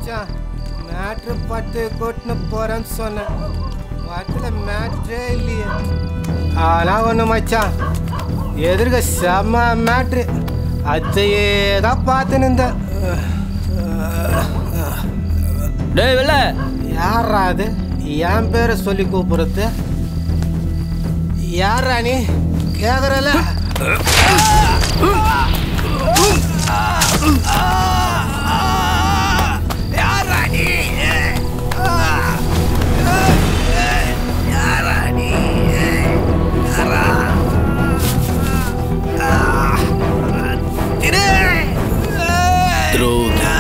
மச்சான் மேட்ரு பட்டு கொட்டுன்னு போறேன்னு சொன்னேன் பட்டில் மேட்ரே இல்லையே ஆனால் ஒன்று மச்சான் எதிர்க்க செம்ம மேட்ரு அத்தையே தான் பார்த்து நின்றேன் டேய் வெள்ள யாரா அது என் பேரை சொல்லி கூப்பிடுறது யாரா நீ கேக்குறல துரோகி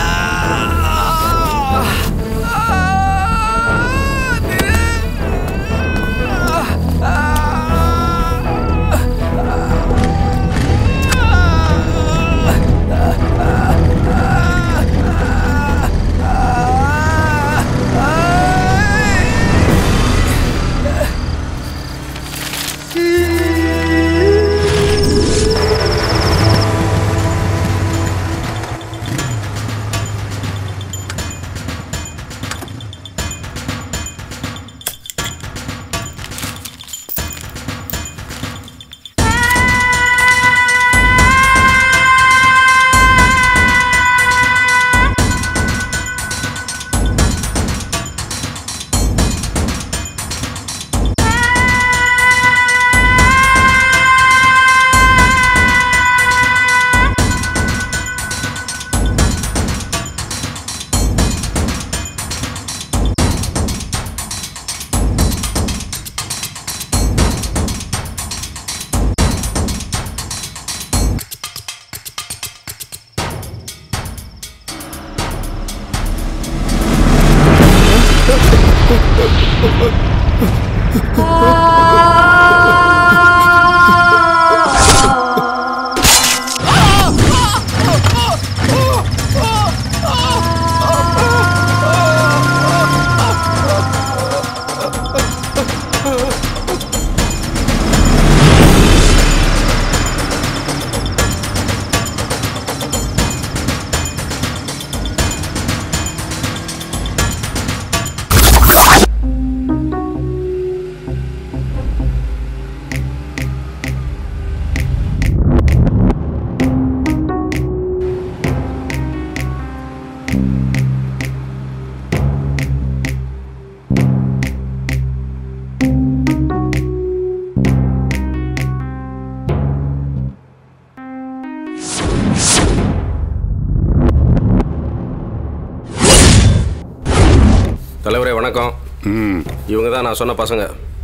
தலைவரே வணக்கம் ம் இவங்க தான் நான் சொன்ன பசங்க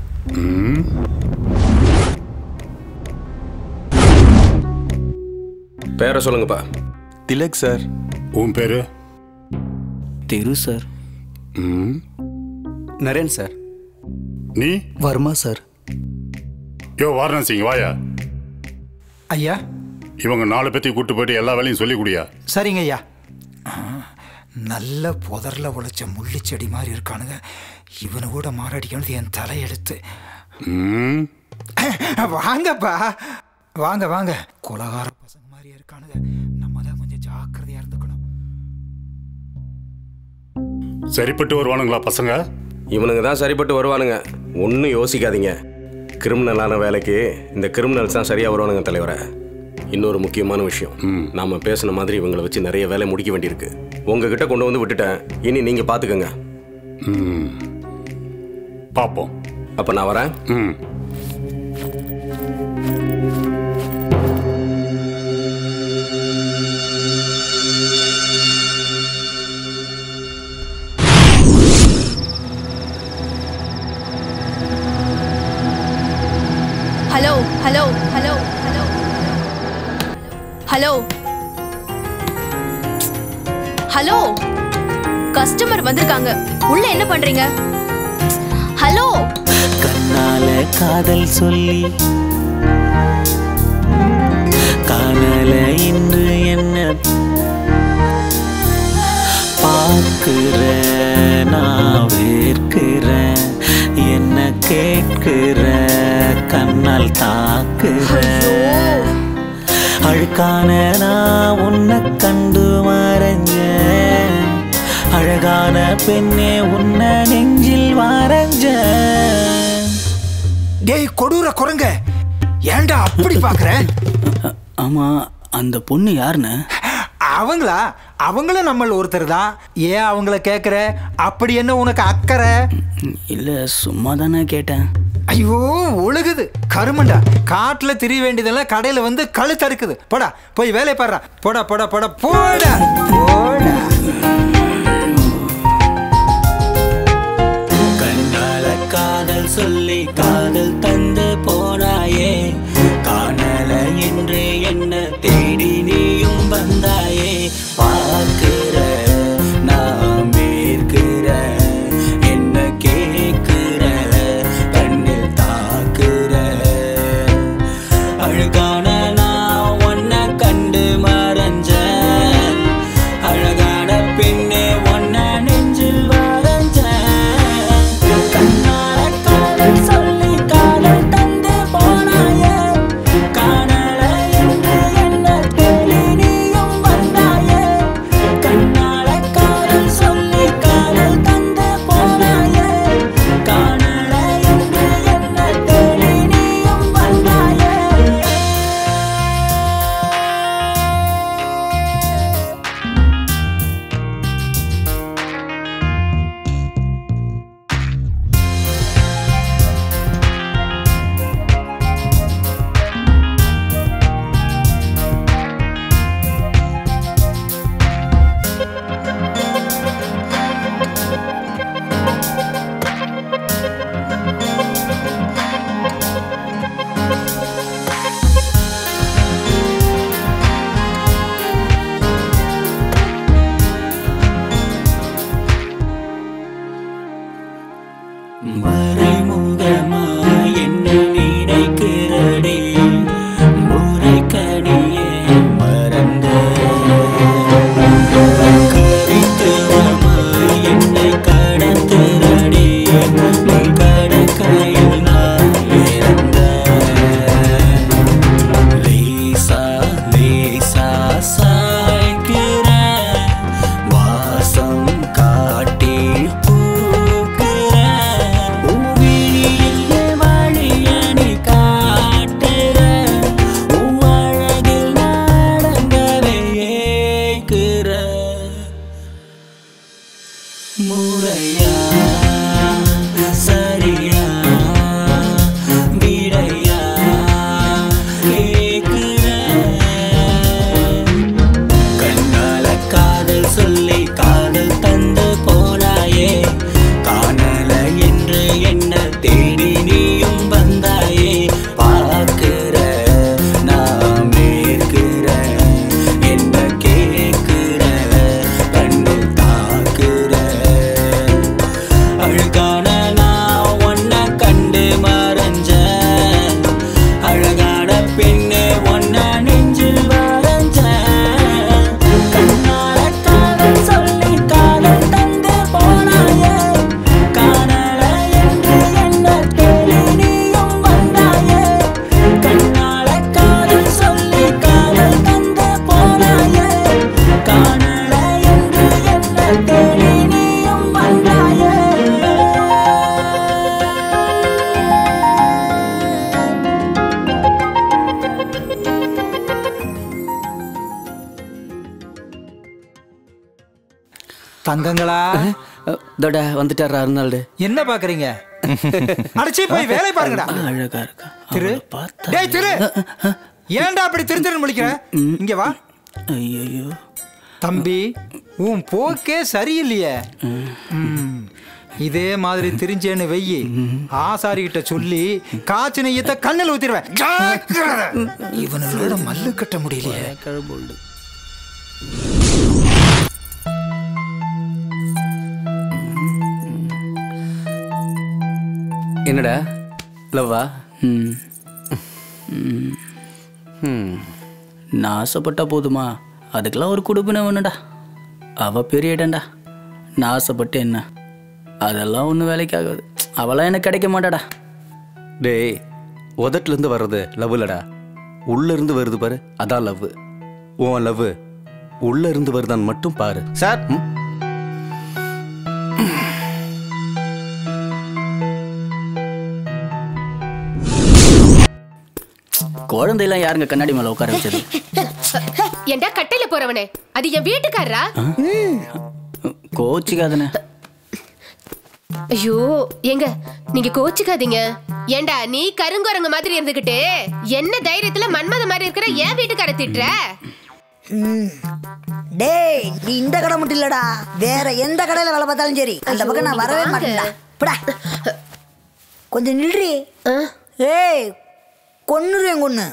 ம் பேரை சொல்லுங்கப்பா திலக் சார் உன் பேரு திரு சார் ம் நரேன் சார் நீ வர்மா சார் யோ வாரணாசிங்க வாயா ஐயா இவங்க நாலு பேத்தையும் கூட்டு போயிட்டு எல்லா வேலையும் சொல்லி குடியா சரிங்க ஐயா ஆ, நல்ல புதர்ல உழைச்ச முள்ளு செடி மாதிரி இருக்கானுங்க இவனை கூட மாரடிக்கணுது என் தலையெழுத்து ம் வாங்கப்பா வாங்க வாங்க குலகார பசங்க மாதிரி இருக்கானுங்க நம்ம தான் கொஞ்சம் ஜாக்கிரதையா இருந்துக்கணும் சரிப்பட்டு வருவானுங்களா பசங்க இவனுங்க தான் சரிப்பட்டு வருவானுங்க ஒன்றும் யோசிக்காதீங்க கிரிமினலான வேலைக்கு இந்த கிரிமினல்ஸ் தான் சரியாக வருவானுங்க தலைவரை இன்னொரு முக்கியமான விஷயம் நாம பேசின மாதிரி இவங்களை வச்சு நிறைய வேலை முடிக்க வேண்டியிருக்கு உங்ககிட்ட கொண்டு வந்து விட்டுட்டேன் இனி நீங்கள் பார்த்துக்கங்க ம் பார்ப்போம் அப்போ நான் வரேன் ம் hello hello hello hello hello hello customer வந்திருக்காங்க உள்ள என்ன பண்றீங்க ஹலோ கண்ணால காதல் சொல்லி காணல இன்று என்ன பார்க்கிற நான் வேர்க்கிறேன் என்ன கேட்கிற கண்ணால் தாக்குற அழுக்கான நான் உன்னை கண்டு மறைஞ்சேன் அழகான பெண்ணே உன்ன நெஞ்சில் வரைஞ்ச டேய் கொடூர குரங்க ஏன்டா அப்படி பாக்குற ஆமா அந்த பொண்ணு யாருண்ணே அவங்களா அவங்களும் நம்மள ஒருத்தர் தான் ஏன் அவங்கள கேக்குற அப்படி என்ன உனக்கு அக்கறை இல்ல சும்மா தானே கேட்டேன் ஐயோ ஒழுகுது கருமண்டா காட்டுல திரிய வேண்டியதெல்லாம் கடையில வந்து கழுத்து அறுக்குது போடா போய் வேலையை பாடுறா போடா போடா போடா போடா போடா கண்ணால காதல் சொல்லி காதல் தந்து போனாயே காணல என்று என்ன தேடி நீயும் வந்தாயே பார்க்கிற நாம் ஏற்கிற என்ன கேட்கிற கண்ணில் தாக்குற அழுகான நான் உன்னை கண்டு மறைஞ்சேன் அழகான பெண்ணே உன்னை நெஞ்சில் வரைஞ்சேன் கண்ணால காதல் சொல்லி காதல் தந்து போனாயே காணல என்று என்ன தேடி நீயும் வந்தாயே கண்ணால காதல் சொல்லி காதல் தந்து போனாயே காணல என்று என்ன தேடி நீயும் வந்தாயே மறைமுகமாய் என்ன நினைக்கிறடே முறைக்கணியே மறந்த கரித்துவமாய் என்னை கடத்துறடே நீ கடற்கையில் நான் இறந்த லேசா லேசா சாய்க்கிற வாசம் காட்டி பூக்கிற உவிழியில் வழியணி காட்டுற உன் அழகில் நடங்கவே ஏய்க்கிற முறையா சரியா விடையா கேக்குற கண்ணால காதல் சொல்லி காதல் தந்து போனாயே காணல என்று என்ன தேடி நீயும் வந்தாயே பார்க்கிற நாம் ஏற்கிற என்ன கேட்கிற கண்ணில் தாக்குற அழுகான நான் உன்னை கண்டு மறைஞ்சேன் அழகான பெண்ணு உன்னை நெஞ்சில் வரைஞ்சேன் கண்ணால காதல் சொல்லி காதல் தந்து போனாயே காணல என்று என்ன தேடி நீயும் வந்தாயே கண்ணால காதல் சொல்லி காதல் தந்து போனாயே காணல என்று என்ன தேடி நீயும் வந்தாயே தங்கங்களா தோட வந்துட்டாரா அருணாள்டு என்ன பாக்குறீங்க அடிச்சு போய் வேலை பாருங்கடா அழகா இருக்கா திரு அவளை பார்த்தா டேய் திரு ஏன்டா அப்படி திரு திரு முழிக்கிற இங்க வா ஐயோ தம்பி உன் போக்கே சரியில்லையே ம். இதே மாதிரி திரிஞ்சேன்னு வெயி ஆசாரி கிட்ட சொல்லி காய்ச்சி நெய்யத்தை கண்ணில் ஊத்திடுவேன் ஜாக்கிரதை. இவனுங்களோட மல்லு கட்ட முடியலையே கழுபோல்டு என்னடா லவ்வா ம் ம். ம் நான் ஆசைப்பட்டா போதுமா அதுக்கெல்லாம் ஒரு குடுப்பின வேணுடா அவ பெரிய இடம்டா நான் ஆசைப்பட்டு என்ன அதெல்லாம் ஒன்றும் வேலைக்கு ஆகாது அவளாம் எனக்கு கிடைக்க மாட்டாடா டேய் உதட்டுலேருந்து வர்றது லவ் இல்லடா உள்ள இருந்து வருது பாரு அதான் லவ் உன் லவ் உள்ள இருந்து வருதான்னு மட்டும் பாரு சார் குழந்தையெல்லாம் யாருங்க கண்ணாடி மேலே உட்கார வச்சது ஏன்டா கட்டையில போறவனே அது என் வீட்டுக்காரரா கோச்சிக்காதனே ஐயோ ஏங்க நீங்க கோச்சுக்காதீங்க ஏன்டா நீ கருங்குரங்கு மாதிரி இருந்துகிட்டு என்ன தைரியத்துல மன்மத மாதிரி இருக்கிற என் வீட்டுக்கார திட்டுற டேய் நீ இந்த கடை மட்டும் இல்லடா வேற எந்த கடையில வேலை பார்த்தாலும் சரி அந்த ஐயோ, பக்கம் நான் இங்க வரவே வாங்க. மாட்டேன்டா போடா கொஞ்சம் நில்றி ஏய் கொன்னுருவேன் கொன்னு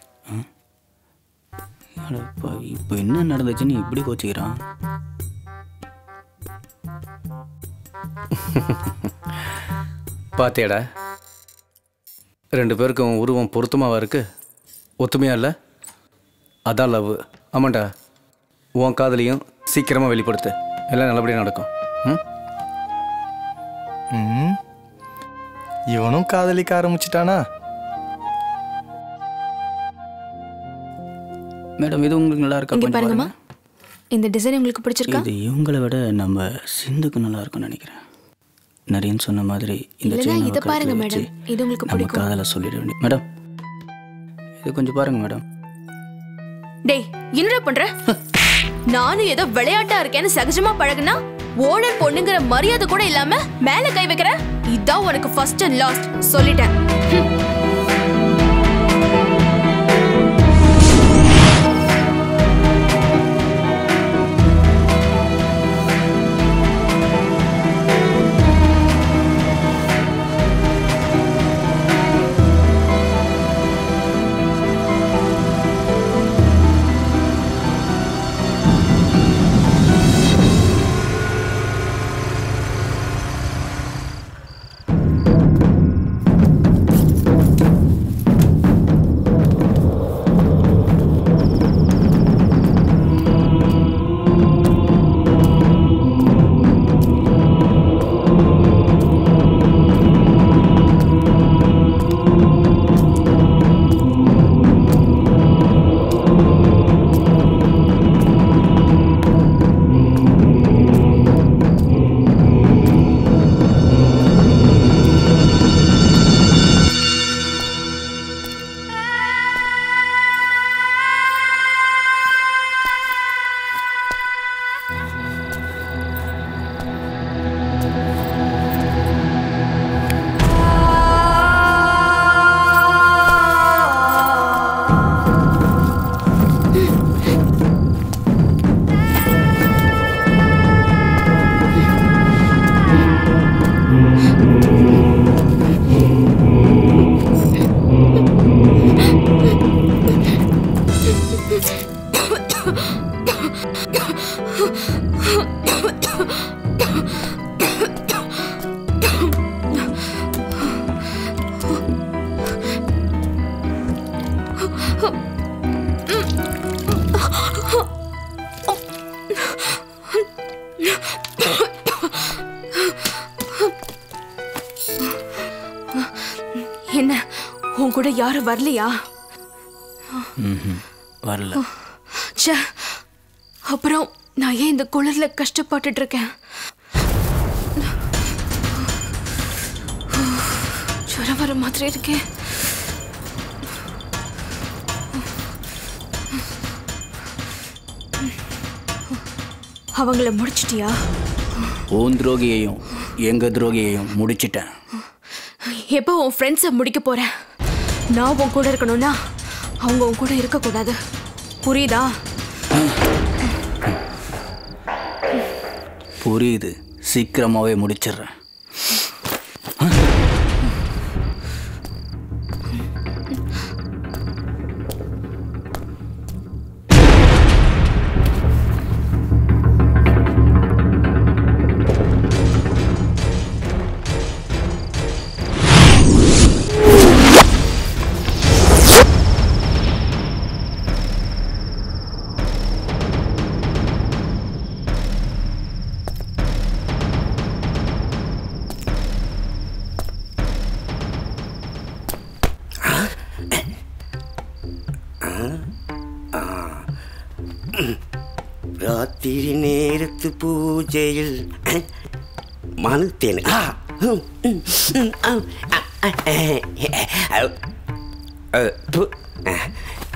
இப்போ இப்போ என்ன நடந்துச்சுன்னு இப்படி கோச்சிக்கிறான் பாத்தியாடா ரெண்டு பேருக்கும் உருவம் பொருத்தமாவா இருக்கு ஒத்துமையா இல்லை அதான் லவ் ஆமாண்டா உன் காதலையும் சீக்கிரமாக வெளிப்படுத்து எல்லாம் நல்லபடியாக நடக்கும் ம் ம் இவனும் காதலிக்க ஆரம்பிச்சிட்டானா மேடம் இது உங்களுக்கு நல்லா இருக்கா இங்க கொஞ்சம் பாருங்கம்மா பாருங்க. இந்த டிசைன் உங்களுக்கு பிடிச்சிருக்கா இது இவங்களை விட நம்ம சிந்துக்கு நல்லா இருக்கும்னு நினைக்கிறேன் நரேன் சொன்ன மாதிரி இந்த இல்லைன்னா செயினை இதை கழுத்துல பாருங்க வச்சு மேடம் இது உங்களுக்கு நம்ம பிடிக்கும் காதலை சொல்லிட வேண்டிய மேடம் இது கொஞ்சம் பாருங்க மேடம் டேய் என்னடா பண்ற நானும் ஏதோ விளையாட்டா இருக்கேன்னு சகஜமா பழகுனா ஓனர் பொண்ணுங்கிற மரியாதை கூட இல்லாம மேல கை வைக்கிற இதான் உனக்கு ஃபர்ஸ்ட் அண்ட் லாஸ்ட் சொல்லிட்டேன் ஹம். என்ன உன் கூட யாரும் வரலையா ம்ஹும். வரல ச்சே அப்புறம் நான் ஏன் இந்த குளிர்ல கஷ்டப்பட்டுட்டு இருக்கேன் ஜுரம் வர மாதிரி இருக்கே அவங்கள முடிச்சிட்டியா உன் துரோகியையும் எங்க துரோகியையும் முடிச்சிட்டேன் எப்போ உன் ஃப்ரெண்ட்ஸை முடிக்க போறேன் நான் உன் கூட இருக்கணும்னா அவங்க உன் கூட இருக்கக்கூடாது புரியுதா புரியுது சீக்கிரமாவே முடிச்சிடுறேன் ராத்திரி நேரத்து பூஜையில் மனத்தேன் ஆ, ம், ம், ம், ஆ, ஆ, ஆ, ஆ, அஹ், து. அஹ்.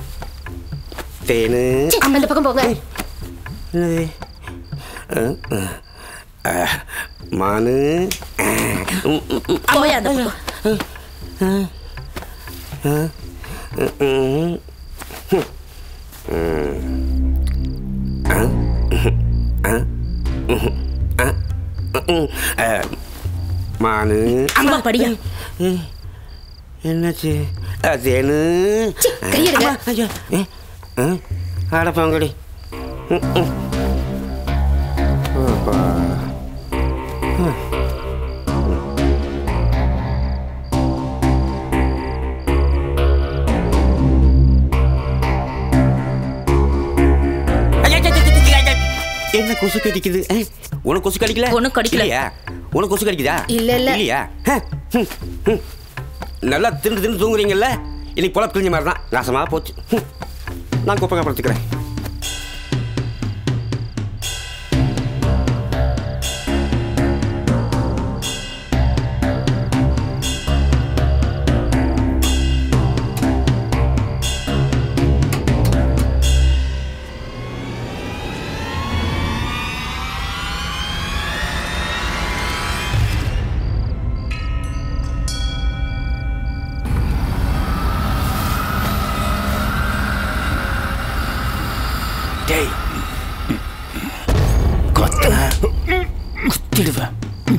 தேனு ச்சே, அந்த பக்கம் போங்க என்னது அஹ், அஹ். அஹ், மானு அஹ், உம், உம், உம். போய் அந்த பக்கம். அஹ், அஹ், உம், உம். உம். அஹ், அஹ், உம், அஹ், உம். அஹ், மானு அம்மா படியா ம். என்னாச்சு அதேனு கையெடுங்க. ஐயோ ஏ, ஆ, அட போங்கடி ம், ம். அப்பா. ம். ஐயா, ஐயா, ஐயா, ஐயா, ஐயா. என்ன கொசு கடிக்குது ஆ? உனக்கு கொசு கடிக்கல உனக்கு கடிக்கல. இல்லையா உனக்கு கொசு கடிக்குதா இல்ல, இல்ல. இல்லையா ஹ, ஹம், ஹம். நல்லா திண்டு திண்டு தூங்குறீங்கல்ல இன்னைக்கு பொழப்பு கிழிஞ்ச மாதிரி தான் நாசமா போச்சு ஹம். நான் குப்பை படுத்துக்கிறேன் டேய் கொத்த குத்திடுவேன்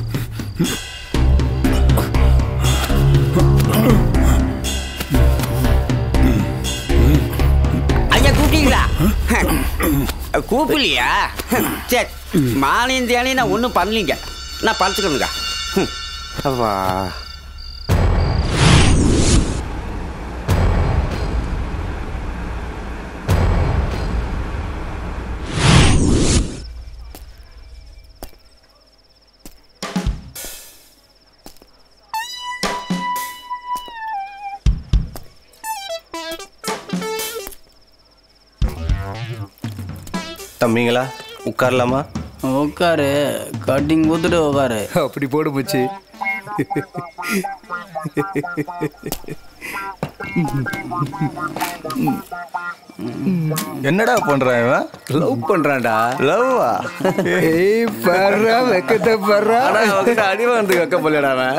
ஐயா கூப்பிட்டீங்களா கூப்பிடலையா சரி மாலையும் தேனையும் நான் ஒன்றும் பண்ணலீங்க நான் படுத்துக்கணுங்க ஹம். அப்பா தம்பிங்களா உட்காரலாமா உட்காரு கட்டிங் ஊத்துட்டு உட்காரு அப்படி போடு மச்சி என்னடா பண்றான் இவன் லவ் பண்றான்டா லவ்வா ஏய் பர்றா வெக்கத்தை பர்றா அடி வந்து வைக்க போலடா அவன்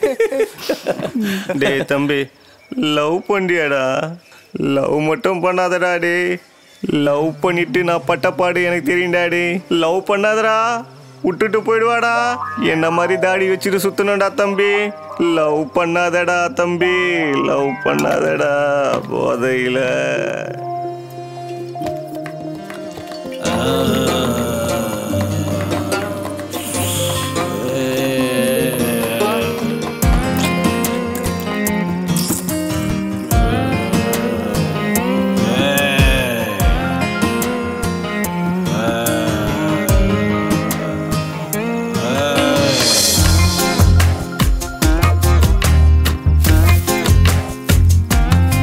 டேய் தம்பி லவ் பண்ணியாடா லவ் மட்டும் பண்ணாதடா டேய் லவ் பண்ணிட்டு நான் பட்டப்பாடு எனக்கு தெரியும்டா டேய் லவ் பண்ணாதடா விட்டுட்டு போயிடுவாடா என்ன மாதிரி தாடி வச்சுட்டு சுத்தணும்டா தம்பி லவ் பண்ணாதடா தம்பி லவ் பண்ணாதடா போதையில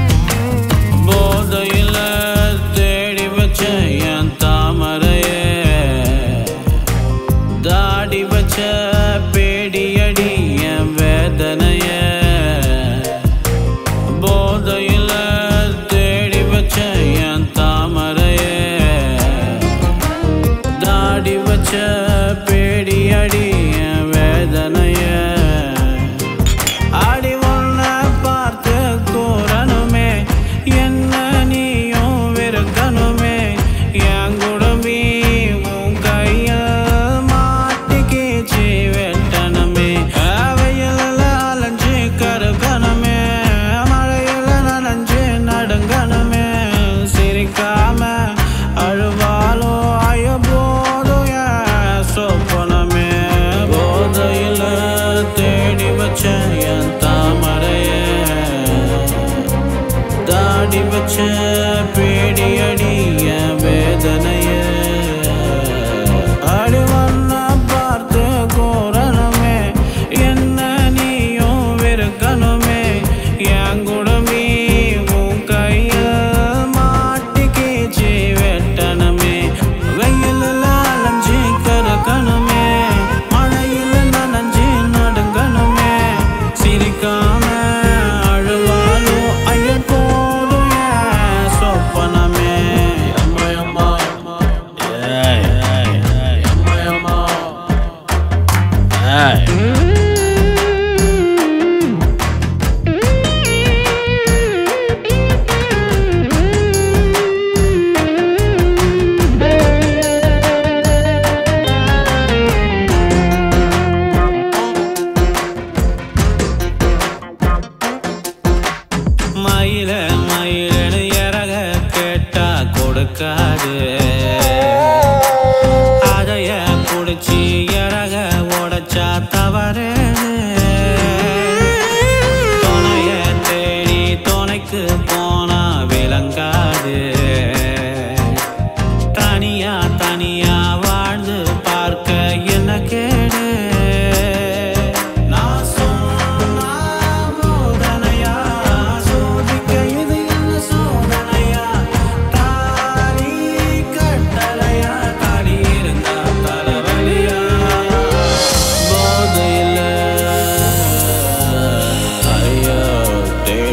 போதையில தேடி வச்ச என் தாமரையே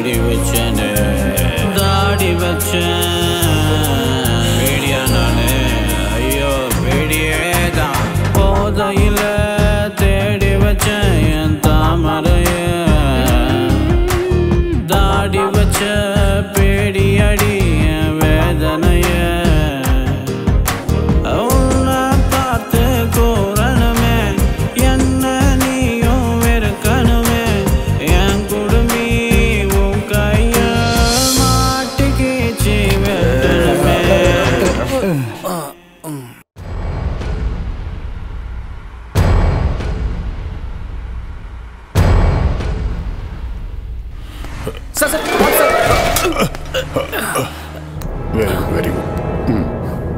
தாடி வச்சேனே தாடி வச்சேன் பேடியா நானே ஐயோ பேடியே தான் போதையில தேடி வச்சேன் என் தாமரைய தாடி வச்ச பேடி அடி என் வேதனைய உன்னை பார்த்து கூறணுமே என்ன நீயும் வெறுக்கணுமே என் குடுமி உன் கைய மாட்டிக்கிச்சு வெட்டணுமே sir sir very very good ம்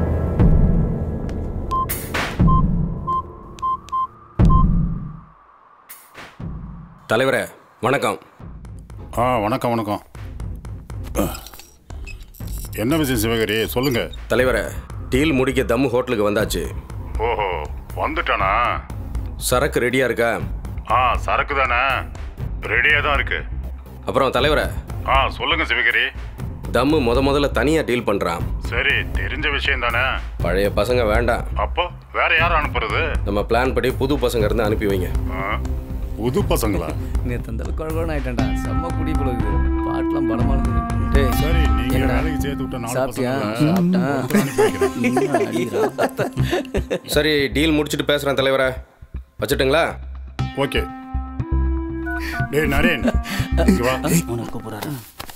தலைவரே வணக்கம் ஆ வணக்கம் வணக்கம் அஹ். என்ன விஷயம் சிவகரி சொல்லுங்க தலைவரே டீல் முடிக்க தம்மு ஹோட்டலுக்கு வந்தாச்சு ஓஹோ வந்துட்டானா சரக்கு ரெடியா இருக்கா ஆ சரக்கு தானே ரெடியாக தான் இருக்கு அப்புறம் தலைவரே ஆ சொல்லுங்க சிவகரி தம்மு முத முதல்ல தனியா டீல் பண்றான் சரி தெரிஞ்ச விஷயம் தானே பழைய பசங்க வேண்டாம் அப்போ வேற யார் அனுப்புறது நம்ம பிளான் படி புது பசங்க இருந்து அனுப்பி வைங்க ஆ, புது பசங்களா நேற்று அந்த குழகுழன்னு ஆயிட்டேன்டா செம்ம குடி பழகுது பாட்டெலாம் பலமானது டேய் சரி நீங்க எங்கடா? வேலைக்கு சேர்த்து விட்ட நாலு சாப்பிட்டியா பசங்களை சாப்பிட்டேன் சரி டீல் முடிச்சுட்டு பேசுறேன் தலைவரே வச்சுட்டுங்களா ஓகே டேய் நரேன் இங்க வா உனக்கு கூப்பிடுறாரு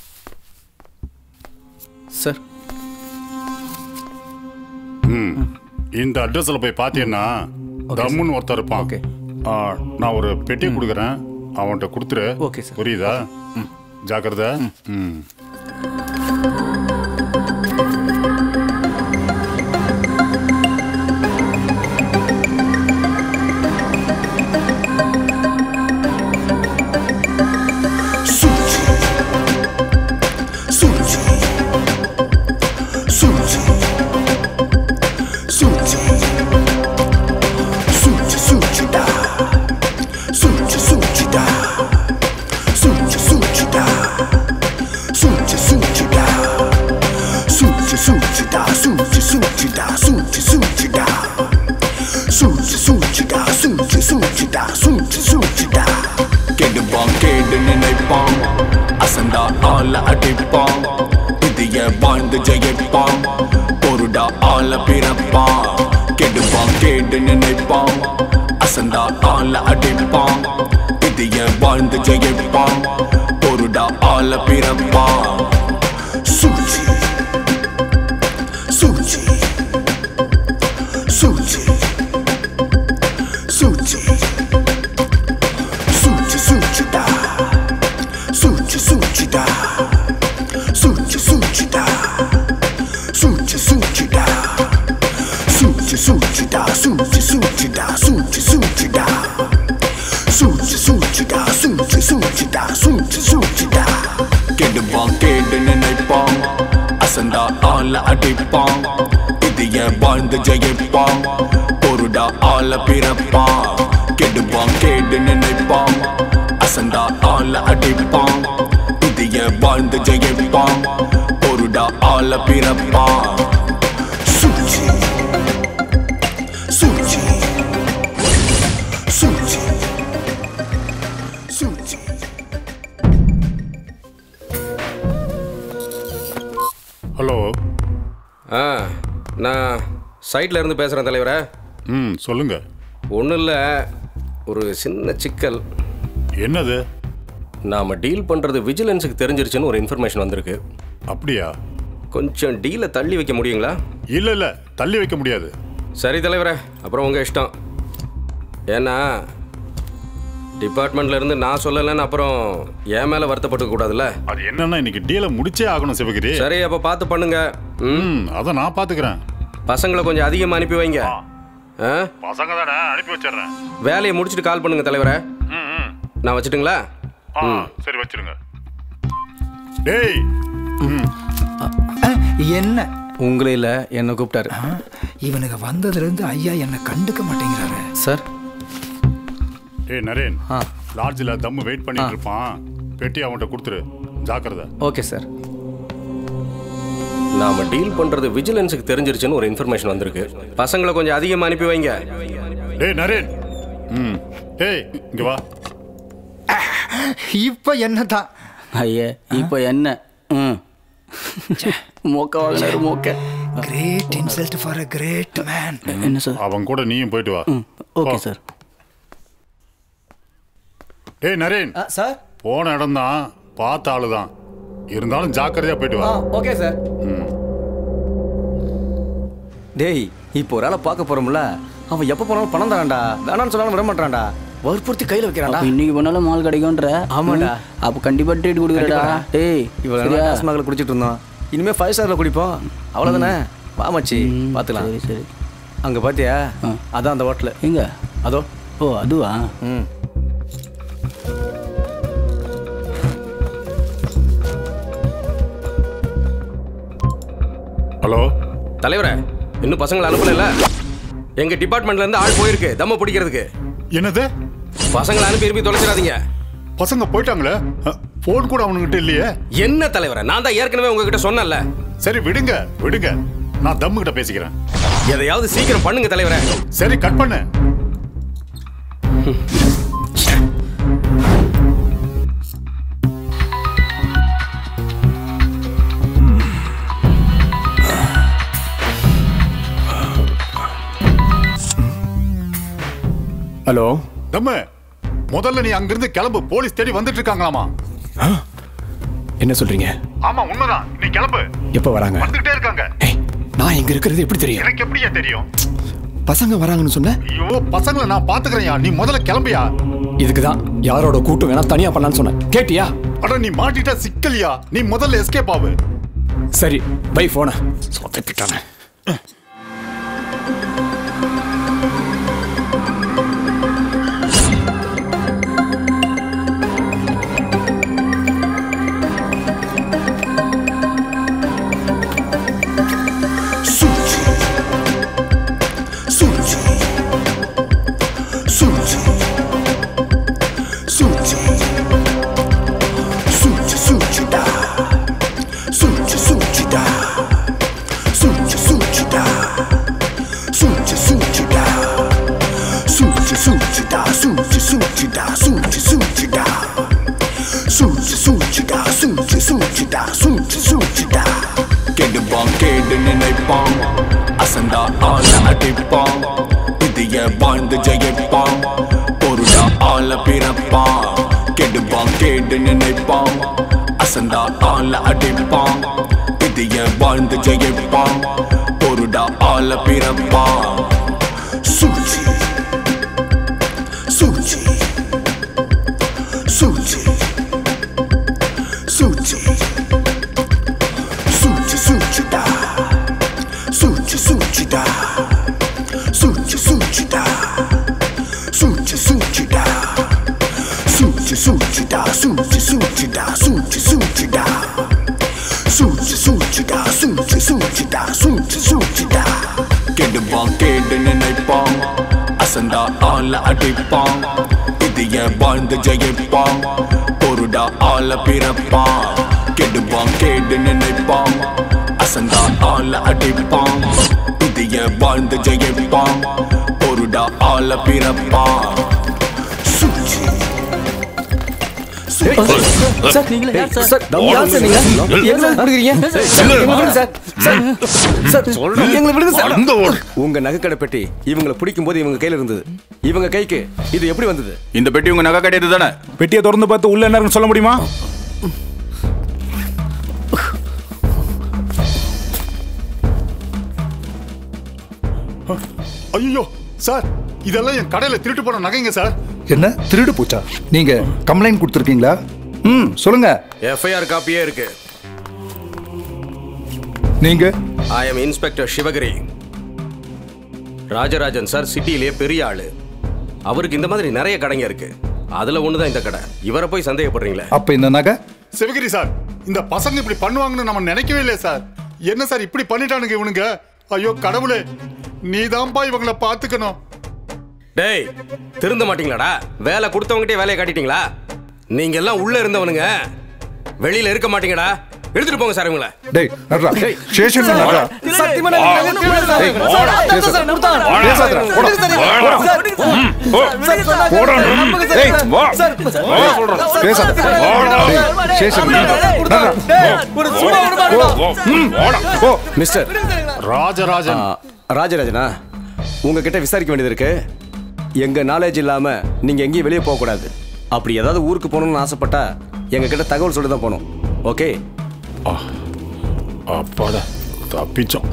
சார் ம் இந்த அட்ரஸ்ல போய் பார்த்தீங்கன்னா தம்முன்னு ஒருத்தர் இருப்பான் ஓகே. ஆ, நான் ஒரு பெட்டி கொடுக்குறேன் அவன்கிட்ட கொடுத்துரு ஓகே சார். புரியுதா ஜாக்கிரதை ம் கெடுவான் கேடு நினைப்பான் அசந்தா ஆள அடிப்பான் இதைய வாழ்ந்து ஜெயிப்பான் பொருடா ஆள பிறப்பான் கெடுவான் கேடு நினைப்பான் அசந்தா ஆள அடிப்பான் இதைய வாழ்ந்து ஜெயிப்பான் பொருடா ஆள பிறப்பான் சூழ்ச்சி சூழ்ச்சி சூழ்ச்சி சூழ்ச்சி Suci suci da Suci suci da Suci suci da Suci suci da Suci suci da Suci suci da Suci suci da Suci suci da Suci suci da Suci suci da கெடுவான் கேடு நினைப்பான் அசந்தா ஆள அடிப்பான் இதைய வாழ்ந்து ஜெயிப்பான் பொருடா ஆள பிறப்பான் கெடுவான் கேடு நினைப்பான் அசந்தா ஆள அடிப்பான் இதைய வாழ்ந்து ஜெயிப்பான் பொருடா ஆள பிறப்பான் சூழ்ச்சி சூழ்ச்சி சூழ்ச்சி சூழ்ச்சி ஹலோ ஆ நான் சைட்ல இருந்து பேசுறேன் தலைவரே ம் சொல்லுங்க ஒன்றும் இல்லை ஒரு சின்ன சிக்கல் என்னது நாம் டீல் பண்ணுறது விஜிலன்ஸுக்கு தெரிஞ்சிருச்சுன்னு ஒரு இன்ஃபர்மேஷன் வந்திருக்கு அப்படியா கொஞ்சம் டீலை தள்ளி வைக்க முடியுங்களா இல்ல இல்ல தள்ளி வைக்க முடியாது சரி தலைவரே அப்புறம் உங்கள் இஷ்டம் ஏன்னா டிபார்ட்மெண்ட்ல இருந்து நான் சொல்லலைன்னு அப்புறம் என் மேலே வருத்தப்பட்டுக்க கூடாதுல்ல அது என்னன்னா இன்னைக்கு டீலை முடிச்சே ஆகணும் சிவகிரி சரி அப்போ பார்த்து பண்ணுங்க ம் அதை நான் பாத்துக்கிறேன் பசங்களை கொஞ்சம் அதிகமாக அனுப்பி வைங்க ஆ பசங்க தானே அனுப்பி வச்சிடுறேன் வேலையை முடிச்சுட்டு கால் பண்ணுங்க தலைவரே ம் ம் நான் வச்சுட்டுங்களா ஆ சரி வச்சிருங்க டேய் ம் என்ன உங்களே இல்லை என்னை கூப்பிட்டாரு இவனுக்கு வந்ததுலேருந்து ஐயா என்னை கண்டுக்க மாட்டேங்கிறாரு சார் டேய் நரேன் லாட்ஜில் தம்மு வெயிட் பண்ணிட்டு இருப்பான் பெட்டி அவன்கிட்ட கொடுத்துரு ஜாக்கிரதை ஓகே சார் நாம டீல் பண்றது விஜிலன்ஸுக்கு தெரிஞ்சிருச்சுன்னு ஒரு இன்ஃபர்மேஷன் வந்திருக்கு பசங்களை கொஞ்சம் அதிகமாக அனுப்பி வைங்க டேய் நரேன் ம் டேய் இங்க வா இப்ப என்னதான் ஐயா இப்போ என்ன ம் மொக்க வாங்கினாரு மொக்க great insult for a great man என்ன சார் அவன் கூட நீயும் போயிட்டு வா ஓகே போ. சார் டேய் நரேன் சார் போன இடம் தான் பார்த்த ஆளு தான் இருந்தாலும் ஜாக்கிரதையா போயிட்டு வா ஓகே சார் ம் டேய் இப்போ ஒரு ஆளை பார்க்க போறோம்ல அவன் எப்போ போனாலும் பணம் தரான்டா வேணாம்னு சொன்னாலும் விட மாட்டான்டா வற்புறுத்தி கையில் வைக்கிறான்டா அப்ப இன்னைக்கு போனாலும் மால் கிடைக்கும்ன்ற ஆமாடா. ம். அப்ப கண்டிப்பா ட்ரீட் கொடுக்குறடா டேய் இவ்வளோ சரியா? டாஸ்மாகில் குடிச்சிட்டு இருந்தோம் இனிமேல் ஃபைவ் ஸ்டாரில் குடிப்போம் அவ்வளோதானே வா மச்சி பார்த்துக்கலாம் சரி சரி அங்கே பார்த்தியா அதான் அந்த ஹோட்டலு எங்க அதோ ஓ அதுவா ம் ஹலோ தலைவரே இன்னும் பசங்களை அனுப்பல எங்க டிபார்ட்மெண்ட்ல இருந்து ஆள் போயிருக்கு தம்ம பிடிக்கிறதுக்கு என்னது பசங்களை அனுப்பி இருப்பி தொலைச்சிடாதீங்க பசங்க போயிட்டாங்களே ஃபோன் கூட அவனுங்கிட்ட இல்லையே என்ன தலைவரே நான் தான் ஏற்கனவே உங்ககிட்ட சொன்னேன்ல சரி விடுங்க விடுங்க நான் தம்மு கிட்ட பேசிக்கிறேன் எதையாவது சீக்கிரம் பண்ணுங்க தலைவரே சரி கட் பண்ணு ஹலோ தம்மு முதல்ல நீ அங்கிருந்து கிளம்பு போலீஸ் தேடி வந்துட்டு இருக்காங்களாமா என்ன சொல்றீங்க ஆமா உண்மைதான் நீ கிளம்பு எப்போ வராங்க வந்துகிட்டே இருக்காங்க நான் இங்க இருக்கிறது எப்படி தெரியும் எனக்கு எப்படியா தெரியும் பசங்க வராங்கன்னு சொன்ன ஐயோ பசங்களை நான் பாத்துக்கிறேன்யா நீ முதல்ல கிளம்பியா இதுக்கு தான் யாரோட கூட்டம் வேணா தனியா பண்ணலான்னு சொன்னேன் கேட்டியா அட நீ மாட்டிட்டா சிக்கலியா நீ முதல்ல எஸ்கேப் ஆகு சரி பை போன சொத்தப்பிட்டானே கெடுப்பான் கேடு நினைப்பான் அசந்தா ஆள அடிப்பான் இதைய வாழ்ந்து ஜெயிப்பான் பொருளா ஆள பிறப்பான் கெடுப்பான் கேடு நினைப்பான் அசந்தா ஆள அடிப்பான் இதைய வாழ்ந்து ஜெயிப்பான் பொருடா ஆள பிறப்பான் சூழ்ச்சி சூழ்ச்சி சூழ்ச்சி சூழ்ச்சி Suci suci da Suci suci da Suci suci da Suci suci da Suci suci da Suci suci da Suci suci da Suci suci da Suci suci da Suci suci da கெடுப்பான் கேடு நினைப்பான் அசந்தா ஆள அடிப்பான் இதைய வாழ்ந்து ஜெயிப்பான் பொருடா ஆள பிறப்பான் கெடுப்பான் கேடு நினைப்பான் அசந்தா ஆள அடிப்பான் இதைய வாழ்ந்து ஜெயிப்பான் பொருடா ஆள பிறப்பான் சூழ்ச்சி சார் நீங்களே யார் சார் சார் யார் சார் நீங்க ஏன் சார் நடக்கிறீங்க சார் எங்களை விடுங்க சார் சார் சார் எங்களை விடுங்க சார் உங்க நகைக்கடை பெட்டி இவங்களை பிடிக்கும் போது இவங்க கையில இருந்தது இவங்க கைக்கு இது எப்படி வந்தது இந்த பெட்டி உங்க நகை கட்டியது தானே பெட்டியை திறந்து பார்த்து உள்ள என்ன இருக்குன்னு சொல்ல முடியுமா ஐயோ சார் இதெல்லாம் என் கடையில திருட்டு போன நகைங்க சார் என்ன திருடு போச்சா நீங்க கம்ப்ளைண்ட் கொடுத்துருக்கீங்களா ம் சொல்லுங்க எஃப்ஐஆர் காப்பியே இருக்கு நீங்க I am inspector Sivagiri Rajarajan sir சிட்டிலேயே பெரிய ஆளு அவருக்கு இந்த மாதிரி நிறைய கடைங்க இருக்கு அதுல ஒண்ணுதான் இந்த கடை இவரை போய் சந்தேகப்படுறீங்களே அப்ப இந்த நகை சிவகிரி சார் இந்த பசங்க இப்படி பண்ணுவாங்கன்னு நம்ம நினைக்கவே இல்லையே சார் என்ன சார் இப்படி பண்ணிட்டானுங்க இவனுங்க ஐயோ கடவுளே நீதான்பா இவங்களை பாத்துக்கணும் டேய் திருந்த மாட்டீங்களாடா வேலை கொடுத்தவங்ககிட்டே வேலையை காட்டிட்டீங்களா நீங்க எல்லாம் உள்ள இருந்தவனுங்க வெளியில இருக்க மாட்டீங்கடா எடுத்துட்டு போங்க சார் இவங்கள டேய் நட்ரா ஸ்டேஷன் நட்ரா சத்தியமா நான் வா. இவங்களை கேட்கல சார். டேய், சார், வாடா, அத்தை பேசாத. சார், கொடுத்தாங்க. வாடா. பேசாதடா, போடா. சார், வாடா. ம், போ. போடா. டேய், வா. வா சொல்றேன். பேசாத. வாடா. டேய், ஸ்டேஷன் நட்ரா. நட்ரா. மிஸ்டர் ராஜராஜன் ராஜராஜனா உங்ககிட்ட விசாரிக்க வேண்டியது இருக்கு எங்க நாலேஜ் இல்லாம நீங்க எங்கேயும் வெளியே போக கூடாது அப்படி ஏதாவது ஊருக்கு போகணும்னு ஆசைப்பட்டா எங்க கிட்ட தகவல் சொல்லி தான் போகணும் ஓகே அப்பாடா தப்பிச்சோம்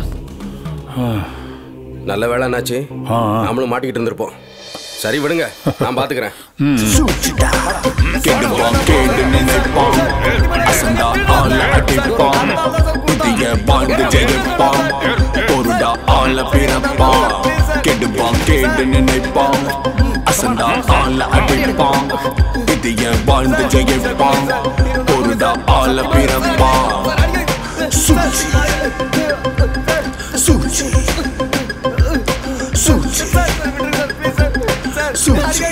நல்ல வேலை என்னாச்சு நாமளும் மாட்டிக்கிட்டு இருந்திருப்போம் சரி விடுங்க நான் பாத்துக்கிறேன் கெடுவான் கேடு நினைப்பான் அசந்தா ஆள அடிப்பான் புதிய பாண்டு ஜெயிப்பான் பொருடா ஆள பிறப்பான் கெடுவான் கேடு நினைப்பான் அசந்தா ஆள அடிப்பான் புதிய வாழ்ந்து ஜெயிப்பான் பொருடா ஆள பிறப்பான் சூச்சி சூச்சி சூச்சி சூச்சி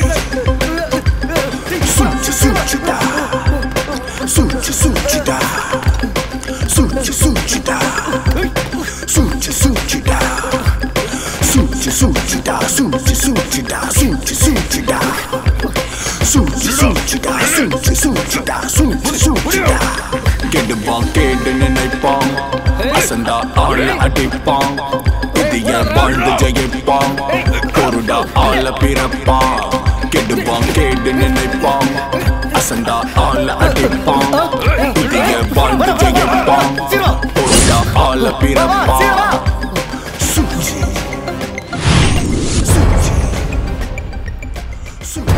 Suci suci da Suci suci da Suci suci da Suci suci da Suci suci da Suci suci da Suci suci da Suci suci da Suci suci da Suci suci da கெடுவான் கேடு நினைப்பான் அசந்தா ஆள அடிப்பான் புதிய வாழ்ந்து ஜெயிப்பான் பொருடா ஆள பிறப்பான் கெடுவான் கேடு நினைப்பான் அசந்தா ஆள அடிப்பான் புதிய வாழ்ந்து ஜெயிப்பான் பொருடா ஆள பிறப்பான் சுச்சி சுச்சி சுச்சி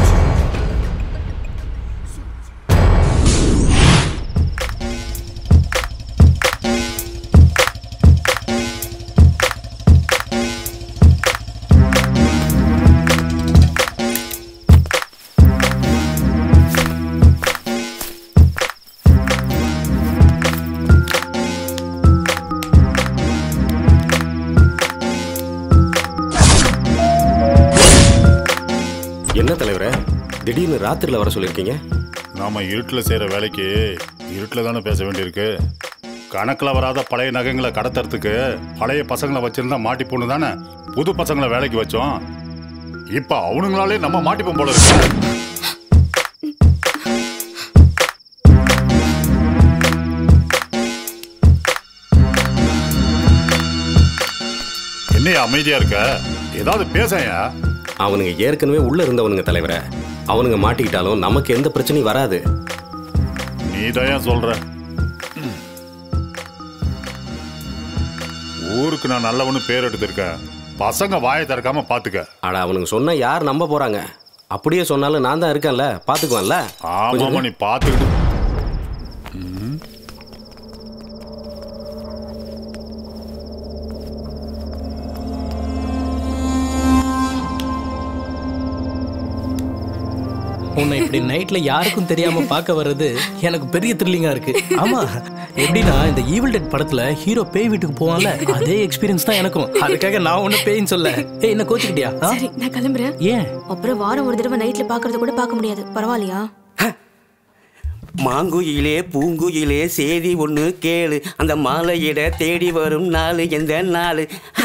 என்ன தலைவரே திடீர்னு ராத்திரில வர சொல்லியிருக்கீங்க நாம இருட்டில் செய்கிற வேலைக்கு இருட்டில் தானே பேச வேண்டியிருக்கு கணக்கில் வராத பழைய நகைங்களை கடத்துறதுக்கு பழைய பசங்களை வச்சிருந்தா மாட்டிப்போன்னு தானே புது பசங்களை வேலைக்கு வச்சோம் இப்போ அவனுங்களாலே நம்ம மாட்டிப்போம் போல இருக்கு என்னையா அமைதியா இருக்க ஏதாவது பேசையா அவனுங்க ஏற்கனவே உள்ள இருந்தவனுங்க தலைவரே அவனுங்க மாட்டிக்கிட்டாலும் நமக்கு எந்த பிரச்சனையும் வராது நீ தான் சொல்ற ஊருக்கு நான் நல்லவனு பேர் எடுத்திருக்கேன் பசங்க வாயை திறக்காம பாத்துக்க அட அவனுங்க சொன்னா யார் நம்ப போறாங்க அப்படியே சொன்னாலும் நான் தான் இருக்கேன்ல பாத்துக்குவேன்ல ஆமாமா நீ பாத்துக்கிட்டு உன்னை இப்படி நைட்ல யாருக்கும் தெரியாம பார்க்க வர்றது எனக்கு பெரிய த்ரில்லிங்கா இருக்கு ஆமா எப்படின்னா இந்த ஈவில் டெட் படத்துல ஹீரோ பேய் வீட்டுக்கு போவான்ல அதே எக்ஸ்பீரியன்ஸ் தான் எனக்கும் அதுக்காக நான் ஒன்னும் பேயின்னு சொல்ல ஏய் என்ன கோச்சுக்கிட்டியா ஆ? சரி நான் கிளம்புறேன் ஏன் அப்புறம் வாரம் ஒரு தடவை நைட்ல பாக்குறது கூட பார்க்க முடியாது பரவாயில்லையா மாங்குயிலே பூங்குயிலே செய்தி ஒன்று கேளு அந்த மாலையிட தேடி வரும் நாள் எந்த நாள்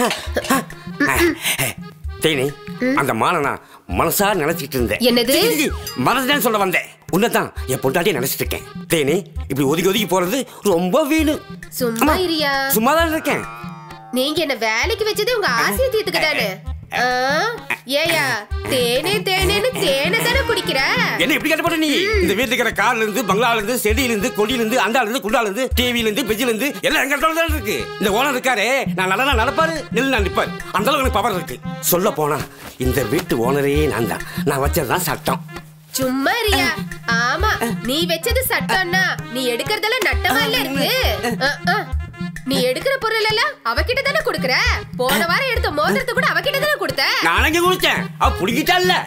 தேனி அந்த மாலை நான் மனசா நினைச்சிட்டு இருந்தேன் என்னது? மனசுதான் சொல்ல வந்தேன் உன்னதான் என் பொண்டாட்டியை நினைச்சிட்டு இருக்கேன் தேனி இப்படி ஒதுக்கி ஒதுக்கி போறது ரொம்ப வீணு சும்மா இரியா சும்மா தான் இருக்கேன் நீங்க என்ன வேலைக்கு வச்சது உங்க ஆசையை தீர்த்துக்கிட்டானு ஆ? ஏயா தேனே தேனேன்னு தேனை தானே குடிக்கிற என்ன இப்படி கட்டப்பட்ட நீ இந்த வீட்டுல இருக்கிற கார்ல இருந்து பங்களால இருந்து செடியில இருந்து கொடியில இருந்து அண்டால இருந்து குண்டால இருந்து டிவில இருந்து பெஜ்ல இருந்து எல்லாம் எங்க இடத்துல தான் இருக்கு இந்த ஓனர் இருக்காரே நான் நல்லா நடப்பாரு நெல் நான் நிப்பாரு அந்த அளவுக்கு எனக்கு பவர் இருக்கு சொல்ல போனா இந்த வீட்டு ஓனரே நான் தான் நான் வச்சதுதான் சட்டம் சும்மா இரியா ஆமா நீ வச்சது சட்டம்னா நீ எடுக்கறதெல்லாம் நட்டமா இல்ல இருக்கு ஆ, ஆ. நீ எடுக்கிற பொருள் எல்லாம் அவகிட்ட தானே கொடுக்கற போன வாரம் எடுத்த மோதிரத்தை கூட அவகிட்ட தானே கொடுத்த நான் எங்க குடிச்சேன் அவ புடிக்கிட்டால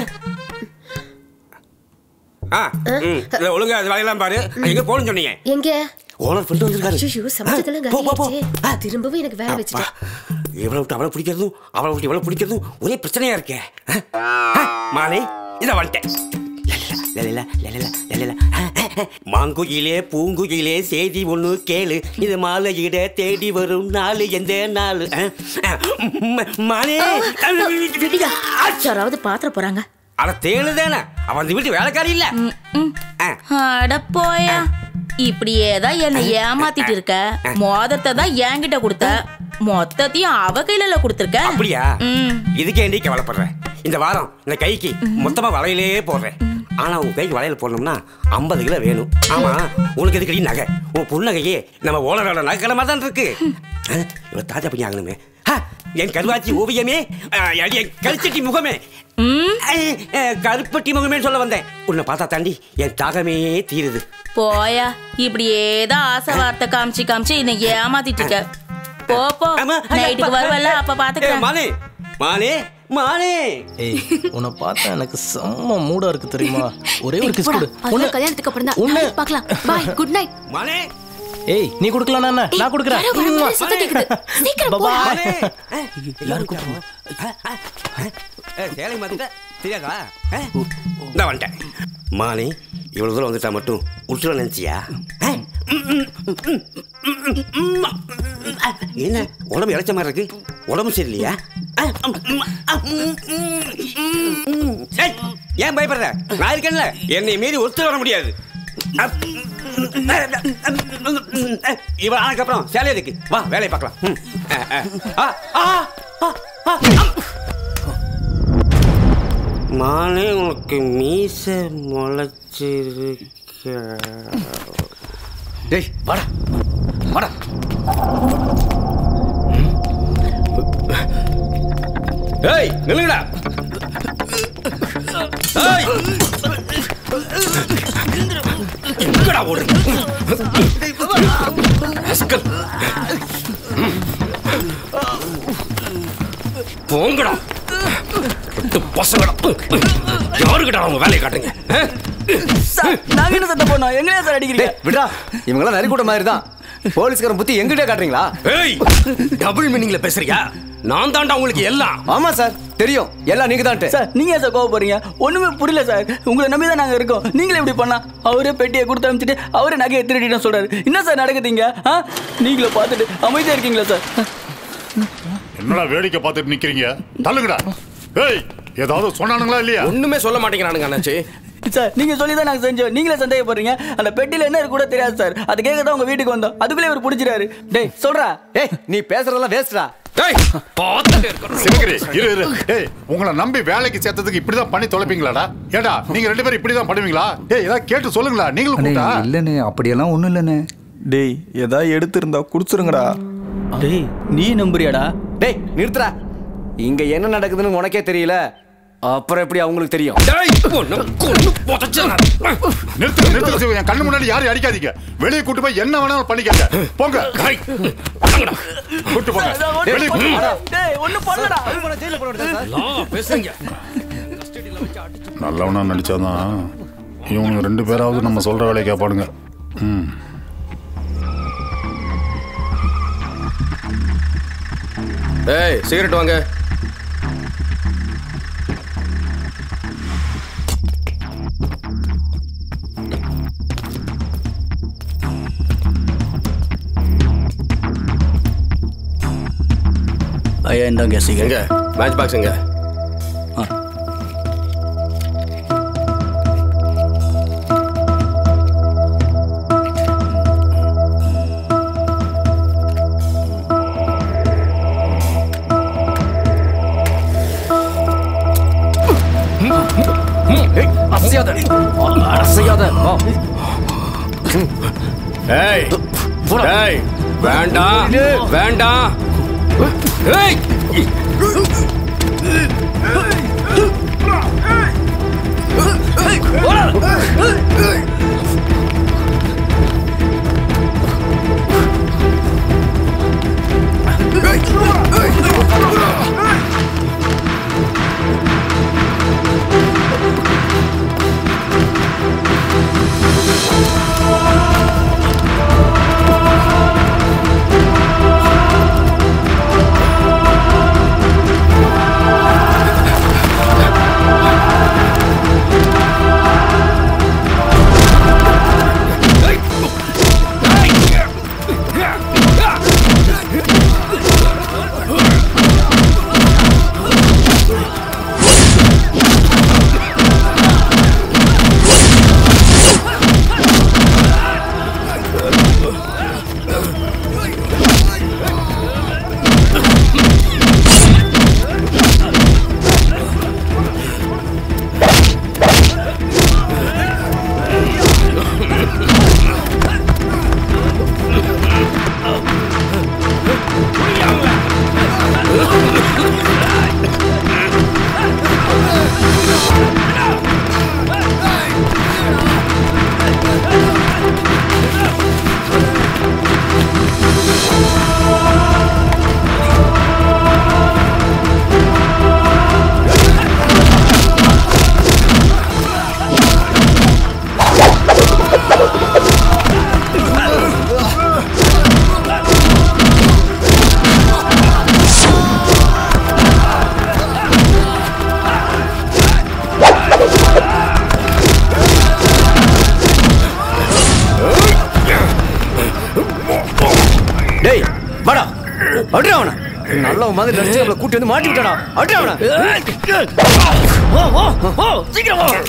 ஆ ம், இதை ஒழுங்கா அது வேலையெல்லாம் பாரு எங்க போகணும்னு சொன்னீங்க எங்க ஓனர் ஃப்ரெண்டு வந்திருக்காரு ஐயோ சமைச்சதெல்லாம் போ, போ, போ. காலியாச்சே திரும்பவும் எனக்கு வேலை வச்சுட்டேன் இவளை விட்டு அவளை பிடிக்கிறதும் அவளை விட்டு இவளை பிடிக்கிறதும் ஒரே பிரச்சனையா இருக்கே ஆ? ஆ, மாலை இதை வந்துட்டேன் லலிலா, லலிலா, லலிலா. மாங்குயிலே பூங்குயிலே செய்தி ஒண்ணு கேளு இது மாலையிட தேடி வரும் நாள் எந்த நாள் அஹ், அஹ், ம- மானே யாராவது பாத்திர போறாங்க அட தேளுதானே அவன் அந்த வீட்டு வேலைக்காரி இல்ல அட போயா இப்படியே தான் என்னை ஏமாத்திட்டு இருக்க மோதத்தை தான் என்கிட்ட கொடுத்த மொத்தத்தையும் அவ கையில கொடுத்துருக்க அப்படியா இதுக்கே நீ கவலைப்படுற இந்த வாரம் இந்த கைக்கு மொத்தமா வளையலே போடுறேன் ஆனா உன் கைக்கு வளையல் போடணும்னா ஐம்பது கிலோ வேணும் ஆமா உனக்கு எதுக்கடி நகை உன் புன்னகையே நம்ம ஓனரோட நகை கடை மாதிரி தான் இருக்கு அஹ், இவ தாத்தா பண்ணி ஆகணுமே ஹ, என் கருவாச்சி ஓவியமே அஹ், அடி, என் கருச்சட்டி முகமே அஹ், அஹ், கருப்பட்டி முகமே சொல்ல வந்தேன் உன்னை பார்த்தா தாண்டி என் தாகமே தீருது போயா இப்படியே தான் ஆசை வார்த்தை காமிச்சு காமிச்சு என்னை ஏமாத்திட்டு இருக்க போ போ நைட்டுக்கு வருவல்ல அப்ப ஏய், பாத்துக்கிறேன் மானே மானே மானே ஏய் உன்னை பார்த்தா எனக்கு செம்ம மூடா இருக்கு தெரியுமா ஒரே ஒரு கிஸ் கொடு அதெல்லாம் கல்யாணத்துக்கு அப்புறம் தான் உன்னை- பார்க்கலாம் பாய் குட் நைட் மானே ஏய் நீ கொடுக்கலாம் நான் நான் கொடுக்குறேன் யாரோ வர மாதிரி சத்தம் கேக்குது. சீக்கிரம் போ. Bye-bye. எல்லாரும் சேலை மாத்திட்ட தெரியாதா அஹ்? நான் வந்துட்டேன் மானே இவ்வளவு தூரம் வந்துட்டா மட்டும் உற்றுல நினைச்சியா அஹ்? என்ன உடம்பு இழைச்ச மாதிரி இருக்கு உடம்பு சரியில்லையா அஹ்? ஏய், ஏன் பயப்படுற நான் இருக்கேன்ல என்னை மீறி ஒத்து வர முடியாது இவன் ஆனதுக்கப்புறம் சேலை இருக்கு வா வேலையை பார்க்கலாம் ம். அஹ், அஹ். ஆ, ஆ, ஆ, ஆ, ஆ. மானே உனக்கு மீச முளைச்சிருக்க டேய் வாடா வாடா ஏய் நில்லுங்கடா ஏய் எங்கடா ஓடுறீங்க rascal. போங்கடா ரெண்டு பசங்கடா யாருக்கிட்ட அவங்க வேலையை காட்டுங்க ஆ? நாங்க என்ன சத்தம் பண்ணோம் எங்களையா சார் அடிக்கிறீங்க விடா இவங்கெல்லாம் நரிக்கூட்ட மாதிரி தான் போலீஸ்காரன் புத்தி எங்கிட்டே காட்டுறீங்களா ஏய் டபுள் மீனிங்ல பேசுறியா நான் தான்டா உங்களுக்கு எல்லாம் ஆமா சார் தெரியும் எல்லாம் நீங்க தான் சார் நீங்க ஏன் சார் கோவப்படுறீங்க ஒண்ணுமே புரியல சார் உங்களை நம்பி தான் நாங்க இருக்கோம் நீங்களே இப்படி பண்ணா அவரே பெட்டியை கொடுத்து அனுப்பிச்சிட்டு அவரே நகையை திருடிட்டு சொல்றாரு என்ன சார் நடக்குதுங்க ஆ நீங்களே பார்த்துட்டு அமைதியா இருக்கீங்களா சார் என்னடா வேடிக்கை பார்த்துட்டு நிக்கிறீங்க தள்ளுங்கடா ஏய் ஏதாவது சொன்னானுங்களா இல்லையா ஒண்ணுமே சொல்ல மாட்டேங்கிறானுங்க அண்ணாச்சி சார் நீங்க சொல்லி தான் நாங்க செஞ்சோம் நீங்களே சந்தேகப்படுறீங்க அந்த பெட்டியில என்ன இருக்கு கூட தெரியாது சார் அது கேட்க தான் உங்க வீட்டுக்கு வந்தோம் அதுக்குள்ளே இவர் பிடிச்சிட்டாரு டேய் சொல்றா ஏய் நீ பேசுறதெல்லாம் வேஸ்டா சிவகிரி இரு இரு ஏய் உங்களை நம்பி வேலைக்கு சேர்த்ததுக்கு இப்படிதான் பண்ணி தொலைப்பீங்களாடா ஏடா நீங்க ரெண்டு பேரும் இப்படிதான் பண்ணுவீங்களா ஏய் ஏதாவது கேட்டு சொல்லுங்களா நீங்களும் அண்ணே, கூட்டா இல்லண்ணே அப்படியெல்லாம் ஒண்ணும் இல்லண்ணே டேய் ஏதாவது எடுத்திருந்தா குடிச்சிருங்கடா டேய் நீ நம்புறியாடா டேய் நிறுத்துறா இங்க என்ன நடக்குதுன்னு உனக்கே தெரியல அப்புறம் எப்படி அவங்களுக்கு தெரியும் நிறுத்து நிறுத்து சிவ, என் கண்ணு முன்னாடி யாரையும் அடிக்காதீங்க வெளியே கூட்டு போய் என்ன வேணாலும் பண்ணிக்கங்க போங்க கூட்டு போங்க வெளியே கூட்டு போங்க. டேய் ஒண்ணு பண்ணலடா பேசுங்க நல்லவனா நடிச்சாதான் இவங்க ரெண்டு பேராவது நம்ம சொல்ற வேலையை கேட்பானுங்க ம் ஏய் சிகரெட் வாங்க ஐயா இந்தாங்க சிகரெட் எங்க மேட்ச் பாக்ஸ் எங்க அசையாத அசையாத வா. ஏய் ஏய் வேண்டாம் வேண்டாம் ஏய் ஆ டேய் வாடா அட்ரா அவன நல்ல மாதிரி நடிச்சு அவளை கூட்டி வந்து மாட்டி விட்டாடா அட்ரா அவன ஓ ஓ ஓ சீக்கிரம் வா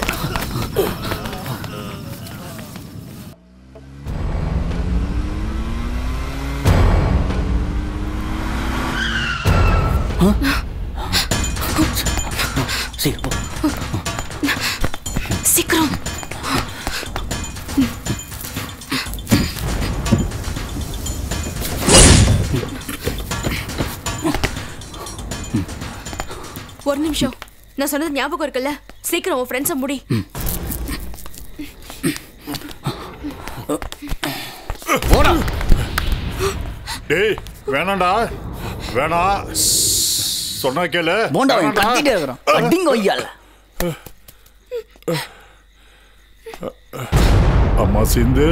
சீக்கிரம் போ. சீக்கிரம் ஒரு நிமிஷம் நான் சொன்னது ஞாபகம் இருக்குல்ல சீக்கிரம் உன் ஃப்ரெண்ட்ஸை முடி போடா டேய் வேணாம்டா வேணாம் சொன்னா கேளு போண்டா அவன் வேணாம்டா. கத்திட்டே இருக்கிறான் அடிங்க ஐயால அம்மா சிந்து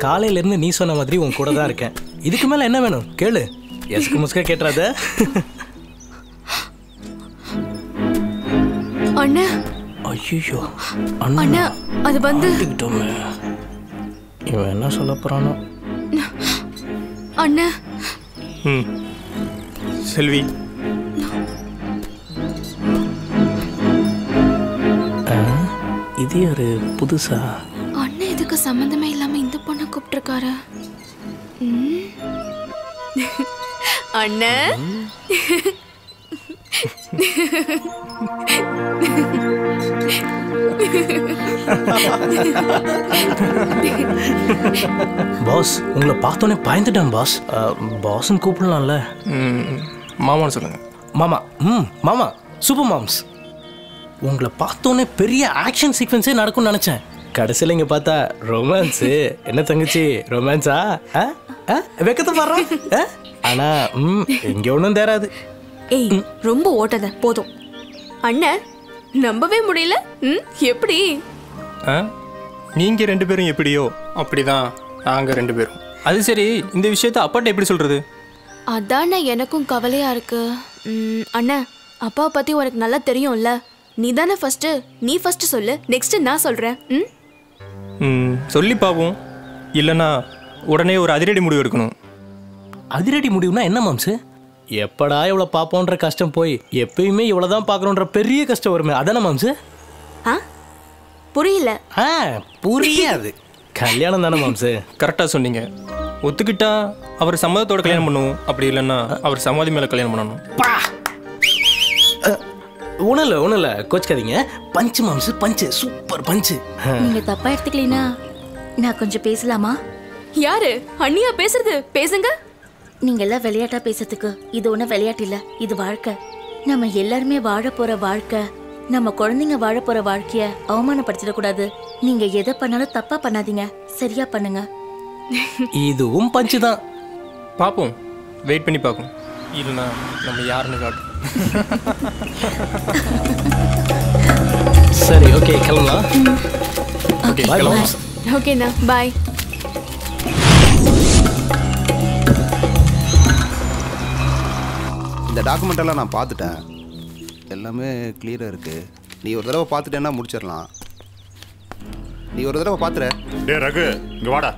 காலையில இருந்து நீ சொன்ன மாதிரி உன் கூட தான் இருக்கேன் இதுக்கு மேல என்ன வேணும் கேளு எஸ்க்கு முஸ்க கேட்டுறாத அண்ணா ஐயோ அண்ணா அது வந்து மாட்டிக்கிட்டோமே. இவன் என்ன சொல்ல போறானோ அண்ணா ம் செல்வி ஆ, இது யாரு புதுசா அண்ணன் இதுக்கு சம்மந்தமே இல்லாம இந்த பொண்ணை கூப்பிட்டுருக்காரு ம். அண்ணன் பாஸ் உங்களை பார்த்தோன்னே பயந்துட்டேன் பாஸ் பாஸ்ன்னு கூப்பிடலாம்ல மாமான்னு சொல்லுங்க மாமா ம் மாமா சூப்பர் மாம்ஸ் உங்களை பார்த்தோன்னே பெரிய ஆக்ஷன் சீக்வன்ஸே நடக்கும்னு நினச்சேன் கடைசியில் இங்கே பார்த்தா ரொமான்ஸு என்ன தங்கச்சி ரொமான்ஸா ஆ ஆ வெக்கத்தை பாடுறோம் ஆ ஆனால் ம் இங்கே ஒன்றும் தேராது ஏய் ரொம்ப ஓட்டாத போதும் அண்ணன் நம்பவே முடியல ம் எப்படி ஆ நீங்கள் ரெண்டு பேரும் எப்படியோ அப்படிதான் நாங்கள் ரெண்டு பேரும் அது சரி இந்த விஷயத்த அப்பாட்ட எப்படி சொல்கிறது அதானே எனக்கும் கவலையா இருக்கு ம், அண்ணன் அப்பாவை பத்தி உனக்கு நல்லா தெரியும்ல நீ தானே ஃபர்ஸ்ட் நீ ஃபர்ஸ்ட் சொல்லு நெக்ஸ்ட் நான் சொல்றேன் ம் ம் சொல்லி பார்ப்போம் இல்லைன்னா உடனே ஒரு அதிரடி முடிவு எடுக்கணும் அதிரடி முடிவுனா என்ன மாம்ஸு எப்படா இவ்வளோ பார்ப்போன்ற கஷ்டம் போய் எப்பயுமே இவ்வளோ தான் பார்க்கணுன்ற பெரிய கஷ்டம் வருமே அதானே மாம்ஸு ஆ புரியல ஆ புரியாது கல்யாணம் தானே மாம்ஸு கரெக்டாக சொன்னீங்க ஒத்துக்கிட்டா அவர் சம்மதத்தோட கல்யாணம் பண்ணுவோம் அப்படி இல்லைன்னா அவர் சமாதி மேலே கல்யாணம் பண்ணணும் ஒன்றும் இல்லை ஒன்றும் இல்லை கோச்சிக்காதீங்க பஞ்சு மாம்ஸு பஞ்சு சூப்பர் பஞ்சு நீங்க தப்பா எடுத்துக்கலைனா நான் கொஞ்சம் பேசலாமா யாரு அண்ணியா பேசுறது பேசுங்க நீங்க எல்லாம் விளையாட்டா பேசுறதுக்கு இது ஒன்றும் விளையாட்டு இல்ல இது வாழ்க்கை நம்ம எல்லாருமே வாழ போற வாழ்க்கை நம்ம குழந்தைங்க வாழ போற வாழ்க்கைய அவமானப்படுத்திடக்கூடாது நீங்க எதை பண்ணாலும் தப்பா பண்ணாதீங்க சரியா பண்ணுங்க இதுவும் பஞ்சு தான் பார்ப்போம் வெயிட் பண்ணி பார்ப்போம் இல்லைன்னா நம்ம யாருன்னு காட்டும் சரி ஓகே கிளம்பலாம் ஓகே Bye, கிளம்பலாம் moms. ஓகேண்ணா பாய் இந்த டாக்குமெண்ட் எல்லாம் நான் பார்த்துட்டேன் எல்லாமே கிளியராக இருக்கு நீ ஒரு தடவை பார்த்துட்டேன்னா முடிச்சிடலாம் நீ ஒரு தடவை பார்த்துற டே ரகு இங்க வாடா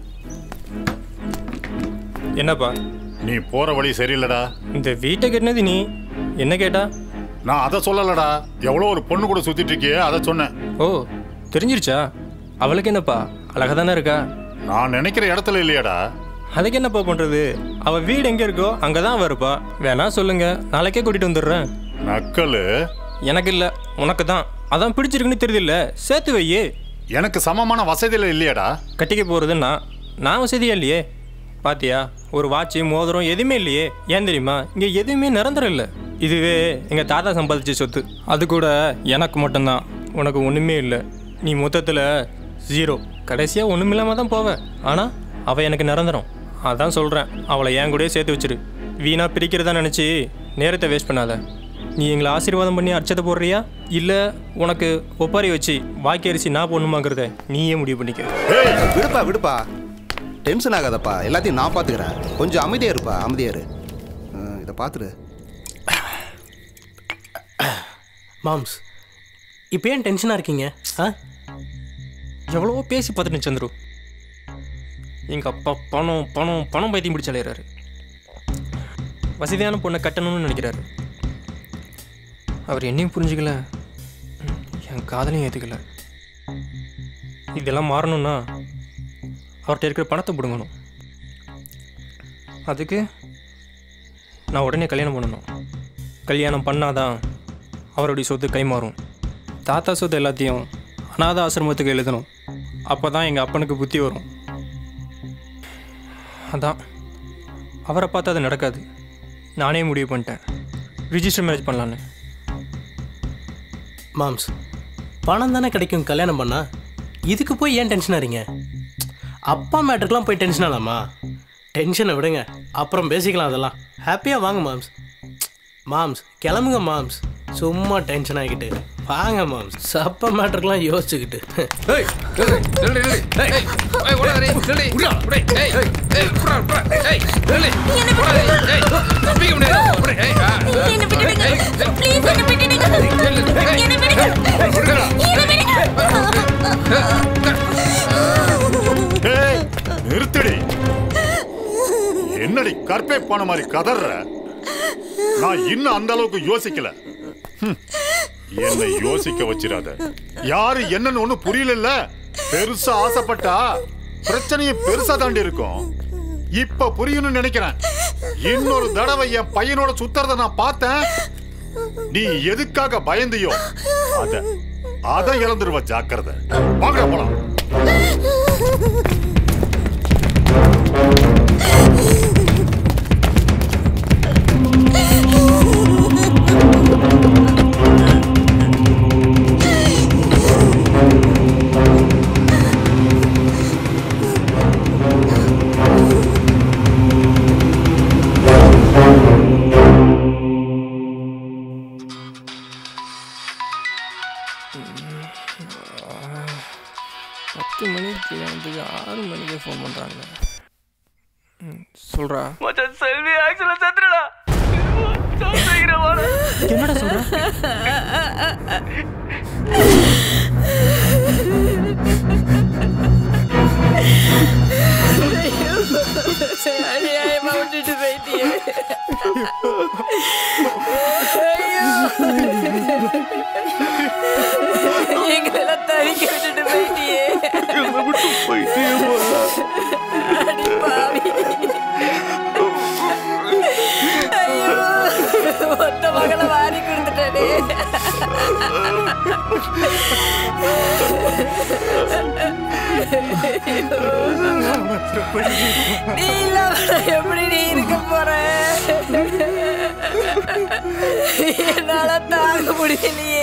என்னப்பா நீ போற வழி சரியில்லடா இந்த வீட்டை கட்டினது நீ என்ன கேட்டா நான் அதை சொல்லலடா எவ்வளோ ஒரு பொண்ணு கூட சுத்திட்டு இருக்கியே அதை சொன்னேன் ஓ தெரிஞ்சிருச்சா அவளுக்கு என்னப்பா அழகா தானே இருக்கா நான் நினைக்கிற இடத்துல இல்லையாடா அதுக்கு என்னப்பா பண்றது அவ வீடு எங்க இருக்கோ அங்கதான் அவ இருப்பா வேணா சொல்லுங்க நாளைக்கே கூட்டிட்டு வந்துடுறேன் நக்கலு எனக்கு இல்ல உனக்கு தான் அதான் பிடிச்சிருக்குன்னு தெரியுது இல்ல சேர்த்து வையே எனக்கு சமமான வசதியில் இல்லையாடா கட்டிக்க போறது நான் நான் வசதியா இல்லையே பாத்தியா ஒரு வாட்ச் மோதிரம் எதுவுமே இல்லையே ஏன் தெரியுமா இங்க எதுவுமே நிரந்தரம் இல்லை இதுவே எங்க தாத்தா சம்பாதிச்ச சொத்து அது கூட எனக்கு மட்டும்தான் உனக்கு ஒண்ணுமே இல்லை நீ மொத்தத்துல ஜீரோ கடைசியா ஒண்ணுமில்லாம தான் போவேன் ஆனா அவ எனக்கு நிரந்தரம் அதான் சொல்றேன் அவளை என் கூடயே சேர்த்து வச்சிரு வீணா பிரிக்கிறதா நினைச்சு நேரத்தை வேஸ்ட் பண்ணாத நீ எங்களை ஆசீர்வாதம் பண்ணி அர்ச்சத்தை போடுறியா இல்ல உனக்கு ஒப்பாரி வச்சு வாக்கி அரிசி நான் போடணுமாங்கிறத நீயே முடிவு பண்ணிக்க விடுப்பா விடுப்பா டென்ஷன் ஆகாதப்பா எல்லாத்தையும் நான் பார்த்துக்கிறேன் கொஞ்சம் அமைதியா இருப்பா அமைதியா இரு அஹ், இதை பார்த்துரு மாம்ஸ் இப்போ ஏன் டென்ஷனாக இருக்கீங்க ஆ எவ்வளவோ பேசி பார்த்துட்டு சந்துரு எங்க அப்பா பணம் பணம் பணம் பைத்தியம் பிடிச்சு அலையிறாரு வசதியான பொண்ணை கட்டணும்னு நினைக்கிறாரு அவர் என்னையும் புரிஞ்சுக்கல ம், என் காதலையும் ஏற்றுக்கல இதெல்லாம் மாறணும்னா அவர்கிட்ட இருக்கிற பணத்தை பிடுங்கணும் அதுக்கு நான் உடனே கல்யாணம் பண்ணணும் கல்யாணம் பண்ணாதான் அவருடைய சொத்து கைமாறும் தாத்தா சொத்து எல்லாத்தையும் அநாத ஆசிரமத்துக்கு எழுதணும் அப்போ தான் எங்கள் அப்பனுக்கு புத்தி வரும் அதான் அவரை பார்த்து அது நடக்காது நானே முடிவு பண்ணிட்டேன் ரிஜிஸ்டர் மேரேஜ் பண்ணலான்னு மாம்ஸ் பணம் தானே கிடைக்கும் கல்யாணம் பண்ணா இதுக்கு போய் ஏன் டென்ஷன் ஆறீங்க அப்பா மேட்டருக்குலாம் போய் டென்ஷன் ஆகலாமா டென்ஷனை விடுங்க அப்புறம் பேசிக்கலாம் அதெல்லாம் ஹாப்பியாக வாங்க மாம்ஸ் மாம்ஸ் கிளம்புங்க மாம்ஸ் சும்மா டென்ஷன் ஆகிக்கிட்டு வாங்க மாம் சப்ப மேட்டருக்கெல்லாம் யோசிச்சுக்கிட்டு ஏய், நிறுத்தடி என்னடி கற்பே போன மாதிரி கதற நான் இன்னும் அந்த அளவுக்கு யோசிக்கல ஹம், என்னை யோசிக்க வச்சிடாத யாரு என்னன்னு ஒண்ணு புரியல பெருசா ஆசைப்பட்டா பிரச்சனையும் பெருசா தாண்டி இருக்கும் இப்ப புரியணும்னு நினைக்கிறேன் இன்னொரு தடவை என் பையனோட சுத்துறத நான் பார்த்தேன் நீ எதுக்காக பயந்தியோ அத அத இழந்துருவ ஜாக்கிரதை வாங்க போலாம் பத்து மணிக்கு கல்யாணத்துக்கு ஆறு மணிக்கு ஃபோன் பண்ணுறாங்க சொல்கிறா மச்சான் செல்வி ஆக்சுவலா செத்துடா என்னடா சொல்ற அநியாயமா விட்டுட்டு போயிட்டியே எங்களெல்லாம் தவிக்க விட்டுட்டு போயிட்டியே அடி பாவி. ஐயோ, ஒத்த மகளை வாரி கொடுத்துட்டே நீ இல்லாம நான் எப்படி நீ இருக்க போற என்னால தாங்க முடியலையே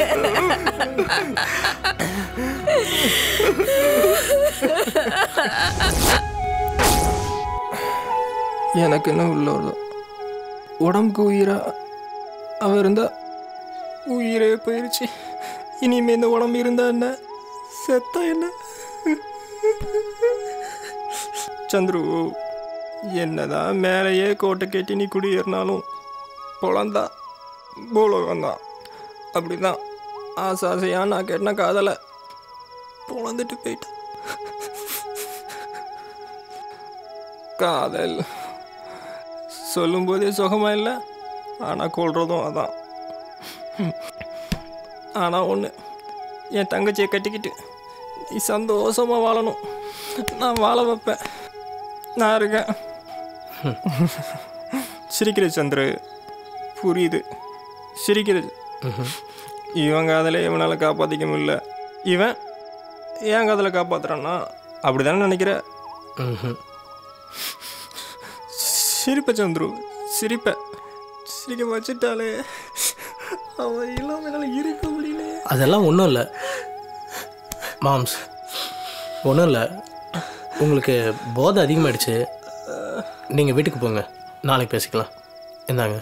எனக்கு என்ன உள்ள வருதோ உடம்புக்கு உயிரா அவ இருந்தா உயிரே போயிருச்சு இனிமே இந்த உடம்பு இருந்தா என்ன செத்தா என்ன சந்துரு என்னதான் மேலேயே கோட்டை கட்டி நீ குடியேறினாலும் பொழந்தா பூலோகம் தான் அப்படிதான் ஆசை ஆசையா நான் கேட்டின காதலை பொழந்துட்டு போயிட்டேன் காதல் சொல்லும்போதே சுகமா இல்லை ஆனால் கொள்றதும் அதான் ஆனால் ஒன்று என் தங்கச்சியை கட்டிக்கிட்டு நீ சந்தோஷமா வாழணும் நான் வாழ வைப்பேன் நான் இருக்கேன் சிரிக்கிற சந்திரு புரியுது சிரிக்கிறது இவன் காதலை இவனால் காப்பாற்றிக்க முடியல இவன் ஏன் காதலை காப்பாத்துறான்னா அப்படிதானே நினைக்கிற சிரிப்ப சந்துரு சிரிப்ப சிரிக்க வச்சுட்டாலே அவ இல்லாம என்னால் இருக்க முடியல அதெல்லாம் ஒன்றும் இல்லை மாம்ஸ் ஒன்றும் இல்லை உங்களுக்கு போதை அதிகமாயிடுச்சு நீங்கள் வீட்டுக்கு போங்க நாளைக்கு பேசிக்கலாம் இந்தாங்க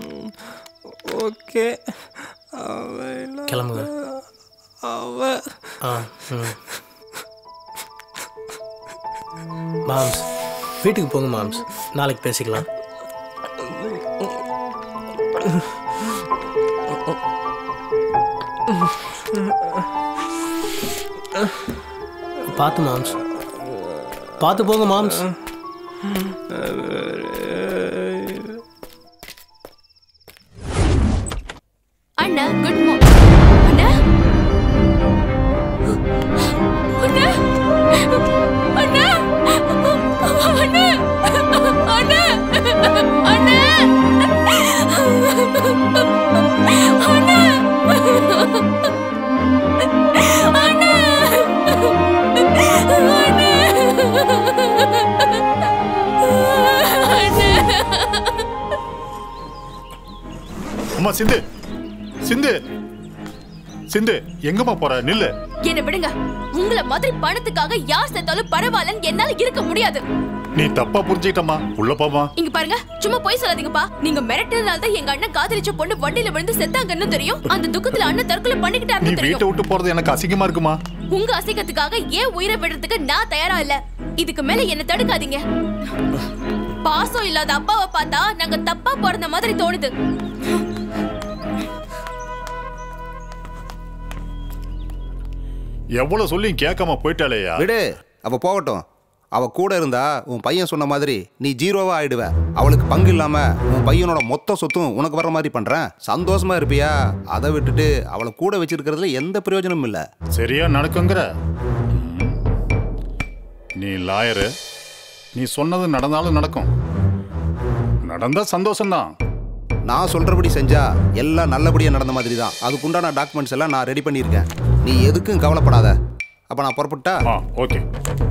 ஓகே அவ இல்லாம கிளம்புங்க அவ ஆ ம் மாம்ஸ் வீட்டுக்கு போங்க மாம்ஸ் நாளைக்கு பேசிக்கலாம் பார்த்து மாம்ஸ் பார்த்து போங்க மாம்ஸ் அண்ணா குட் மார்னிங் அண்ணா அண்ணா அண்ணா அண்ணா அண்ணா அண்ணா அம்மா சிந்து சிந்து சிந்து எங்கம்மா போற நில்லு என்ன விடுங்க உங்களை மாதிரி பணத்துக்காக யார் செத்தாலும் பரவாயில்லன்னு என்னால இருக்க முடியாது நீ தப்பா புரிஞ்சுக்கிட்டம்மா உள்ள போமா இங்க பாருங்க சும்மா போய் சொல்லாதீங்கப்பா நீங்க மிரட்டுறதுனால தான் எங்க அண்ணன் காதலிச்ச பொண்ணு வண்டியில விழுந்து செத்தாங்கன்னு தெரியும் அந்த துக்கத்துல அண்ணன் தற்கொலை நீ பண்ணிக்கிட்டாருன்னு வீட்டை தெரியும் விட்டு போறது எனக்கு அசிங்கமா இருக்குமா உங்க அசிங்கத்துக்காக ஏன் உயிரை விடுறதுக்கு நான் தயாரா இல்ல இதுக்கு மேல என்ன தடுக்காதீங்க பாசம் இல்லாத அப்பாவை பார்த்தா நாங்க தப்பா பிறந்த மாதிரி தோணுது எவ்வளவு சொல்லி கேட்காம போயிட்டாலேயா விடு அவ போகட்டும் அவ கூட இருந்தா உன் பையன் சொன்ன மாதிரி நீ ஜீரோவா ஆயிடுவ அவளுக்கு பங்கு இல்லாம உன் பையனோட மொத்த சொத்தும் உனக்கு வர்ற மாதிரி பண்றேன் சந்தோஷமா இருப்பியா அதை விட்டுட்டு அவளை கூட வச்சிருக்கிறதுல எந்த பிரயோஜனமும் இல்ல சரியா நடக்குங்கிற ம். நீ லாயரு நீ சொன்னது நடந்தாலும் நடக்கும் நடந்தா சந்தோஷம்தான் நான் சொல்றபடி செஞ்சா எல்லாம் நல்லபடியா நடந்த மாதிரி தான் அதுக்குண்டான டாக்குமெண்ட்ஸ் எல்லாம் நான் ரெடி பண்ணியிருக்கேன் நீ எதுக்கும் கவலைப்படாத அப்ப நான் புறப்பட்டா ஓகே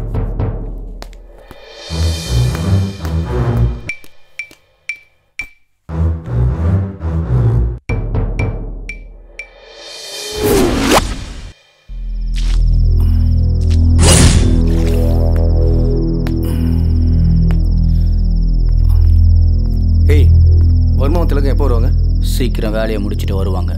ஏய் வர்மாவும் திலகம் எப்போ வருவாங்க சீக்கிரம் வேலையை முடிச்சுட்டு வருவாங்க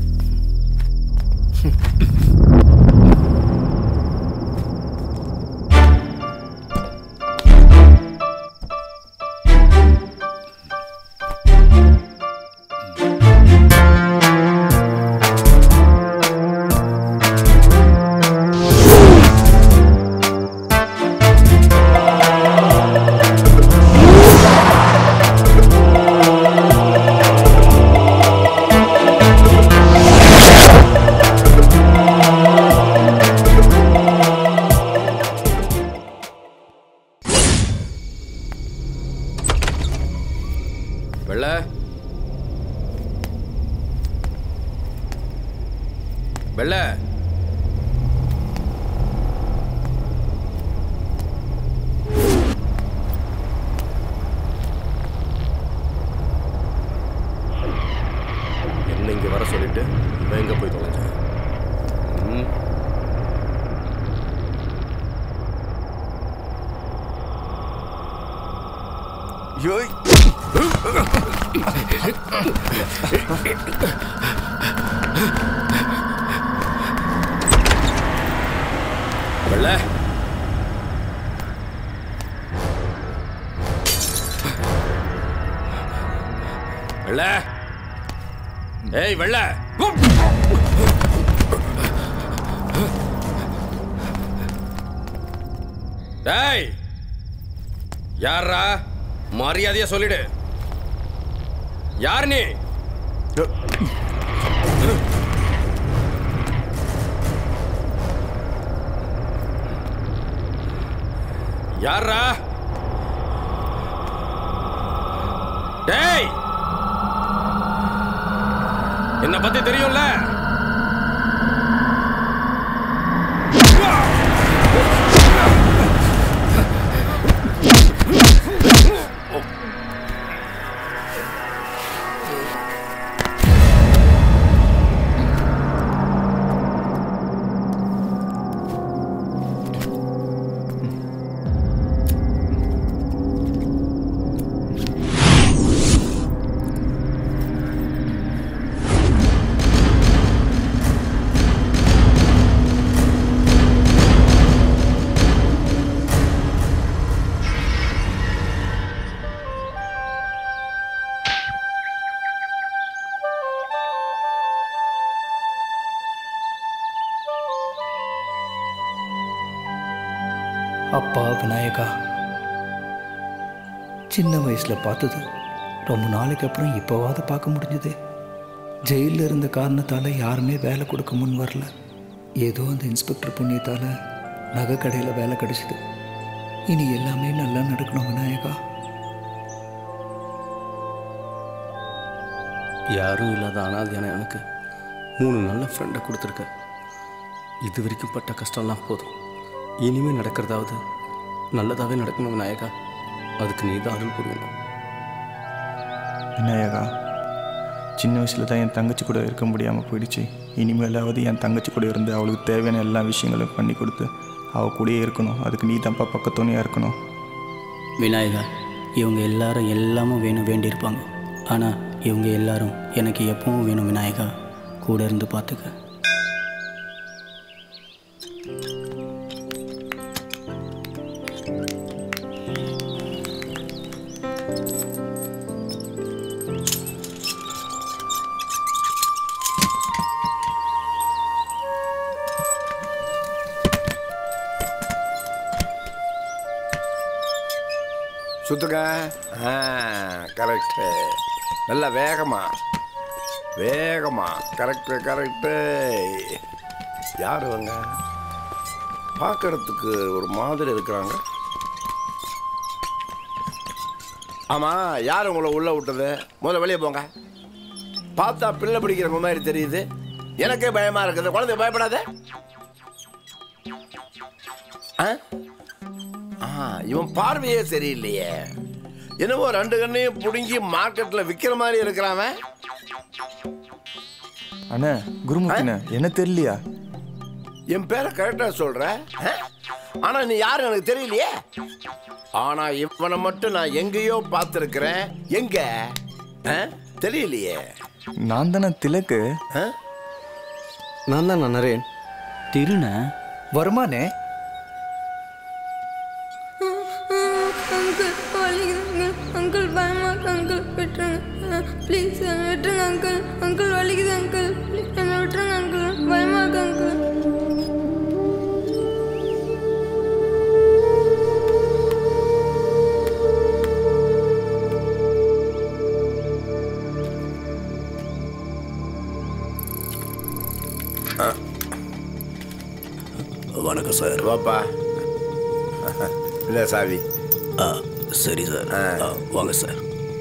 வெள்ள வெள்ள என்ன இங்க வர சொல்லிட்டு இவன் எங்க போய் தொலைஞ்சான் ம் வெள்ள வெள்ள ஏய் வெள்ள டேய் யாரா மரியாதையா சொல்லிடு யார் நீ யாரா டேய் என்ன பத்தி தெரியும்ல அப்பா விநாயகா சின்ன வயசில் பார்த்தது ரொம்ப நாளைக்கு அப்புறம் இப்போவாது பார்க்க முடிஞ்சது ஜெயிலில் இருந்த காரணத்தால் யாருமே வேலை கொடுக்க முன் வரல ஏதோ அந்த இன்ஸ்பெக்டர் புண்ணியத்தால் நகை கடையில் வேலை கிடைச்சிது இனி எல்லாமே நல்லா நடக்கணும் விநாயகா யாரும் இல்லாத அனாதையான எனக்கு மூணு நல்ல ஃப்ரெண்டை கொடுத்துருக்க இது வரைக்கும் பட்ட கஷ்டம்லாம் போதும் இனிமேல் நடக்கிறதாவது நல்லதாகவே நடக்கணும் விநாயகா அதுக்கு நீ தான் அருள் புரியணும் விநாயகா சின்ன வயசில் தான் என் தங்கச்சி கூட இருக்க முடியாமல் போயிடுச்சு இனிமேலாவது என் தங்கச்சி கூட இருந்து அவளுக்கு தேவையான எல்லா விஷயங்களும் பண்ணி கொடுத்து அவள் கூடயே இருக்கணும் அதுக்கு நீ தான்ப்பா பக்கத்துணையாக இருக்கணும் விநாயகா இவங்க எல்லாரும் எல்லாமும் வேணும் வேண்டியிருப்பாங்க ஆனால் இவங்க எல்லாரும் எனக்கு எப்பவும் வேணும் விநாயகா கூட இருந்து பார்த்துக்க சுத்துங்க ஆ கரெக்டு நல்லா வேகமா வேகமா கரெக்டு கரெக்டு யார் இவங்க பார்க்கறதுக்கு ஒரு மாதிரி இருக்கிறாங்க ஆமா யார் உங்களை உள்ள விட்டது முதல்ல வெளியே போங்க பார்த்தா பிள்ளை பிடிக்கிறவங்க மாதிரி தெரியுது எனக்கே பயமா இருக்குது குழந்தை பயப்படாத ஆ ஆ, இவன் பார்வையே சரியில்லையே என்னவோ ரெண்டு கண்ணையும் புடுங்கி மார்க்கெட்ல விக்கிற மாதிரி இருக்கிறான் அண்ணா குருமூர்த்திண்ணே என்ன தெரியலையா என் பேரை கரெக்டா சொல்ற ஆ? ஆனா நீ யாரு எனக்கு தெரியலையே ஆனா இவனை மட்டும் நான் எங்கேயோ பார்த்துருக்கிறேன் எங்க ஆ? தெரியலையே நான் தானே திலக்கு நான் தான் நரேன் திருண வருமானே அங்கிள் வலிக்குதுங்க அங்கிள் பயமா இருக்கு அங்கிள் விட்டுருங்க ப்ளீஸ் விட்டுருங்க அங்கிள் அங்கிள் வலிக்குது அங்கிள் என்னை விட்டுருங்க அங்கிள் பயமா இருக்கு அங்கிள் வணக்கம் சார் வாப்பா இல்லை சாவி ஆ சரி சார் ஆ, வாங்க சார்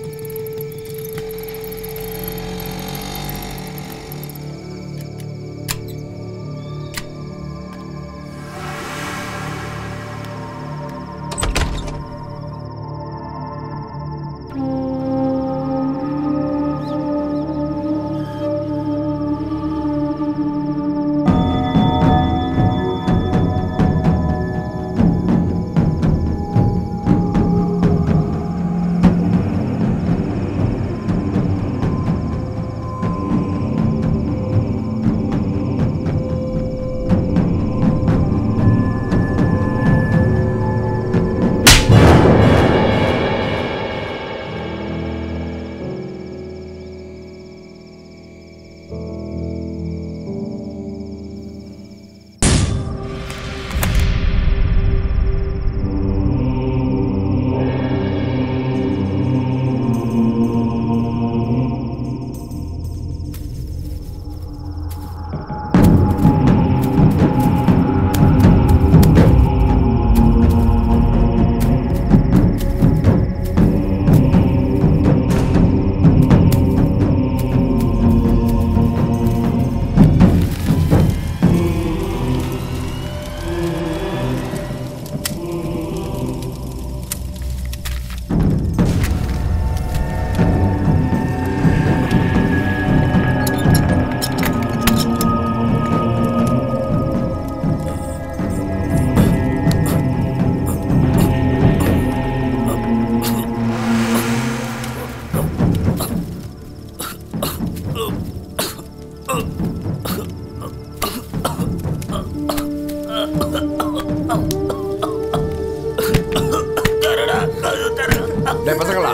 டேய் பசங்களா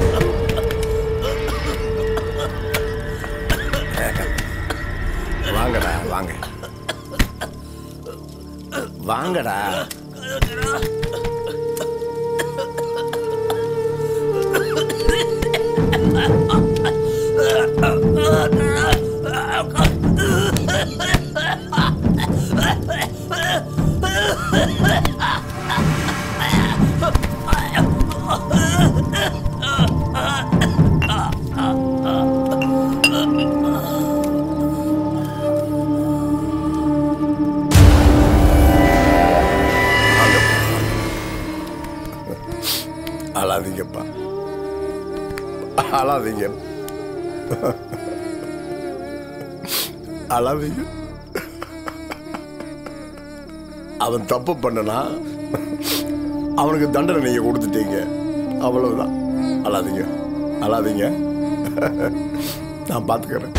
வாங்கடா வாங்க வாங்கடா அழாதீங்கப்பா அழாதீங்க அழாதீங்க அவன் தப்பு பண்ணனா அவனுக்கு தண்டனை நீங்க கொடுத்துட்டீங்க அவ்வளவுதான் அழாதீங்க அழாதீங்க நான் பார்த்துக்கிறேன்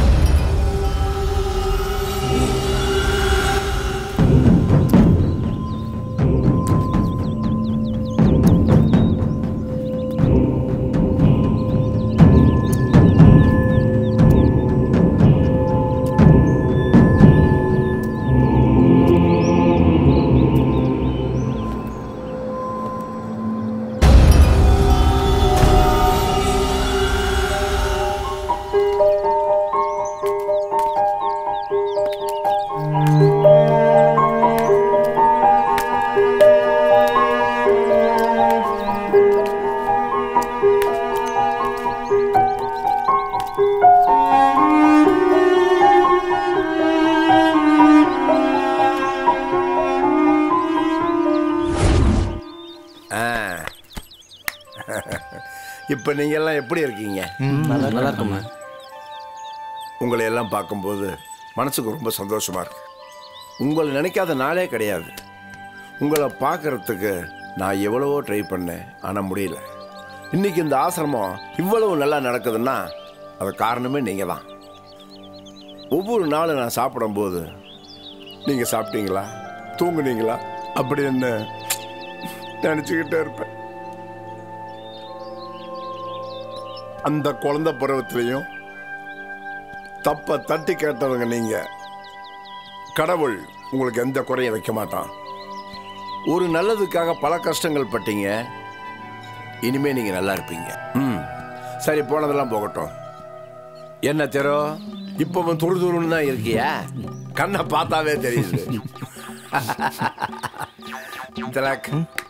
ஆ. இப்ப நீங்க எல்லாம் எப்படி இருக்கீங்க நல்லா நல்லா இருக்கோம்மா. உங்களை எல்லாம் பார்க்கும்போது மனசுக்கு ரொம்ப சந்தோஷமா இருக்கு உங்களை நினைக்காத நாளே கிடையாது உங்களை பார்க்கறதுக்கு நான் எவ்வளவோ ட்ரை பண்ணேன் ஆனால் முடியல இன்னைக்கு இந்த ஆசிரமம் இவ்வளவு நல்லா நடக்குதுன்னா அது காரணமே நீங்கள் தான் ஒவ்வொரு நாளும் நான் சாப்பிடும்போது நீங்கள் சாப்பிட்டீங்களா தூங்குனீங்களா அப்படின்னு நினச்சிக்கிட்டே இருப்பேன் அந்த குழந்தை பருவத்திலையும் தப்ப தட்டி கேட்டவங்க நீங்க கடவுள் உங்களுக்கு எந்த குறையும் வைக்க மாட்டான் ஒரு நல்லதுக்காக பல கஷ்டங்கள் பட்டீங்க இனிமே நீங்க நல்லா இருப்பீங்க ம் சரி போனதெல்லாம் போகட்டும் என்ன தெரோ இப்பவும் துரு துருன்னு தான் இருக்கியா கண்ணை பார்த்தாவே தெரியுது திலக்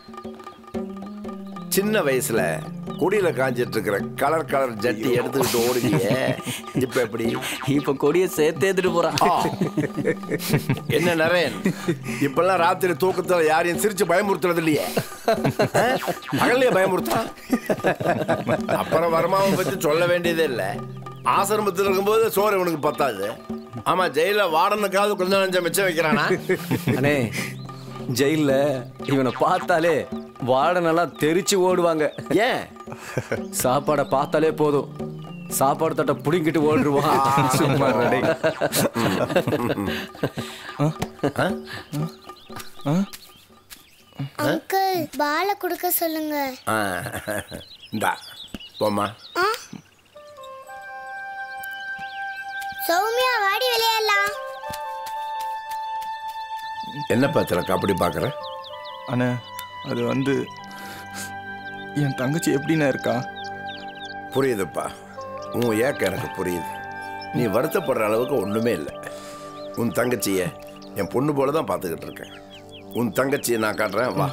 சின்ன வயசுல கொடியில காஞ்சிட்டு இருக்கிற கலர் கலர் ஜட்டி எடுத்துக்கிட்டு ஓடுவியே இப்ப எப்படி இப்ப கொடியை சேர்த்து எடுத்துட்டு போறான் என்ன நரேன் இப்பெல்லாம் ராத்திரி தூக்கத்துல யாரையும் சிரிச்சு பயமுறுத்துறது இல்லையே பகல்லையே பயமுறுத்தான் அப்புறம் வருமாவை பத்தி சொல்ல வேண்டியதே இல்லை ஆசிரமத்தில் இருக்கும்போது சோறு இவனுக்கு பத்தாது ஆமா ஜெயில வாடனுக்காவது கொஞ்சம் நஞ்சம் மிச்சம் வைக்கிறானா அண்ணே ஜெயில்ல இவனை பார்த்தாலே வார்டனெல்லாம் தெரிச்சு ஓடுவாங்க ஏன் சாப்பாடை பார்த்தாலே போதும் சாப்பாடு தட்டை புடிங்கிட்டு ஓடுருவான் சும்மா ரெடி அங்கிள் பாலை கொடுக்க சொல்லுங்க ஆ, இந்தா போம்மா சௌமியா வாடி விளையாடலாம் என்னப்பா திலக்கு அப்படி பார்க்குற அண்ணா அது வந்து என் தங்கச்சி எப்படிண்ணா இருக்கா புரியுதுப்பா உன் ஏக்கம் எனக்கு புரியுது நீ வருத்தப்படுற அளவுக்கு ஒன்றுமே இல்லை உன் தங்கச்சிய என் பொண்ணு போல தான் பார்த்துக்கிட்டு இருக்கேன் உன் தங்கச்சியை நான் காட்டுறேன் வா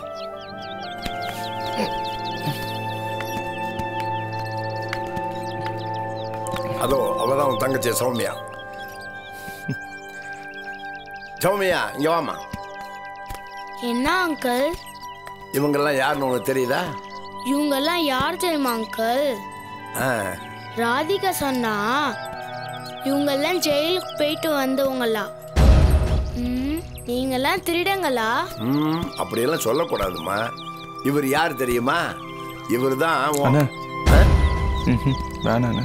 அதோ அவதான் உன் தங்கச்சி சௌமியா சௌமியா இங்க வாமா என்ன அங்கிள் இவங்கெல்லாம் யாருன்னு உனக்கு தெரியுதா இவங்கெல்லாம் யார் தெரியுமா அங்கிள் ஆ ராதிகா சொன்னா இவங்கெல்லாம் ஜெயிலுக்கு போயிட்டு வந்தவங்களா ம், நீங்கெல்லாம் திருடங்களா ம் அப்படியெல்லாம் சொல்லக்கூடாதும்மா இவர் யார் தெரியுமா இவர் தான் அண்ணா ம்ஹும். வேணாண்ணா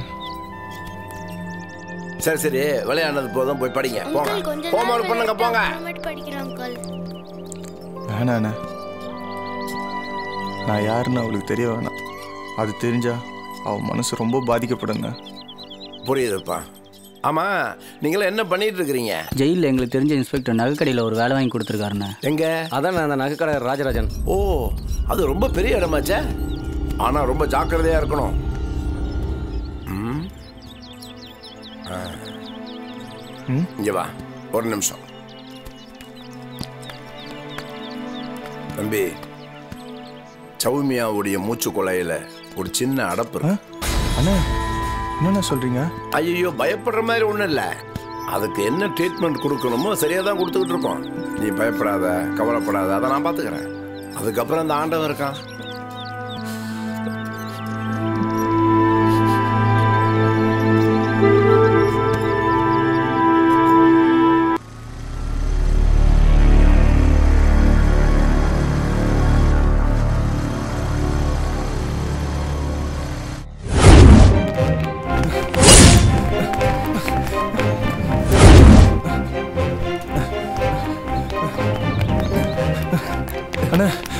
சரி சரி விளையாடுனது போதும் போய் படிங்க போங்க அங்கிள் கொஞ்ச போமா நேரம் பண்ணுங்க போங்க அப்புறமேட்டு படிக்கிறேன் அங்கிள் வேணாண்ணா நான் யாருன்னு அவளுக்கு தெரிய வேணாம் அது தெரிஞ்சா அவ மனசு ரொம்ப பாதிக்கப்படுங்க புரியுதுப்பா ஆமா நீங்களாம் என்ன பண்ணிட்டு இருக்கிறீங்க ஜெயிலில் எங்களுக்கு தெரிஞ்ச இன்ஸ்பெக்டர் நகைக்கடையில் ஒரு வேலை வாங்கி கொடுத்துருக்காருண்ணே எங்க அதான் அந்த நகைக்கடை ராஜராஜன் ஓ அது ரொம்ப பெரிய இடமாச்சே ஆனா ரொம்ப ஜாக்கிரதையா இருக்கணும் ம். ஆ. இங்க வா ஒரு நிமிஷம் தம்பி சௌமியாவுடைய மூச்சு குழாயில ஒரு சின்ன அடப்பு இருக்கு அண்ணா என்னண்ணா சொல்றீங்க ஐயோ பயப்படுற மாதிரி ஒன்றும் இல்லை அதுக்கு என்ன ட்ரீட்மெண்ட் கொடுக்கணுமோ சரியாக தான் கொடுத்துக்கிட்டு இருக்கோம் நீ பயப்படாத கவலைப்படாத அதை நான் பார்த்துக்கிறேன் அதுக்கப்புறம் அந்த ஆண்டவன் இருக்கான்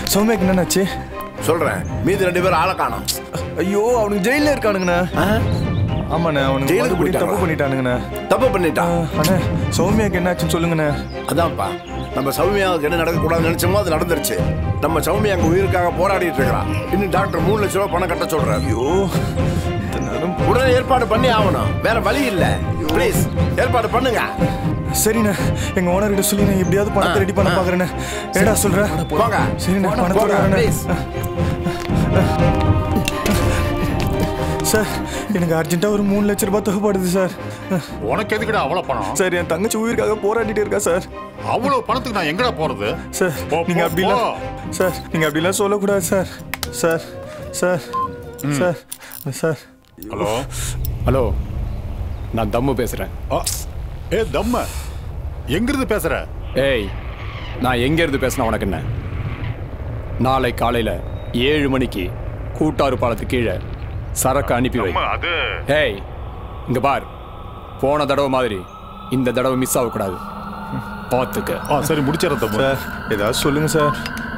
சௌமியாக்கு என்னன்னாச்சு சொல்றேன் மீதி ரெண்டு பேரும் ஆளை காணோம் ஐயோ அவனுக்கு ஜெயில இருக்கானுங்கண்ணா ஆமாண்ணே அவனுக்கு ஜெயிலுக்கு மறுபடியும் தப்பு போயிட்டாங்களா? பண்ணிட்டானுங்கண்ணே தப்பு பண்ணிட்டான் அண்ணே சௌமியாக்கு என்னாச்சுன்னு சொல்லுங்கண்ணே அதான்ப்பா நம்ம சௌமியாவுக்கு என்ன நடக்கக்கூடாதுன்னு நினைச்சோமோ அது நடந்துருச்சு நம்ம சௌமியா அங்க உயிருக்காக போராடிட்டு இருக்கிறான் இன்னும் டாக்டர் மூணு லட்ச ரூபாய் பணம் கட்ட சொல்றாரு ஐயோ உடனே ஏற்பாடு பண்ணி ஆகணும் வேற வழி இல்ல ப்ளீஸ் ஏற்பாடு பண்ணுங்க சரிண்ணே எங்க ஓனர் கிட்ட சொல்லி நான் எப்படியாவது பணத்தை ரெடி பண்ண பாக்குறேண்ணே ஏடா சொல்ற போங்க சரிண்ணே போங்க, பணத்தை போங்க, வரேண்ணே. please. சார் எனக்கு அர்ஜென்ட்டா ஒரு மூணு லட்ச ரூபாய் தேவைப்படுது சார் உனக்கு எதுக்குடா அவ்வளோ பணம் சார் என் தங்கச்சி உயிருக்காக போராடிட்டு இருக்கா சார் அவ்வளோ பணத்துக்கு நான் எங்கடா போறது சார் போ, நீங்க போ, அப்படிலாம் போ. சார் நீங்க அப்படிலாம் சொல்லக்கூடாது sir sir sir sir sir hello hello நான் தம்மு பேசுகிறேன் ஏ தம்ம எங்கிருந்து பேசுற ஏய் நான் எங்கேருந்து பேசினா உனக்கு என்ன நாளை காலையில் ஏழு மணிக்கு கூட்டாறு பாலத்து கீழே சரக்கு அனுப்பி வை அது ஏய் இங்க பார் போன தடவை மாதிரி இந்த தடவை மிஸ் ஆகக்கூடாது பார்த்துக்க ஆ சரி முடிச்சிடறேன் தம்மு சார் ஏதாவது சொல்லுங்க சார்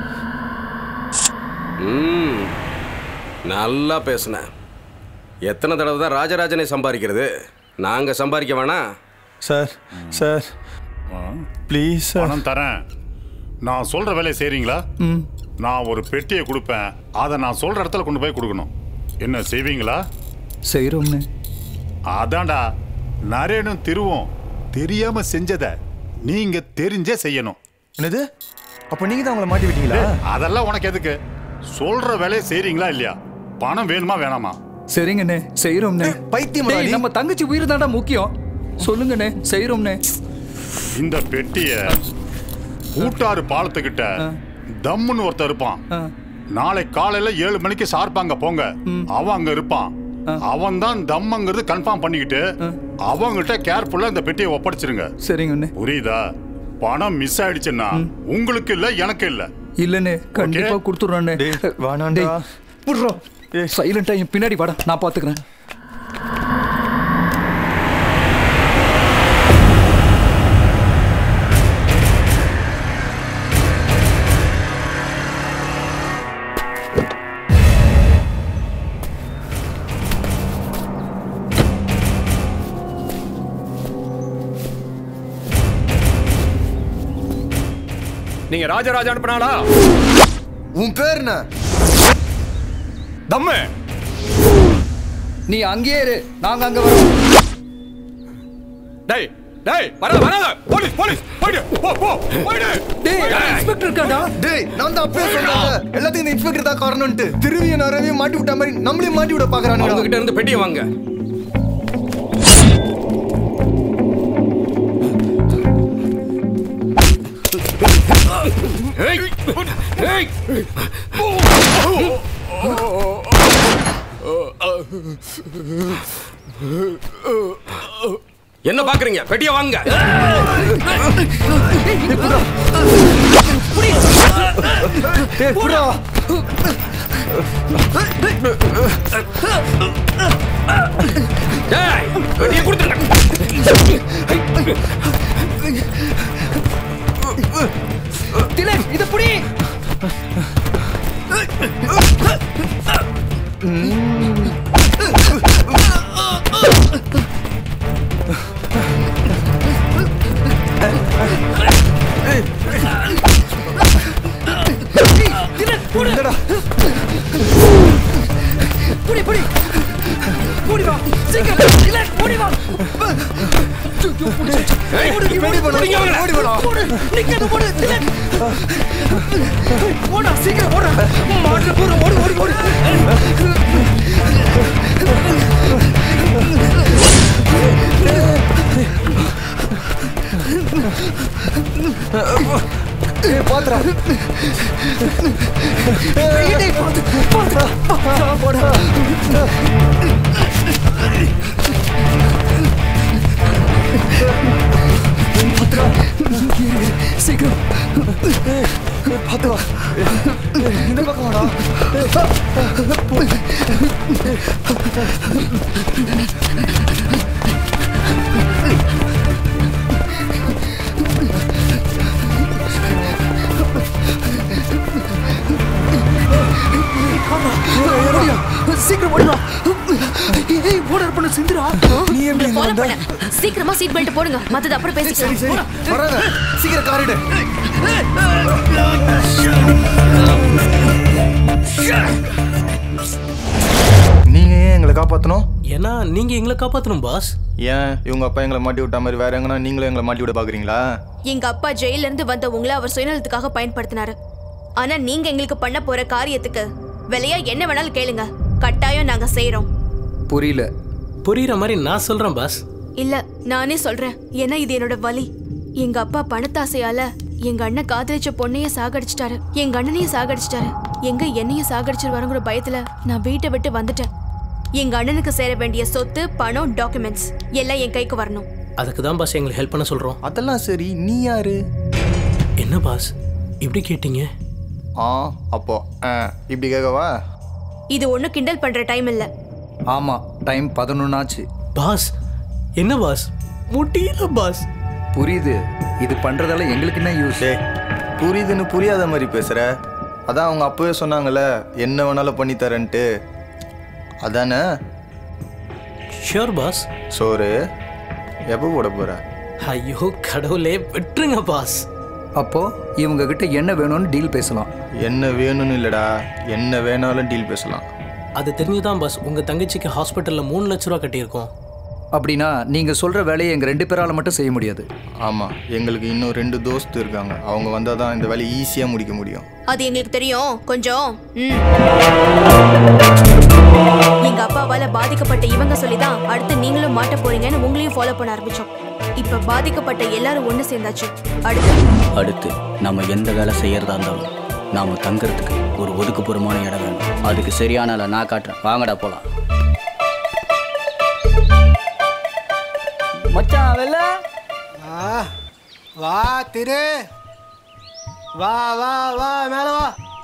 ம் நல்லா பேசுனேன் எத்தனை தடவை தான் ராஜராஜனை சம்பாதிக்கிறது நாங்கள் சம்பாதிக்க வேணாம் சார் சார் ப்ளீஸ் சார் பணம் தரேன் நான் சொல்ற வேலையை செய்றீங்களா ம் நான் ஒரு பெட்டியை கொடுப்பேன் அதை நான் சொல்ற இடத்துல கொண்டு போய் கொடுக்கணும் என்ன செய்வீங்களா செய்கிறோம்ண்ணே அதான்டா நரேனும் திருவும் தெரியாம செஞ்சத நீங்க தெரிஞ்சே செய்யணும் என்னது அப்போ நீங்க தான் அவங்கள மாட்டி விட்டீங்களா டேய், அதெல்லாம் உனக்கு எதுக்கு சொல்ற வேலையை செய்றீங்களா இல்லையா பணம் வேணுமா வேணாமா சரிங்கண்ணே செய்யறோம்ண்ணே பைத்தியமாடா டேய், நீ? நம்ம தங்கச்சி உயிர் தான்டா முக்கியம் சொல்லுங்கண்ணே செய்யறோம்ண்ணே இந்த பெட்டிய கூட்டாறு பாலத்துக்கிட்ட தம்முன்னு ஒருத்தன் இருப்பான் நாளை காலையில ஏழு மணிக்கு ஷார்ப்பாங்க போங்க அவன் அங்க இருப்பான் அவன் தான் தம்மங்கிறது கன்ஃபார்ம் பண்ணிக்கிட்டு அவங்கிட்ட கேர்ஃபுல்லா இந்த பெட்டியை ஒப்படைச்சிருங்க சரிங்கண்ணே புரியுதா பணம் மிஸ் ஆயிடுச்சுன்னா உங்களுக்கு இல்ல எனக்கு இல்ல இல்லண்ணே கண்டிப்பா கொடுத்துட்றானே வேணாண்டா விட்றோம் சைலண்டா என் பின்னாடி வாடா நான் பாத்துக்கிறேன் நீங்க ராஜராஜா அனுப்பினாளா உன் பேர் என்ன தம்மு நீ அங்கேயே இரு நாங்க அங்க வரோம் டேய் டேய் வர வராத போலீஸ் போலீஸ் போயிடு போ போ போயிடு டேய் இன்ஸ்பெக்டர் இருக்காடா டேய் நான் தான் அப்பவே சொன்னேன் எல்லாத்தையும் இந்த இன்ஸ்பெக்டர் தான் காரணம்ட்டு திருவிய நரவே மாட்டி விட்ட மாதிரி நம்மளையும் மாட்டி விட பாக்குறானுங்க அவங்க கிட்ட இருந்து பெட்டியை வாங்க ஏய் ஏய் என்ன பாக்குறீங்க பெட்டியை வாங்க டேய் புடா டேய் பெட்டியை கொடுத்துருங்க திலக் இத புடி என்னடா புடி புடி புடி வா சீக்கிரம் திலக் புடி வா ஏய், புடி வெடி பண்ணு, புடி ஓடி வாடா. புடி நிக்காத புடி திலக் ஓடா சீக்கிரம் ஓடா மாட்டு போற ஓடு ஓடு ஓடு ஏய் பாத்ரா ஏய் டேய் பாத்ரா பாத்ரா போடா சீக்கிரம் பாத்து வா இந்த பக்கம் வாடா சீக்கிரம் ஓடுடா ஏய் ஓடர் பண்ண சிந்துரா நீ எப்படி இங்க ஃபாலோ வந்த பண்ண சீக்கிரமா சீட் பெல்ட் போடுங்க மத்தது அப்புறம் பேசிக்கலாம் வராத சீக்கிரம் காரிடு நீங்க ஏன் எங்களை காப்பாத்தணும் ஏன்னா நீங்க எங்களை காப்பாத்தணும் பாஸ் ஏன் இவங்க அப்பா எங்களை மாட்டி விட்ட மாதிரி வேற எங்கன்னா நீங்களும் எங்களை மாட்டி விட பாக்குறீங்களா எங்க அப்பா ஜெயில இருந்து வந்த உங்களை அவர் சுயநலத்துக்காக பயன்படுத்தினாரு ஆனா நீங்க எங்களுக்கு பண்ண போற காரியத்துக்கு விலையா என்ன வேணாலும் கேளுங்க கட்டாயம் நாங்க செய்யறோம் புரியல புரியுற மாதிரி நான் சொல்றேன் பாஸ் இல்ல நானே சொல்றேன் ஏன்னா இது என்னோட வலி எங்க அப்பா பணத்தாசையால எங்க அண்ணன் காதலிச்ச பொண்ணைய சாகடிச்சிட்டாரு எங்க அண்ணனையும் சாகடிச்சிட்டாரு எங்க என்னையும் சாகடிச்சிருவாருங்கிற பயத்துல நான் வீட்டை விட்டு வந்துட்டேன் எங்க அண்ணனுக்கு சேர வேண்டிய சொத்து பணம் டாக்குமெண்ட்ஸ் எல்லாம் என் கைக்கு வரணும் அதுக்கு தான் பாஸ் எங்களுக்கு ஹெல்ப் பண்ண சொல்றோம் அதெல்லாம் சரி நீ யாரு என்ன பாஸ் இப்படி கேட்டீங்க ஆ அப்போ ஆ, இப்படி கேட்கவா இது ஒண்ணும் கிண்டல் பண்ற டைம் இல்ல ஆமா டைம் பதினொன்னாச்சு பாஸ் என்ன பாஸ் முடியல பாஸ் புரியுது இது பண்றதால எங்களுக்கு என்ன யூஸ் புரியுதுன்னு புரியாத மாதிரி பேசுற அதான் அவங்க அப்பவே சொன்னாங்கல்ல என்ன வேணாலும் பண்ணி தரேன்ட்டு அதானே ஷியோர் பாஸ் சோறு எப்போ போட போற ஐயோ கடவுளே விட்டுருங்க பாஸ் அப்போ இவங்க கிட்ட என்ன வேணும்னு டீல் பேசலாம் என்ன வேணும்னு இல்லடா என்ன வேணாலும் டீல் பேசலாம் அது தெரிஞ்சுதான் பாஸ் உங்க தங்கச்சிக்கு ஹாஸ்பிட்டல்ல மூணு லட்ச ரூபா கட்டியிருக்கோம் அப்படின்னா நீங்க சொல்ற வேலையை எங்க ரெண்டு பேரால மட்டும் செய்ய முடியாது ஆமாம் எங்களுக்கு இன்னும் ரெண்டு தோஸ்து இருக்காங்க அவங்க வந்தால் தான் இந்த வேலையை ஈஸியாக முடிக்க முடியும் அது எங்களுக்கு தெரியும் கொஞ்சம் ம். எங்க அப்பாவால பாதிக்கப்பட்ட இவங்க சொல்லிதான் அடுத்து நீங்களும் மாட்ட போறீங்கன்னு உங்களையும் ஃபாலோ பண்ண ஆரம்பிச்சோம் இப்ப பாதிக்கப்பட்ட எல்லாரும் ஒண்ணு சேர்ந்தாச்சு அடுத்து அடுத்து நம்ம எந்த வேலை செய்யறதா இருந்தாலும் நாம தங்குறதுக்கு ஒரு ஒதுக்குப்புறமான இடம் வேணும் அதுக்கு சரியான ஆளை நான் காட்டுறேன் வாங்கடா போலாம் மச்சான் வெள்ள ஆ, வா திரு வா வா வா மேல வா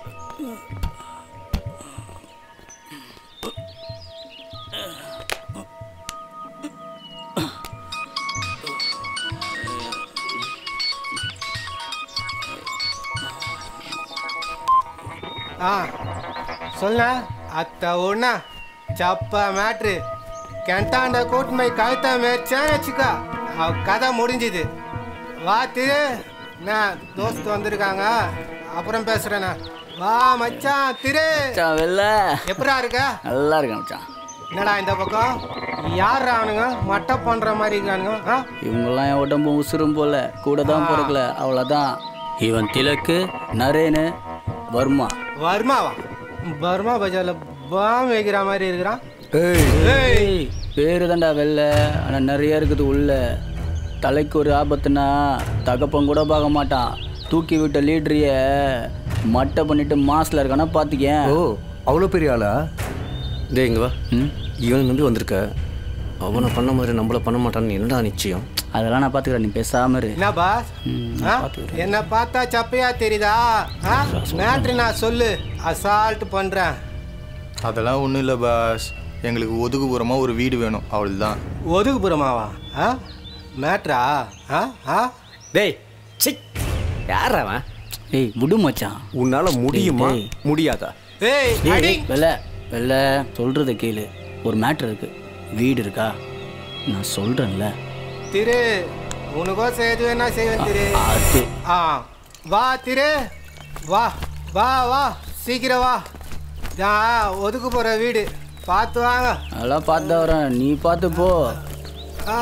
ஆ சொல்ல அத்த ஒண்ணா சப்ப மேட்ரு கெண்டாண்ட கூட்டுமை கழுத்த மேய்ச்சான்னு வச்சுக்கோ அவ கதை முடிஞ்சுது வா திரு நான் தோஸ்து வந்திருக்காங்க அப்புறம் பேசுறேண்ணா வா மச்சான் திரு மச்சான் வெள்ள எப்படா இருக்க நல்லா இருக்கேன் மச்சான் என்னடா இந்த பக்கம் யார் அவனுங்க மட்டை பண்ற மாதிரி இருக்கானுங்க ஆ இவங்கெல்லாம் என் உடம்பும் உசுரும் போல கூட தான் பிறக்கல அவ்வளோதான் இவன் திலக்கு நரேனு வர்மா வர்மாவா வர்மா பஜார்ல பாம் வைக்கிற மாதிரி இருக்கிறான் ஏய் பேரு தான்டா வெள்ள ஆனால் நிறைய இருக்குது உள்ள தலைக்கு ஒரு ஆபத்துனா தகப்பன் கூட பார்க்க மாட்டான் தூக்கி விட்ட லீடரிய மட்டை பண்ணிட்டு மாஸ்ல இருக்கானா பார்த்துக்கேன் ஓ அவ்வளோ பெரிய ஆளா டேய் இங்க வா இவனை நம்பி வந்திருக்க அவனை பண்ண மாதிரி நம்மள பண்ண மாட்டான்னு என்னடா நிச்சயம் அதெல்லாம் நான் பார்த்துக்கிறேன் நீ பேசாம இரு என்ன பாஸ் ஆ? என்ன பார்த்தா சப்பையா தெரியுதா மேட்ரு நான் சொல்லு அசால்ட் பண்றேன் அதெல்லாம் ஒன்றும் இல்லை பாஸ் எங்களுக்கு ஒதுக்குப்புறமா ஒரு வீடு வேணும் அவ்வளவுதான் ஒதுக்குப்புறமாவா ஆ மேட்ரா ஆ ஆ டேய் சி யார் அவன் ஏய் விடு மச்சான் உன்னால முடியுமா டேய், முடியாதா ஏய் டேய், அடி டேய், வெள்ள வெள்ள சொல்றத கேளு ஒரு மேட்ரு இருக்கு வீடு இருக்கா நான் சொல்றேன்ல திரு உனக்கோசம் எது வேணா செய்வேன் திரு அது ஆ வா திரு வா வா வா சீக்கிரம் வா நான் ஒதுக்கு போற வீடு பார்த்து வாங்க அதெல்லாம் பார்த்து தான் வரேன் நீ பார்த்து போ ஆ.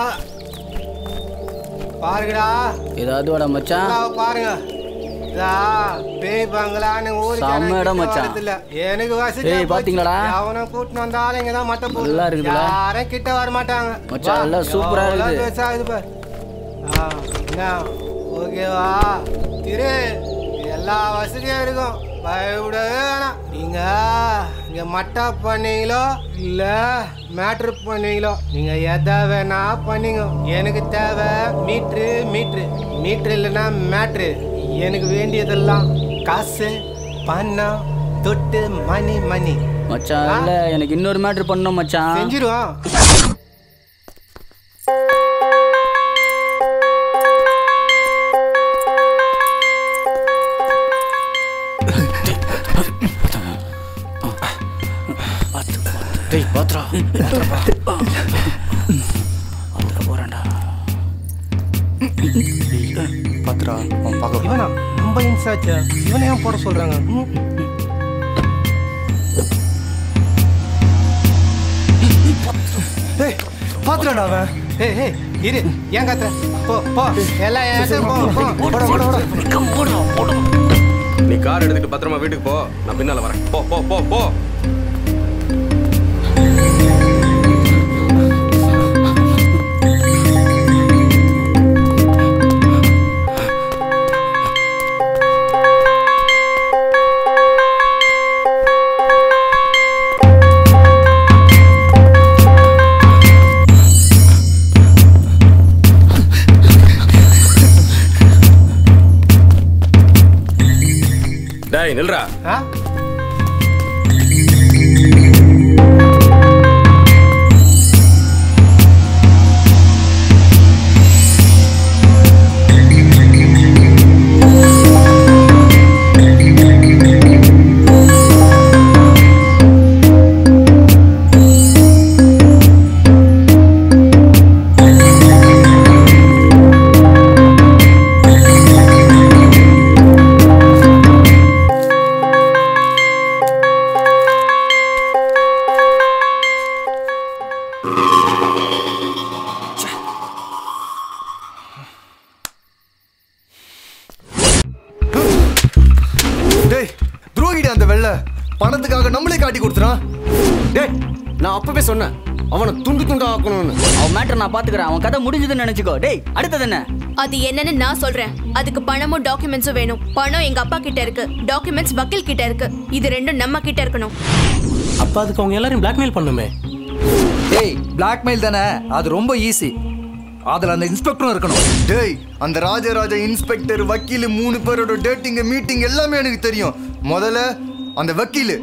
பாருங்கடா ஏதாவது வாடா மச்சான் அக்காவை பாருங்க இதா, பேய் பங்களான்னு ஊருக்கு செம்ம எனக்கு இடம் கிட்ட மச்சான். வரதில்ல. எனக்கு வசதி ஏய், பாத்தீங்களாடா? அவனை கூட்டின்னு வந்தாலும் இங்க தான் மட்ட போகுது. நல்லா இருக்குதுல? யாரும் கிட்ட வர மாட்டாங்க மச்சான், வா, எல்லாம் சூப்பரா எவ்வளவு இருக்குது. பெருசா இருக்குது பாரு. ஆ, என்ன ஓகேவா திரு எல்லா வசதியும் இருக்கும் பயப்படவே வேணாம் நீங்க இங்க மட்டா பண்ணீங்களோ இல்ல மேட்ரு பண்ணீங்களோ நீங்க எதை வேணா பண்ணீங்க எனக்கு தேவை மீட்ரு மீட்ரு மீட்ரு இல்லைன்னா மேட்ரு எனக்கு வேண்டியதெல்லாம் காசு பணம் தொட்டு மணி மணி மச்சான் இல்ல எனக்கு இன்னொரு மேட்ரு பண்ணணும் மச்சான் செஞ்சிருவோம் டேய் பாத்ரா பாத்ரா போறேன்டா பாத்துரா அவன் பார்க்க இவனா நம்ம இன்சாச்சா இவனை ஏன் போட சொல்றாங்க ம்? டேய் பாத்துறாடா அவன் ஏய் ஏய் இரு ஏன் கத்த போ போ எல்லாம் என் இடத்துக்கு போ போ போடா போடா போடா நீ கார் எடுத்துட்டு பத்திரமா வீட்டுக்கு போ நான் பின்னால வரேன் போ போ போ போ டேய் நில்றா ஆ டேய் துரோகிடா அந்த வெள்ள பணத்துக்காக நம்மளே காட்டி கொடுத்துறான் டேய் நான் அப்பவே சொன்னேன் அவனை துண்டு துண்டா ஆக்கணும்னு அவன் மேட்டர் நான் பாத்துக்கிறேன் அவன் கதை முடிஞ்சதுன்னு நினைச்சுக்கோ டேய் அடுத்தது என்ன அது என்னன்னு நான் சொல்றேன் அதுக்கு பணமும் டாக்குமெண்ட்ஸும் வேணும் பணம் எங்க அப்பா கிட்ட இருக்கு டாக்குமெண்ட்ஸ் வக்கீல் கிட்ட இருக்கு இது ரெண்டும் நம்ம கிட்ட இருக்கணும் அப்ப அதுக்கு அவங்க எல்லாரையும் பிளாக்மெயில் பண்ணுமே டேய் பிளாக்மெயில் தானே அது ரொம்ப ஈஸி அதுல அந்த இன்ஸ்பெக்டரும் இருக்கணும் டேய் அந்த ராஜராஜ இன்ஸ்பெக்டர் வக்கீல் மூணு பேரோட டேட்டிங் மீட்டிங் எல்லாமே எனக்கு தெரியும் முதல்ல அந்த வக்கீல்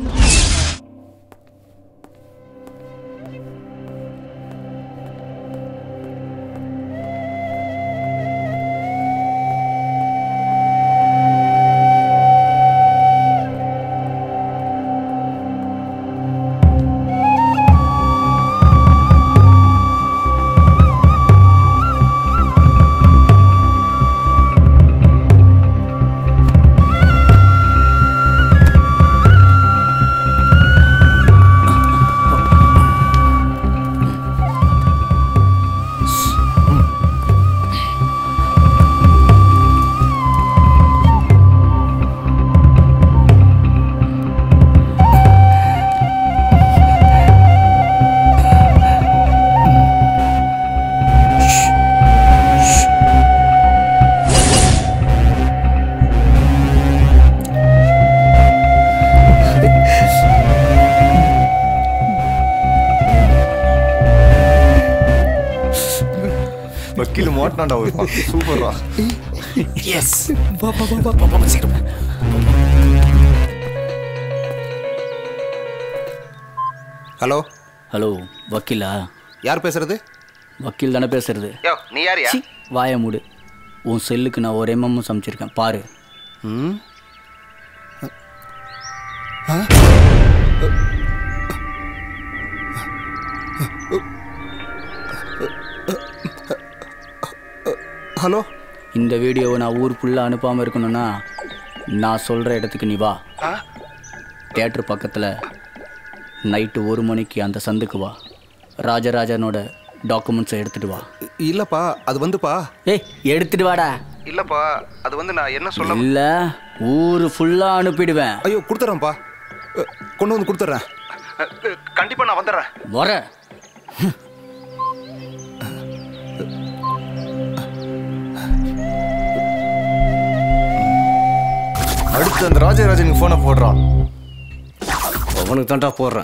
வக்கீல் மாட்டான்டா ஒரு சூப்பர்ரா எஸ் வா வா வா வா வா, வா சீக்கிரம் ஹலோ ஹலோ வக்கீலா யார் பேசுறது வக்கீல் தானே பேசுறது யோ நீ யாரியா சீ, வாயை மூடு உன் செல்லுக்கு நான் ஒரு எம்எம் சமைச்சிருக்கேன் பாரு ம் ஹலோ இந்த வீடியோவை நான் ஊர் ஃபுல்லாக அனுப்பாமல் இருக்கணும்னா நான் சொல்கிற இடத்துக்கு நீ வா தேட்டர் பக்கத்தில் நைட்டு ஒரு மணிக்கு அந்த சந்துக்கு வா ராஜராஜனோட டாக்குமெண்ட்ஸை எடுத்துட்டு வா இல்லப்பா அது வந்துப்பா ஏய் எடுத்துட்டு வாடா இல்லப்பா அது வந்து நான் என்ன சொல்ல இல்ல ஊர் ஃபுல்லாக அனுப்பிடுவேன் ஐயோ கொடுத்துறேன்ப்பா அ, கொண்டு வந்து கொடுத்துட்றேன் கண்டிப்பா நான் வந்துடுறேன் வர அடுத்து அந்த ராஜராஜனுக்கு போனை போடுறான் அவனுக்கு தான்டா போடுறேன்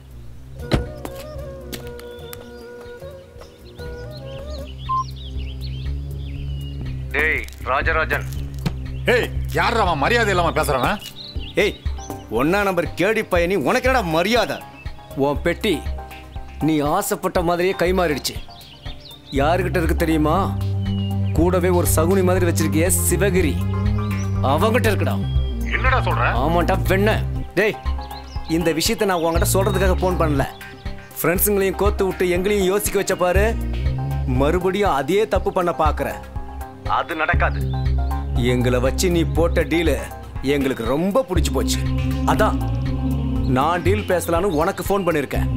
டேய் ராஜராஜன் ஏய் யார் அவன் மரியாதை இல்லாம பேசுறானா ஏய் ஒன்னா நம்பர் கேடி பையனி உனக்கு என்னடா மரியாதை உன் பெட்டி நீ ஆசைப்பட்ட மாதிரியே கைமாறிடுச்சு யாருக்கிட்ட இருக்கு தெரியுமா கூடவே ஒரு சகுனி மாதிரி வச்சிருக்கிய சிவகிரி அவங்கிட்ட இருக்குடா என்னடா சொல்ற ஆமாண்டா வெண்ண டேய் இந்த விஷயத்தை நான் உன்கிட்ட சொல்றதுக்காக ஃபோன் பண்ணல ஃப்ரெண்ட்ஸுங்களையும் கோத்து விட்டு எங்களையும் யோசிக்க வச்ச பாரு மறுபடியும் அதே தப்பு பண்ண பார்க்குற அது நடக்காது எங்களை வச்சு நீ போட்ட டீலு எங்களுக்கு ரொம்ப பிடிச்சி போச்சு அதான் நான் டீல் பேசலான்னு உனக்கு ஃபோன் பண்ணியிருக்கேன்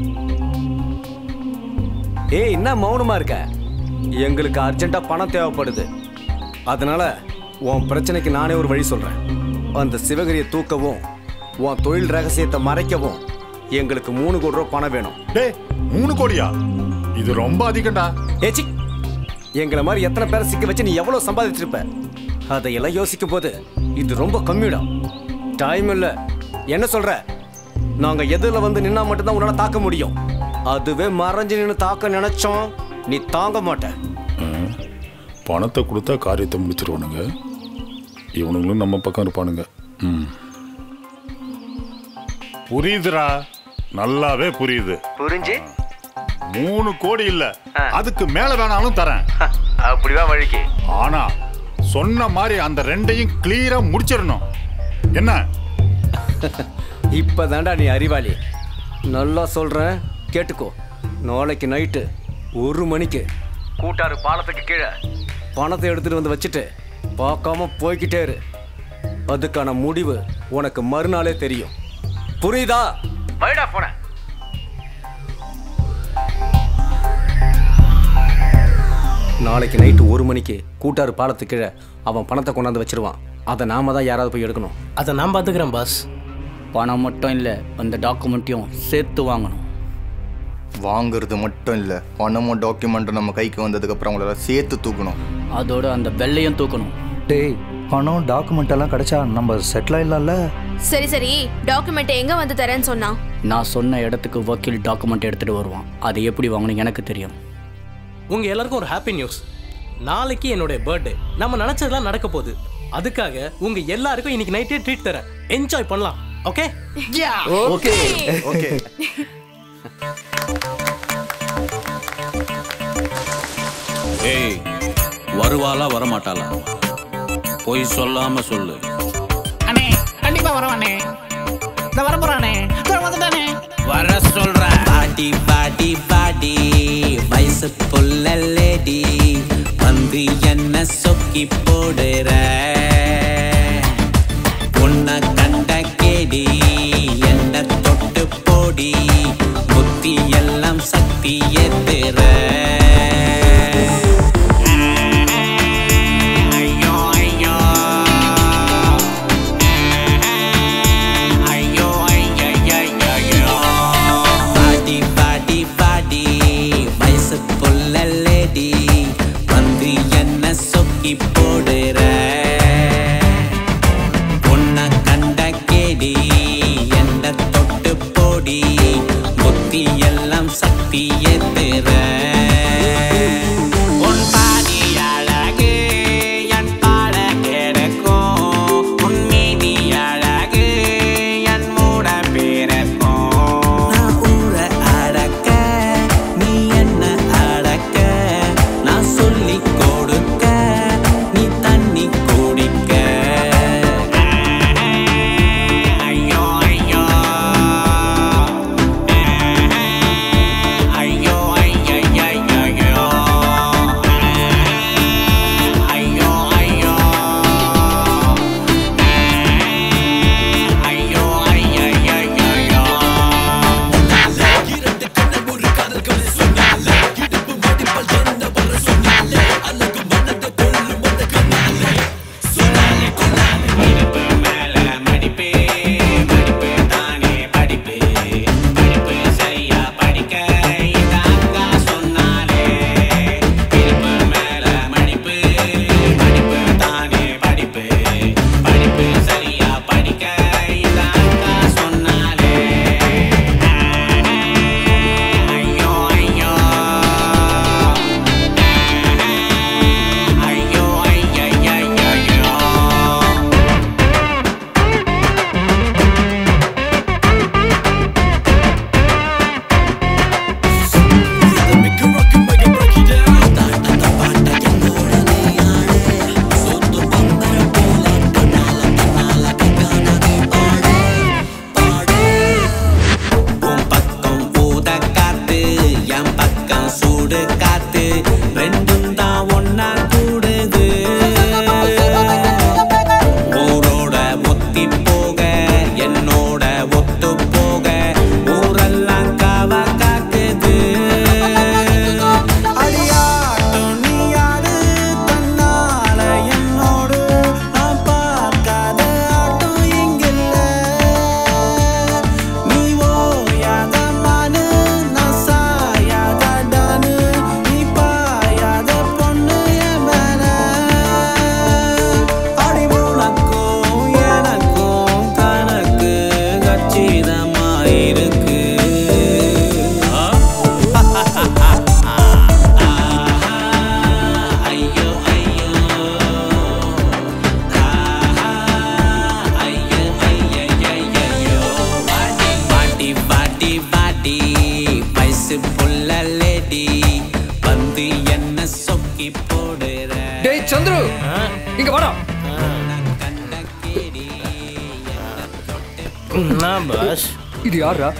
ஏய் என்ன மௌனமா இருக்க எங்களுக்கு அர்ஜென்ட்டா பணம் தேவைப்படுது அதனால உன் பிரச்சனைக்கு நானே ஒரு வழி சொல்றேன் அந்த சிவகிரியை தூக்கவும் உன் தொழில் ரகசியத்தை மறைக்கவும் எங்களுக்கு மூணு கோடி ரூபா பணம் வேணும் டேய் மூணு கோடியா இது ரொம்ப அதிகம்டா ஏச்சி எங்களை மாதிரி எத்தனை பேரை சிக்க வச்சு நீ எவ்வளவு சம்பாதிச்சிருப்ப அதையெல்லாம் யோசிக்கும் போது இது ரொம்ப கம்மிடா டைம் இல்ல என்ன சொல்ற நாங்க எதுல வந்து நின்னா மட்டும்தான் உன்னால தாக்க முடியும் அதுவே மறைஞ்சு நின்று தாக்க நினைச்சோம் நீ தாங்க மாட்ட ம். பணத்தை கொடுத்தா காரியத்தை முடிச்சிருவானுங்க இவனுங்களும் நம்ம பக்கம் இருப்பானுங்க ம். புரியுதுடா நல்லாவே புரியுது புரிஞ்சு மூணு கோடி இல்ல அதுக்கு மேல வேணாலும் தரேன் அப்படிதான் வழிக்கு ஆனா சொன்ன மாதிரி அந்த ரெண்டையும் கிளியரா முடிச்சிடணும் என்ன இப்பதான்டா நீ அறிவாளி நல்லா சொல்றேன் கேட்டுக்கோ நாளைக்கு நைட்டு ஒரு மணிக்கு கூட்டாறு பாலத்துக்கு கீழே பணத்தை எடுத்துட்டு வந்து வச்சுட்டு பார்க்காம போய்கிட்டே இரு அதுக்கான முடிவு உனக்கு மறுநாளே தெரியும் புரியுதா வைடா போன நாளைக்கு நைட்டு ஒரு மணிக்கு கூட்டாறு பாலத்துக்கு கீழே அவன் பணத்தை கொண்டாந்து வச்சிருவான் அதை நாம தான் யாராவது போய் எடுக்கணும் அதை நான் பார்த்துக்கிறேன் பாஸ் பணம் மட்டும் இல்லை அந்த டாக்குமெண்ட்டையும் சேர்த்து வாங்கணும் வாங்குறது மட்டும் இல்லை பணமும் டாக்குமெண்ட்டும் நம்ம கைக்கு வந்ததுக்கப்புறம் அவங்கள சேர்த்து தூக்கணும் அதோட அந்த வெள்ளையும் தூக்கணும் டேய் பணம் டாக்குமெண்ட் எல்லாம் கிடைச்சா நம்ம செட்டில் ஆயிடலாம்ல சரி சரி டாக்குமெண்ட் எங்க வந்து தரேன்னு சொன்னான் நான் சொன்ன இடத்துக்கு வக்கீல் டாக்குமெண்ட் எடுத்துட்டு வருவான் அதை எப்படி வாங்கணும் எனக்கு தெரியும் உங்க எல்லாருக்கும் ஒரு ஹாப்பி நியூஸ் நாளைக்கு என்னுடைய பர்த்டே நம்ம நினைச்சதெல்லாம் நடக்க போகுது அதுக்காக உங்க எல்லாருக்கும் இன்னைக்கு நைட்டே ட்ரீட் தரேன் என்ஜாய் பண்ணலாம் ஓகே ஓகே ஓகே ஏய் வருவாளா வரமாட்டாளா பொய் சொல்லாம சொல்லு அண்ணே கண்டிப்பா வரவானே இந்த வர போறானே வந்துட்டானே வர சொல்ற பாடி பாடி பாடி வயசு புள்ள லேடி வந்து என்ன சொக்கி போடுற உன்னை கண்ட கேடி என்ன தொட்டு போடி புத்தி எல்லாம் சக்தி ஏத்துற ஐயோ ஐயோ ஐயோ ஐயோ வாடி வாடி வயசு புள்ள லேடி வந்து என்ன சொக்கி போடுற டேய் சந்துரு இங்க வாடா என்ன பாஸ் இது யாரா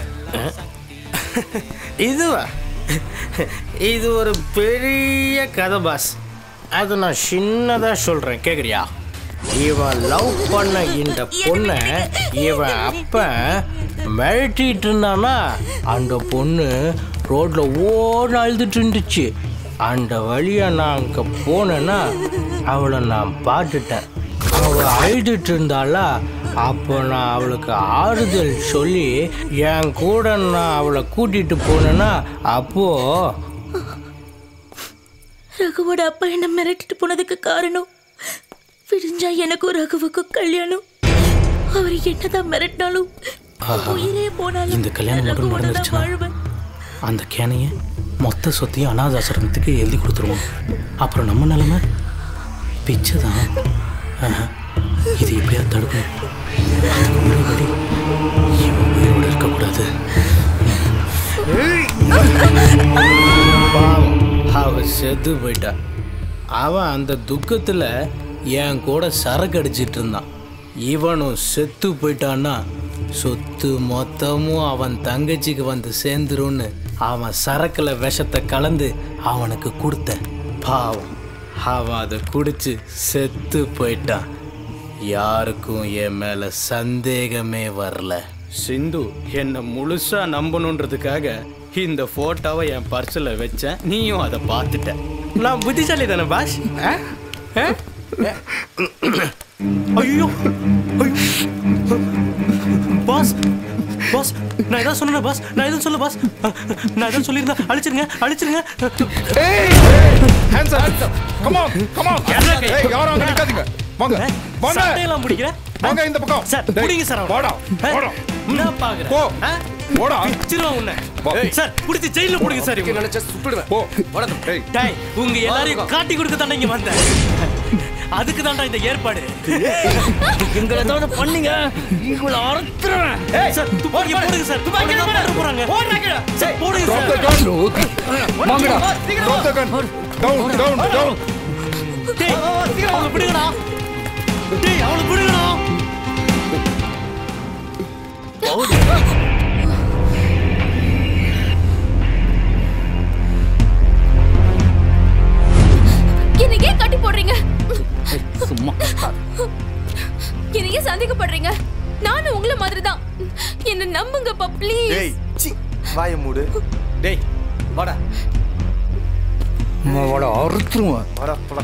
இதுவா இது ஒரு பெரிய கதை பாஸ் அது நான் சின்னதா சொல்றேன் கேக்குறியா இவன் லவ் பண்ண இந்த பொண்ணை இவன் அப்ப மிரட்டிட்டு இருந்தானா அந்த பொண்ணு ரோட்ல ஓட அழுதுட்டு இருந்துச்சு அந்த வழியா நான் அங்க போனேன்னா அவளை நான் பார்த்துட்டேன் அவ அழுதுட்டு இருந்தாளா அப்போ நான் அவளுக்கு ஆறுதல் சொல்லி என் கூட நான் அவளை கூட்டிட்டு போனேன்னா அப்போ ரகுவோட அப்பா என்ன மிரட்டிட்டு போனதுக்கு காரணம் விடிஞ்சா எனக்கும் ரகுவுக்கும் கல்யாணம் அவர் என்னதான் மிரட்டினாலும் ஆஹா. உயிரே போனாலும் இந்த கல்யாணம் மட்டும் ரகுவோட தான் நடந்துருச்சுன்னா வாழ்வேன். அந்த கேனைய மொத்த சொத்தையும் அனாதாசிரமத்துக்கு எழுதி கொடுத்துருவோம் அப்புறம் நம்ம நிலைமை பிச்சை தான் ஆஹா. இது எப்படியா தடுக்கணும் அதுக்கு முன்னாடி இவன் உயிரோட இருக்கக்கூடாது பாவம் அவ செத்து போயிட்டா அவன் அந்த துக்கத்துல என் கூட சரக்கு அடிச்சிட்டு இருந்தான் இவனும் செத்து போயிட்டான்னா சொத்து மொத்தமும் அவன் தங்கச்சிக்கு வந்து சேர்ந்துரும்னு அவன் சரக்குல விஷத்தை கலந்து அவனுக்கு கொடுத்த பாவம் அவன் அதை குடிச்சு செத்து போயிட்டான் யாருக்கும் என் மேல சந்தேகமே வரல சிந்து என்னை முழுசா நம்பணுன்றதுக்காக இந்த போட்டோவை என் பர்ஸில் வச்சேன் நீயும் அதை பார்த்துட்ட நான் புத்திசாலி தானே பாஷ் ஐயோ பாஸ் பாஸ் நான் எதாவது சொன்னேன் பாஸ் நான் எதுவும் சொல்ல பாஸ் நான் எதுவும் சொல்லியிருந்தேன் அழிச்சிருங்க அழிச்சிருங்க hands up come on come on ஏய் யாரும் அங்க நிக்காதீங்க வாங்க வாங்க சட்டையெல்லாம் பிடிக்கிறேன் வாங்க இந்த பக்கம் சார் டேய், பிடிங்க சார் அவனை. வாடா ஆ? வாடா நான் பாக்குறேன் போ. ஆ? போடா. பிச்சிருவேன் உன்னை வா. சார் பிடிச்சி ஜெயில போடுங்க சார் இவங்க. நினைச்சா சுட்டுடுவேன் போ வாடா டேய் டேய் உங்க எல்லாரையும் காட்டி கொடுக்க தானே இங்க வந்தேன் அதுக்கு தான்டா இந்த ஏற்பாடு எங்களை ஏதாவது பண்ணீங்க உங்களை அறுத்துறேன் சார் துப்பாக்கி போடுங்க சார் துப்பாக்கி போடுறாங்க சார் போடுங்க Drop the சார் gun. வாங்கடா Drop the gun. Down, down, down. டேய் அவளை விடுங்கடா டேய் அவளை விடுங்கடா என்னை ஏன் கட்டி போடுறீங்க சும்மா என்னை ஏன் சந்தேகப்படுறீங்க நானும் உங்கள மாதிரி தான் என்ன நம்புங்கப்பா ப்ளீஸ் டேய் சி வாய மூடு டேய் வாடா வாடா அறுத்துருவேன் வாடா போடா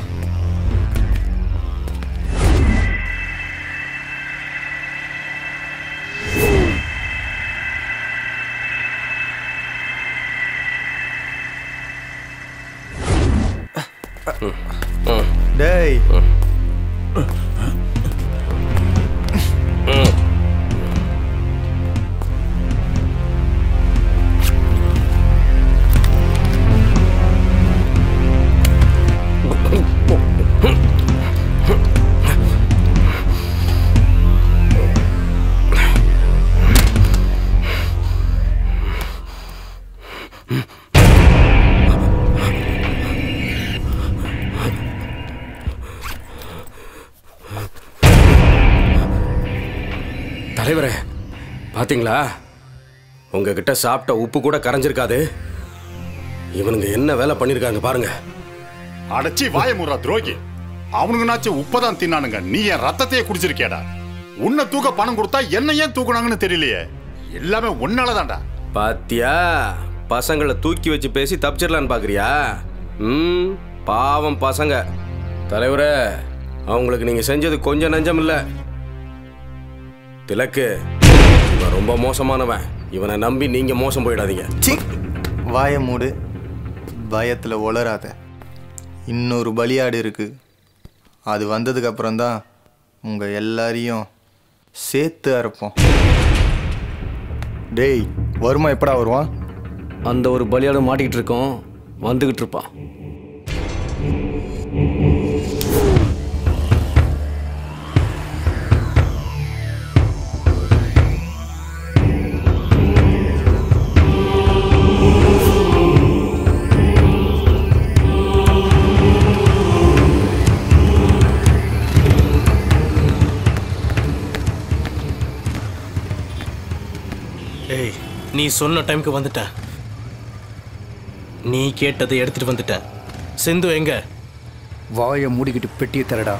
டேய் தலைவரே பாத்தீங்களா உங்ககிட்ட சாப்பிட்ட உப்பு கூட கரைஞ்சிருக்காது இவனுங்க என்ன வேலை பண்ணிருக்காங்க பாருங்க அடைச்சி வாய முறா துரோகி அவனுங்கனாச்சும் உப்பதான் தின்னானுங்க நீ என் ரத்தத்தையே குடிச்சிருக்கியாடா உன்னை தூக்க பணம் கொடுத்தா என்ன ஏன் தூக்குனாங்கன்னு தெரியலையே எல்லாமே உன்னாலதான்டா பாத்தியா பசங்களை தூக்கி வச்சு பேசி தப்பிச்சிடலான்னு பாக்குறியா ம் பாவம் பசங்க தலைவரே அவங்களுக்கு நீங்க செஞ்சது கொஞ்சம் நஞ்சம் இல்ல திலக்கு இவன் ரொம்ப மோசமானவன் இவனை நம்பி நீங்க மோசம் போயிடாதீங்க சி வாய மூடு பயத்தில் உளராத இன்னொரு பலியாடு இருக்கு அது வந்ததுக்கு அப்புறம்தான் உங்கள் எல்லாரையும் சேர்த்து அறுப்போம் டேய் வருமா எப்படா வருவான் அந்த ஒரு பலியாடு மாட்டிக்கிட்டு இருக்கோம் வந்துகிட்டு இருப்பான் நீ சொன்ன டைம்க்கு வந்துட்டேன் நீ கேட்டதை எடுத்துட்டு வந்துட்டேன் சிந்து எங்க வாயை மூடிக்கிட்டு பெட்டியை தரடா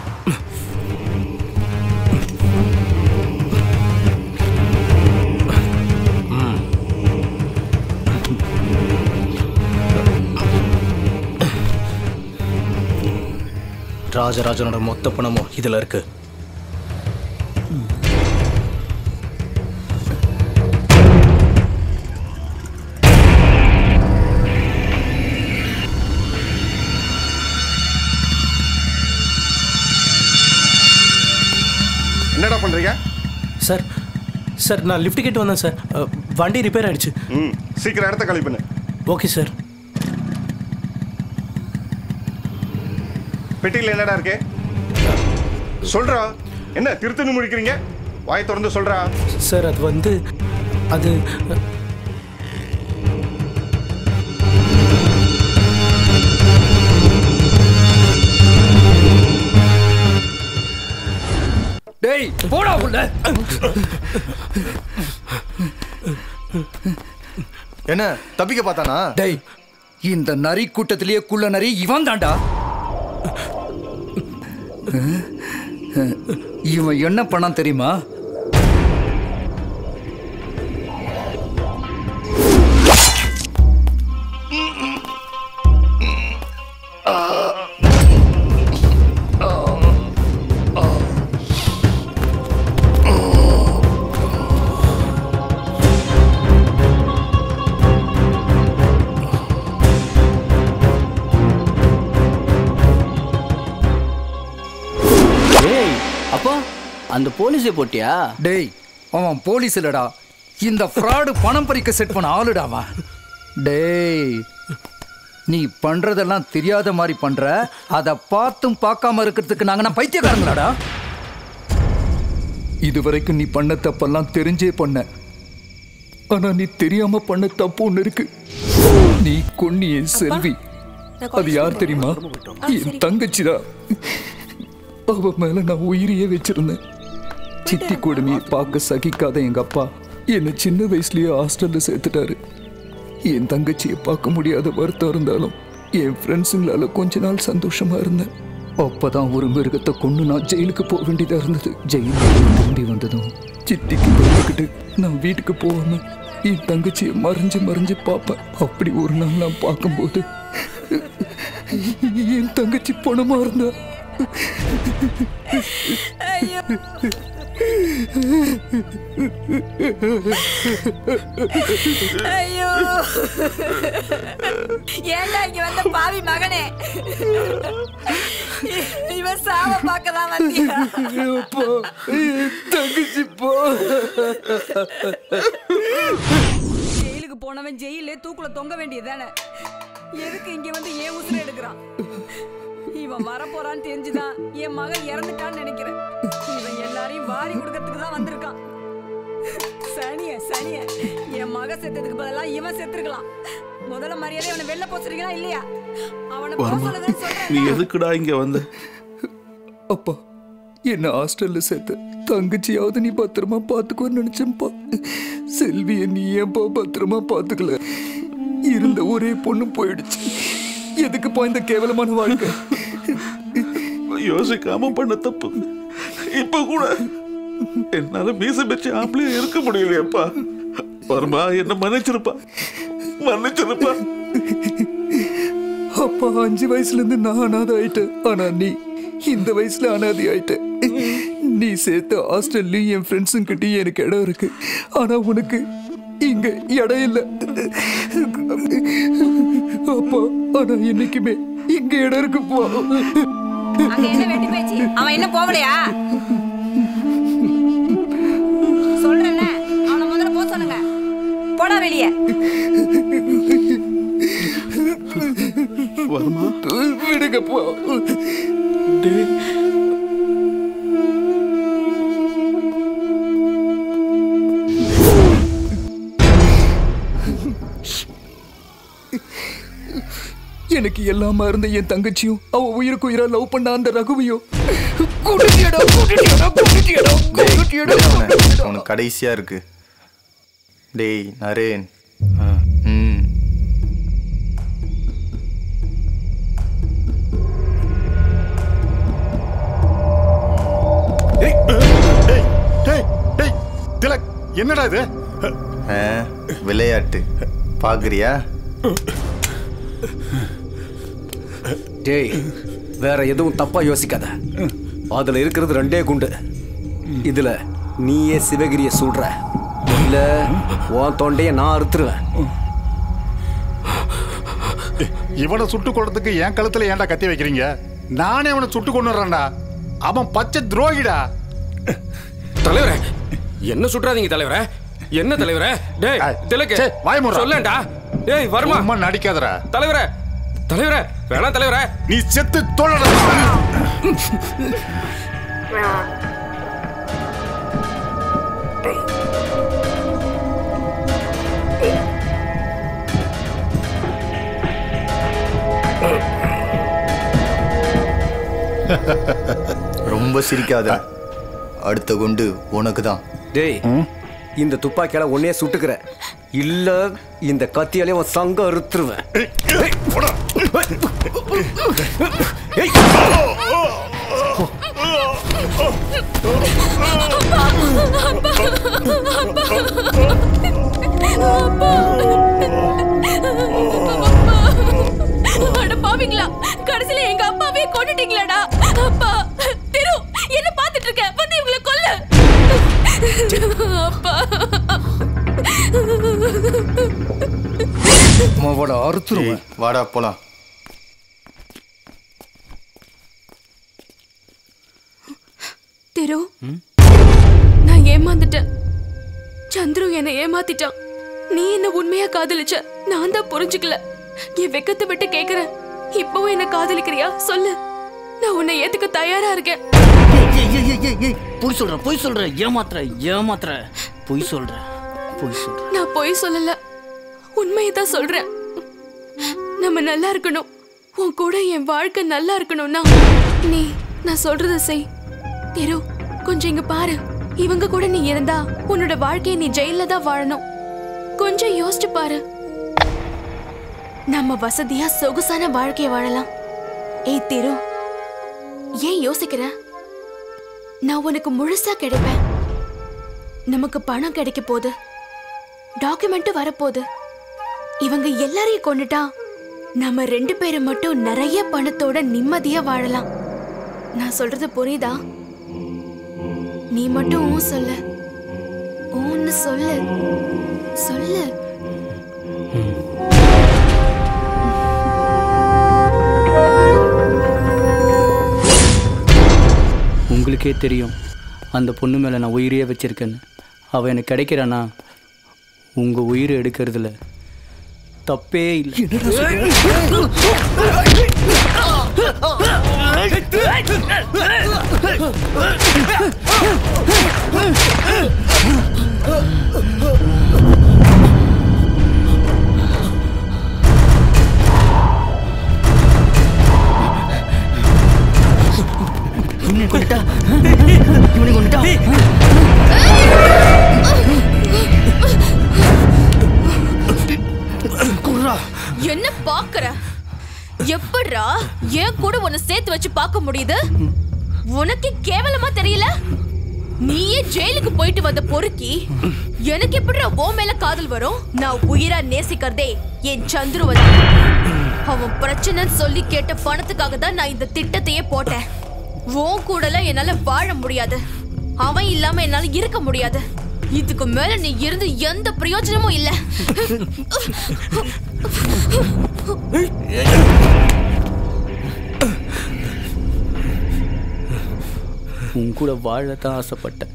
ராஜராஜனோட மொத்த பணமும் இதுல இருக்கு என்னடா பண்றீங்க சார் சார் நான் லிஃப்ட் கேட்டு வந்தேன் சார் அஹ், வண்டி ரிப்பேர் ஆயிடுச்சு ம் சீக்கிரம் இடத்த காலி பண்ணு ஓகே சார் பெட்டியில் என்னடா இருக்கு சொல்றா என்ன திருத்தணி முடிக்கிறீங்க வாய் திறந்து சொல்றா சார் அது வந்து அது டேய் போடா உள்ள என்ன தப்பிக்க பார்த்தானா டேய் இந்த நரி கூட்டத்திலேயே குள்ள நரி இவன் தான்டா இவன் என்ன பண்ணான் தெரியுமா ஏய் அப்பா அந்த போலீஸை போட்டியா டேய் அவன் போலீஸ் இல்லடா இந்த ஃப்ராடு பணம் பறிக்க செட் பண்ண ஆளுடா அவன் டேய் நீ பண்றதெல்லாம் தெரியாத மாதிரி பண்ற அதை பார்த்தும் பார்க்காம இருக்கிறதுக்கு நாங்க நான் பைத்தியக்காரங்களாடா இது வரைக்கும் நீ பண்ண தப்பெல்லாம் தெரிஞ்சே பண்ண ஆனா நீ தெரியாம பண்ண தப்பு ஒண்ணு இருக்கு நீ கொன்னி என் செல்வி அது யார் தெரியுமா என் தங்கச்சிதான் அவ மேல நான் உயிரையே வச்சிருந்தேன் சித்தி கொடுமையை பார்க்க சகிக்காத எங்க அப்பா என்னை சின்ன வயசுலயே ஹாஸ்டல்ல சேர்த்துட்டாரு என் தங்கச்சியை பார்க்க முடியாத வருத்தம் இருந்தாலும் என் ஃப்ரெண்ட்ஸுங்களால கொஞ்ச நாள் சந்தோஷமா இருந்தேன் அப்பதான் ஒரு மிருகத்தை கொண்டு நான் ஜெயிலுக்கு போக வேண்டியதா இருந்தது ஜெயிலுக்கு திரும்பி வந்ததும் சித்திக்கு பயந்துக்கிட்டு நான் வீட்டுக்கு போகாம என் தங்கச்சியை மறைஞ்சு மறைஞ்சு பார்ப்பேன் அப்படி ஒரு நாள் நான் பார்க்கும்போது என் தங்கச்சி பணமா இருந்தா ஐயோ ஏன்டா இங்க வந்த பாவி மகனே இவன் சாவ பார்க்கதான் வந்தியா தங்கச்சி போ ஜெயிலுக்கு போனவன் ஜெயிலே தூக்குல தொங்க வேண்டியதானே எதுக்கு இங்க வந்து ஏன் உசுர எடுக்கிறான் இவன் வரப்போறான்னு தெரிஞ்சுதான் என் மகன் இறந்துட்டான்னு நினைக்கிறேன் இவன் எல்லாரையும் வாரி கொடுக்கறதுக்கு தான் வந்திருக்கான் சனிய சனிய என் மக செத்ததுக்கு பதிலா இவன் செத்துருக்கலாம் முதல்ல மரியாதை அவனை வெளில போச்சுறீங்களா இல்லையா அவனை போக வருமா சொல்லுதுன்னு சொல்றேன் நீ எதுக்குடா இங்க வந்த அப்பா என்ன ஹாஸ்டல்ல சேர்த்த தங்கச்சியாவது நீ பத்திரமா பாத்துக்கோன்னு நினைச்சேன்ப்பா செல்விய நீ ஏன்பா பத்திரமா பாத்துக்கல இருந்த ஒரே பொண்ணு போயிடுச்சு எதுக்குப்பா இந்த கேவலமான வாழ்க்கை யோசிக்காம பண்ண தப்பு இப்ப கூட என்னால மீச வச்சு ஆம்பளையா இருக்க முடியலையப்பா வருமா என்ன மன்னிச்சிருப்பா மன்னிச்சிருப்பா அப்பா அஞ்சு வயசுல இருந்து நான் அனாதை ஆயிட்டேன் ஆனா நீ இந்த வயசுல அனாதை ஆயிட்ட நீ சேர்த்த ஹாஸ்டல்லையும் என் ஃப்ரெண்ட்ஸும் கிட்டயும் எனக்கு இடம் இருக்கு ஆனா உனக்கு இங்க இடம் இல்ல அப்பா ஆனா என்னைக்குமே இங்க இடம் இருக்குப்பா அங்க என்ன வெட்டி பேச்சு அவன் என்ன போகலையா சொல்றேன்ல அவனை முதல்ல போக சொல்லுங்க போடா வெளியே வருமா விடுங்கப்பா எனக்கு எல்லாமா இருந்த என் தங்கச்சியும் அவ உயிருக்கு உயிரா லவ் பண்ண அந்த ரகுவையும் கூட்டிட்டியடா, கூட்டிட்டியடா, கூட்டிட்டியடா, கூட்டிட்டியடா. உனக்கு கடைசியா இருக்கு டேய் நரேன் ம் திலக் என்னடா இது ஆ, விளையாட்டு பார்க்குறியா டேய் வேற எதுவும் தப்பா யோசிக்காத அதுல இருக்கிறது ரெண்டே குண்டு இதுல நீயே சிவகிரிய சுடுற இல்ல உன் தொண்டைய நான் அறுத்துருவேன் இவனை சுட்டு கொள்றதுக்கு என் கழுத்துல ஏன்டா கத்தி வைக்கிறீங்க நானே அவனை சுட்டு கொண்டு வர்றேன்டா அவன் பச்சை துரோகிடா தலைவரே என்ன சுற்றாதீங்க தலைவரே என்ன தலைவரே டேய் திலக்கு சே, வாய் மூடுறா. சொல்லேன்டா டேய் வருமா சும்மா நடிக்காதடா தலைவரே தலைவரே வேணாம் தலைவரே நீ செத்து தோழடா ரொம்ப சிரிக்காத அடுத்த குண்டு உனக்கு தான் டேய் இந்த துப்பாக்கியால உன்னையே சுட்டுக்கிற இல்ல இந்த கத்தியாலே உன் சங்க அறுத்துருவேன் ஏய். அட பாவிங்களா கடைசில எங்க அப்பாவே கொன்னுட்டீங்களாடா அப்பா திரு என்ன பாத்துட்டு இருக்க வந்து இவங்களை கொல்ல அப்பா மாவோட அறுத்துருவேன் வாடா போலாம் திரு நான் ஏமாந்துட்டேன் சந்துரு என்னை ஏமாத்திட்டான் நீ என்ன உண்மையா காதலிச்ச நான் தான் புரிஞ்சுக்கல என் வெக்கத்தை விட்டு கேக்குறேன் இப்பவும் என்ன காதலிக்கிறியா சொல்லு நான் உன்னை ஏத்துக்க தயாரா இருக்கேன் பொய் சொல்ற பொய் சொல்ற ஏமாத்துற ஏமாத்துற பொய் சொல்ற பொய் சொல்ற நான் பொய் சொல்லல உண்மையை தான் சொல்றேன் நம்ம நல்லா இருக்கணும் உன் கூட என் வாழ்க்கை நல்லா இருக்கணும்னா நீ நான் சொல்றத செய் திரு கொஞ்சம் இங்க பாரு இவங்க கூட நீ இருந்தா உன்னோட வாழ்க்கையை நீ ஜெயில தான் வாழணும் கொஞ்சம் யோசிச்சு பாரு நம்ம வசதியா சொகுசான வாழ்க்கைய வாழலாம் ஏய் திரு ஏன் யோசிக்கிற நான் உனக்கு முழுசா கிடைப்பேன் நமக்கு பணம் கிடைக்க போகுது டாக்குமெண்ட் வரப்போகுது இவங்க எல்லாரையும் கொண்டுட்டா நம்ம ரெண்டு பேரும் மட்டும் நிறைய பணத்தோட நிம்மதியா வாழலாம் நான் சொல்றது புரியுதா நீ மட்டும் ஊ சொல்லு ஊன்னு சொல்லு சொல்லு உங்களுக்கே தெரியும் அந்த பொண்ணு மேலே நான் உயிரையே வச்சிருக்கேன்னு அவள் எனக்கு கிடைக்கிறானா உங்கள் உயிரை எடுக்கிறதுல தப்பே இல்லை இவனை கொண்டுட்டா இவனை கொண்டுட்டா என்ன பாக்குற எப்படிரா ஏன் கூட உன்னை சேர்த்து வச்சு பார்க்க முடியுது உனக்கு கேவலமா தெரியல நீயே ஜெயிலுக்கு போயிட்டு வந்த பொறுக்கி எனக்கு எப்படிடா ஓ மேல காதல் வரும் நான் உயிரா நேசிக்கிறதே என் சந்துருவன் அவன் பிரச்சனைன்னு சொல்லி கேட்ட பணத்துக்காக தான் நான் இந்த திட்டத்தையே போட்டேன் உன் கூடலாம் என்னால வாழ முடியாது அவன் இல்லாம என்னால இருக்க முடியாது இதுக்கு மேல நீ இருந்து எந்த பிரயோஜனமும் இல்ல உன் கூட வாழத்தான் ஆசைப்பட்டேன்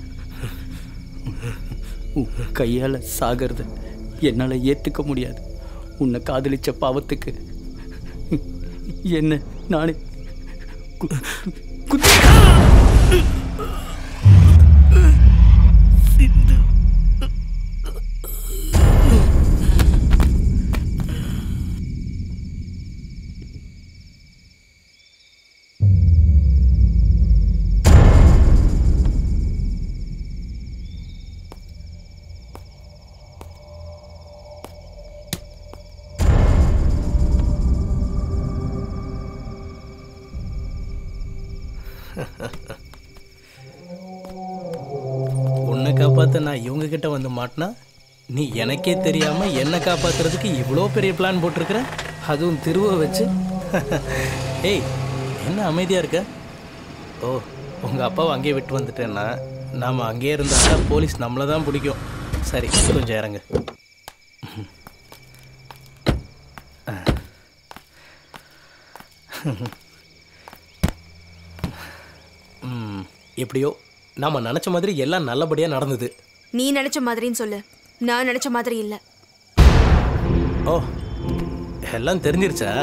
உன் கையால் சாகிறத என்னால் ஏற்றுக்க முடியாது உன்னை காதலிச்ச பாவத்துக்கு என்ன நானே கு- குத்தி- பார்த்து நான் இவங்க கிட்ட வந்து மாட்டினா நீ எனக்கே தெரியாம என்ன காப்பாத்துறதுக்கு இவ்வளோ பெரிய பிளான் போட்டிருக்கிற அதுவும் திருவை வச்சு ஏய் என்ன அமைதியா இருக்க ஓ உங்க அப்பாவை அங்கேயே விட்டு வந்துட்டேன்னா நாம அங்கேயே இருந்தா போலீஸ் நம்மளை தான் பிடிக்கும் சரி கொஞ்சம் இறங்கு ம், எப்படியோ நாம நினச்ச மாதிரி எல்லாம் நல்லபடியாக நடந்தது நீ நினைச்ச மாதிரின்னு சொல்லு நான் நினைச்ச மாதிரி இல்ல ஓ எல்லாம் தெரிஞ்சிருச்சா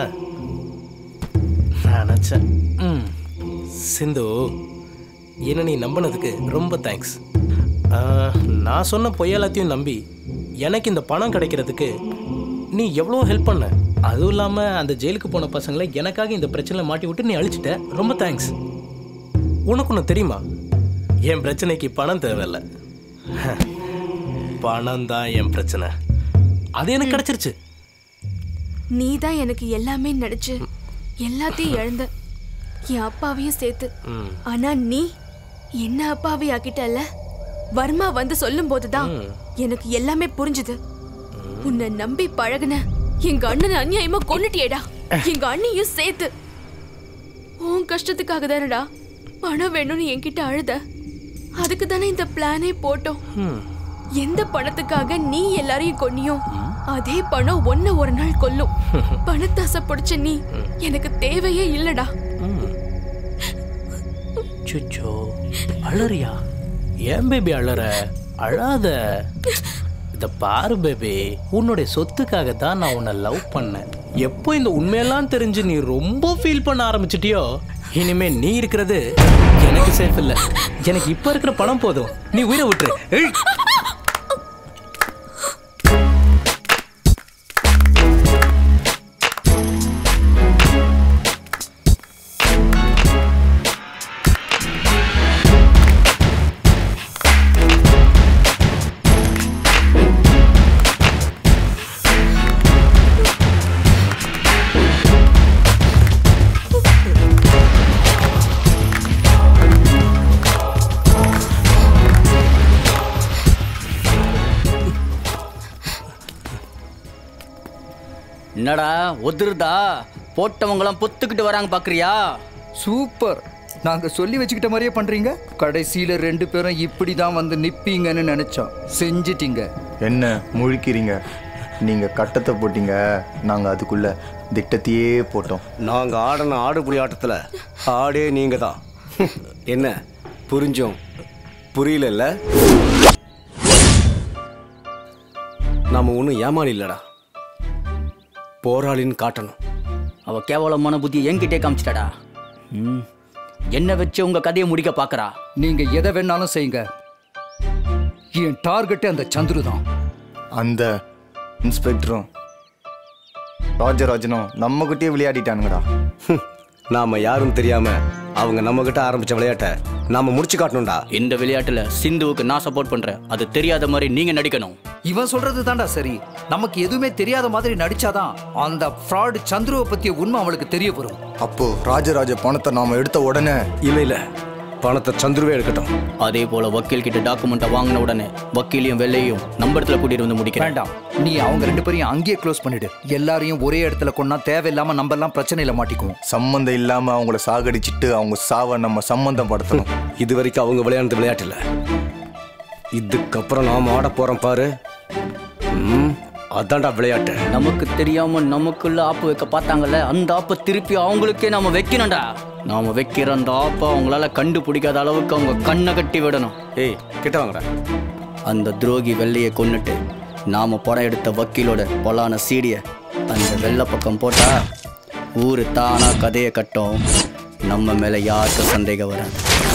நான் நினச்சேன் ம் சிந்து என்ன நீ நம்பினதுக்கு ரொம்ப தேங்க்ஸ் நான் சொன்ன பொய் எல்லாத்தையும் நம்பி எனக்கு இந்த பணம் கிடைக்கிறதுக்கு நீ எவ்வளோ ஹெல்ப் பண்ண அதுவும் இல்லாமல் அந்த ஜெயிலுக்கு போன பசங்களை எனக்காக இந்த பிரச்சனையில் மாட்டி விட்டு நீ அழிச்சிட்ட ரொம்ப தேங்க்ஸ் உனக்கு ஒன்று தெரியுமா என் பிரச்சனைக்கு பணம் தேவையில்ல பணம் தான் என் பிரச்சனை அது எனக்கு கிடைச்சிருச்சு நீ தான் எனக்கு எல்லாமே நினைச்சு எல்லாத்தையும் இழந்த என் அப்பாவையும் சேர்த்து ம் ஆனா நீ என்ன அப்பாவை ஆக்கிட்டல்ல வர்மா வந்து சொல்லும் போதுதான் எனக்கு எல்லாமே புரிஞ்சுது உன்னை நம்பி பழகுன எங்க அண்ணனை அநியாயமா கொன்னுட்டியேடா எங்க அண்ணியும் சேர்த்து உன் கஷ்டத்துக்காக தானடா பணம் வேணும்னு என்கிட்ட அழுத அதுக்கு தானே இந்த பிளானே போட்டோம் ம் எந்த பணத்துக்காக நீ எல்லாரையும் கொன்னியோ அதே பணம் ஒன்ன ஒரு நாள் கொல்லும் பணத்தாசை பிடிச்ச நீ எனக்கு தேவையே இல்லடா சுச்சோ அழறியா ஏன் பேபி அழற அழாத இத பாரு பேபி உன்னுடைய சொத்துக்காக தான் நான் உன்னை லவ் பண்ணேன் எப்போ இந்த உண்மையெல்லாம் தெரிஞ்சு நீ ரொம்ப ஃபீல் பண்ண ஆரம்பிச்சிட்டியோ இனிமே நீ இருக்கிறது எனக்கு சேஃப் இல்ல எனக்கு இப்ப இருக்கிற பணம் போதும் நீ உயிரை விட்டுரு ஏய் என்னடா ஒதுருதா போட்டவங்களாம் பொத்துக்கிட்டு வராங்க பாக்குறியா சூப்பர் நாங்க சொல்லி வச்சுக்கிட்ட மாதிரியே பண்றீங்க கடைசியில ரெண்டு பேரும் இப்படி தான் வந்து நிப்பீங்கன்னு நினைச்சோம் செஞ்சிட்டீங்க என்ன முழிக்கிறீங்க நீங்க கட்டத்தை போட்டீங்க நாங்க அதுக்குள்ள திட்டத்தையே போட்டோம் நாங்க ஆடின ஆடுபுலி ஆட்டத்துல ஆடே நீங்க தான் என்ன புரிஞ்சோம் புரியலல்ல நாம ஒன்றும் ஏமாளி இல்லடா போராளின்னு காட்டணும் அவ கேவலமான புத்தி என்கிட்டே காமிச்சிட்டாடா ம். என்ன வச்சு உங்க கதையை முடிக்க பாக்குறா நீங்க எதை வேணாலும் செய்யுங்க என் டார்கெட்டே அந்த சந்துரு தான் அந்த இன்ஸ்பெக்டரும் ராஜராஜனும் நம்ம கிட்டே விளையாடிட்டானுங்கடா நாம யாரும் தெரியாம அவங்க நம்ம கிட்ட ஆரம்பிச்ச விளையாட்டை நாம முடிச்சு காட்டணும்டா இந்த விளையாட்டுல சிந்துவுக்கு நான் சப்போர்ட் பண்றேன் அது தெரியாத மாதிரி நீங்க நடிக்கணும் இவன் சொல்றது தான்டா சரி நமக்கு எதுவுமே தெரியாத மாதிரி நடிச்சாதான் அந்த ஃப்ராடு சந்துருவை பத்திய உண்மை அவளுக்கு தெரிய வரும் அப்போ ராஜராஜ பணத்தை நாம எடுத்த உடனே இல்ல இல்ல பணத்தை சந்துருவே எடுக்கட்டும் அதே போல வக்கீல் கிட்ட டாக்குமெண்ட்டை வாங்கின உடனே வக்கீலையும் வெள்ளையும் நம்ம இடத்துல கூட்டிட்டு வந்து முடிக்கிறேன் வேண்டாம் நீ அவங்க ரெண்டு பேரையும் அங்கேயே க்ளோஸ் பண்ணிடு எல்லாரையும் ஒரே இடத்துல கொண்டா தேவையில்லாம நம்ம எல்லாம் பிரச்சனையில மாட்டிக்குவோம் சம்மந்தம் இல்லாம அவங்கள சாகடிச்சிட்டு அவங்க சாவை நம்ம சம்மந்தம் படுத்தணும் இது வரைக்கும் அவங்க விளையாடுறது விளையாட்டு இல்ல இதுக்கப்புறம் நாம ஆட போறோம் பாரு ம், அதான்டா விளையாட்டு நமக்கு தெரியாம நமக்குள்ள ஆப்பு வைக்க பார்த்தாங்கல்ல அந்த ஆப்பை திருப்பி அவங்களுக்கே நாம வைக்கணும்டா நாம வைக்கிற அந்த ஆப்பை அவங்களால கண்டுபிடிக்காத அளவுக்கு அவங்க கண்ணை கட்டி விடணும் ஏய் கிட்ட வாங்கடா அந்த துரோகி வெள்ளையை கொன்னுட்டு நாம படம் எடுத்த வக்கீலோட பொலான சீடிய அந்த வெள்ளை பக்கம் போட்டா ஊரு தானா கதையை கட்டும் நம்ம மேல யாருக்கும் சந்தேகம் வராது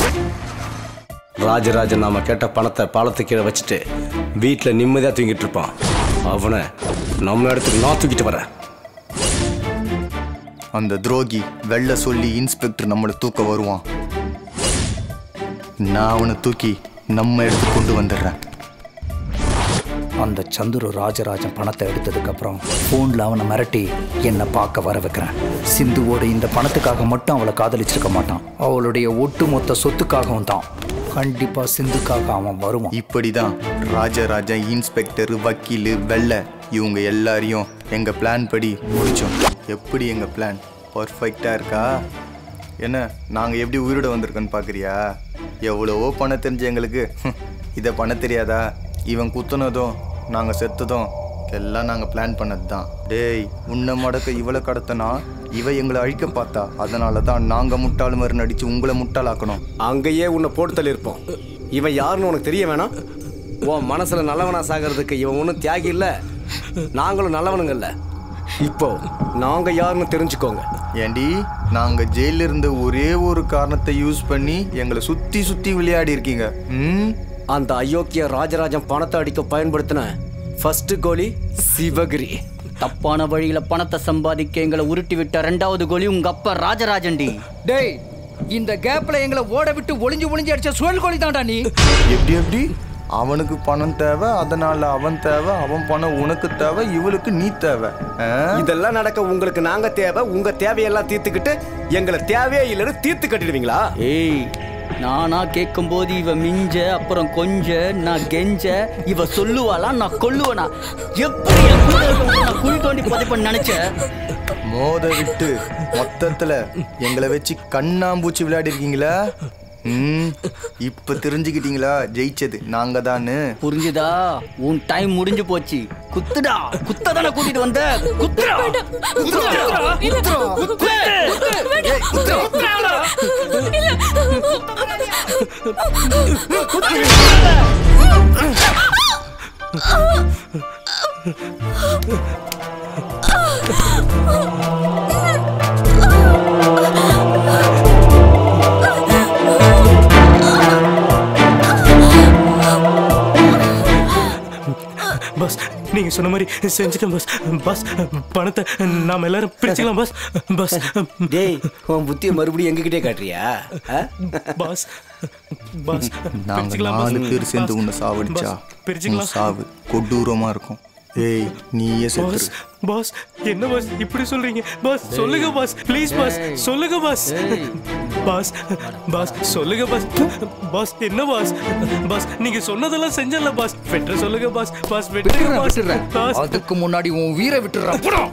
ராஜராஜன் நாம கேட்ட பணத்தை பாலத்து கீழே வச்சுட்டு வீட்டில் நிம்மதியாக தூங்கிட்டு இருப்பான் அவனை நம்ம இடத்துக்கு நான் தூக்கிட்டு வரேன் அந்த துரோகி வெள்ள சொல்லி இன்ஸ்பெக்டர் நம்மளை தூக்க வருவான் நான் அவனை தூக்கி நம்ம இடத்துக்கு கொண்டு வந்துடுறேன் அந்த சந்துரு ராஜராஜன் பணத்தை எடுத்ததுக்கு அப்புறம் ஃபோனில் அவனை மிரட்டி என்னை பார்க்க வர வைக்கிறேன் சிந்துவோட இந்த பணத்துக்காக மட்டும் அவளை காதலிச்சிருக்க மாட்டான் அவளுடைய ஒட்டுமொத்த சொத்துக்காகவும் தான் கண்டிப்பா சிந்துக்காக அவன் வருவான் இப்படிதான் ராஜராஜா இன்ஸ்பெக்டர் வக்கீல் வெள்ளை இவங்க எல்லாரையும் எங்க பிளான் படி முடிச்சோம் எப்படி எங்க பிளான் பர்ஃபெக்டா இருக்கா என்ன நாங்க எப்படி உயிரோட வந்திருக்கோன்னு பாக்குறியா எவ்வளவோ பண்ண தெரிஞ்ச எங்களுக்கு இதை பண்ண தெரியாதா இவன் குத்துனதும் நாங்க செத்ததும் எல்லாம் நாங்க பிளான் பண்ணது தான் டேய் உன்னை மடக்க இவளை கடத்தனா இவ எங்களை அழிக்க பார்த்தா அதனால தான் நாங்க முட்டாள் மாதிரி நடிச்சு உங்களை முட்டாளாக்கணும் அங்கேயே உன்னை போட்டு தள்ளியிருப்போம் இவன் யாருன்னு உனக்கு தெரிய வேணாம் உன் மனசுல நல்லவனா சாகிறதுக்கு இவன் ஒன்றும் தியாகி இல்லை நாங்களும் நல்லவனுங்க இல்லை இப்போ நாங்க யாருன்னு தெரிஞ்சுக்கோங்க ஏண்டி நாங்க ஜெயில இருந்த ஒரே ஒரு காரணத்தை யூஸ் பண்ணி எங்களை சுத்தி சுத்தி விளையாடி இருக்கீங்க ம் அந்த அயோக்கிய ராஜராஜன் பணத்தை அடிக்க பயன்படுத்தின ஃபர்ஸ்ட் கோலி சிவகிரி தப்பான வழியில பணத்தை சம்பாதிக்க எங்களை உருட்டி விட்ட ரெண்டாவது கோலி உங்க அப்பா ராஜராஜன்டி டேய் இந்த கேப்ல எங்களை ஓட விட்டு ஒளிஞ்சு ஒளிஞ்சு அடிச்ச சுழல் கோழி தான்டா நீ எப்படி எப்படி அவனுக்கு பணம் தேவை அதனால அவன் தேவை அவன் பணம் உனக்கு தேவை இவளுக்கு நீ தேவை ஆ? இதெல்லாம் நடக்க உங்களுக்கு நாங்க தேவை உங்க தேவையெல்லாம் தீர்த்துக்கிட்டு எங்களை தேவையே இல்லைன்னு தீர்த்து கட்டிடுவீங்களா ஏய் நானா கேட்கும்போது இவ மிஞ்ச அப்புறம் கொஞ்ச நான் கெஞ்ச இவ சொல்லுவாளா நான் கொல்லுவனா எப்படி என் கூட இருக்கவங்கள நான் குழி தோண்டி புதைப்பேன்னு நினைச்சேன் மோத விட்டு மொத்தத்துல எங்களை வச்சு கண்ணாம்பூச்சி விளையாடி இருக்கீங்களா ம் இப்ப தெரிஞ்சுக்கிட்டீங்களா ஜெயிச்சது நாங்க தானு புரிஞ்சுதா உன் டைம் முடிஞ்சு போச்சு குத்துடா குத்ததானே கூட்டிட்டு வந்த குத்துடா குத்துடா குத்துடா குத்து குத்துடா பாஸ் நீங்க சொன்ன மாதிரி செஞ்சுட்டேன் பாஸ் பாஸ் பணத்தை நாம எல்லாரும் பிரிச்சுக்கலாம் பாஸ் பாஸ் டேய் உன் புத்தியை மறுபடியும் எங்ககிட்டே காட்டுறியா ஆ? பாஸ் பாஸ் நாங்க பிரிச்சுக்கலாம் நாலு பாஸ். பேர் சேர்ந்து பாஸ், உன்னை சாவடிச்சா பாஸ், பிரிச்சுக்கலாம். உன் சாவு கொடூரமா இருக்கும் ஏய் நீயே பாஸ் செத்துரு பாஸ் என்ன பாஸ் இப்படி சொல்றீங்க பாஸ் சொல்லுங்க பாஸ் ப்ளீஸ் பாஸ் சொல்லுங்க பாஸ் பாஸ் பாஸ் சொல்லுங்க பாஸ் பாஸ் என்ன பாஸ் பாஸ் நீங்க சொன்னதெல்லாம் செஞ்சல பாஸ் வெற்ற சொல்லுங்க பாஸ் பாஸ் வெட்டுங்க விட்டுறேன் பாஸ் விட்டுறேன் பாஸ் அதுக்கு முன்னாடி உன் வீரை விட்டுறேன் போடா.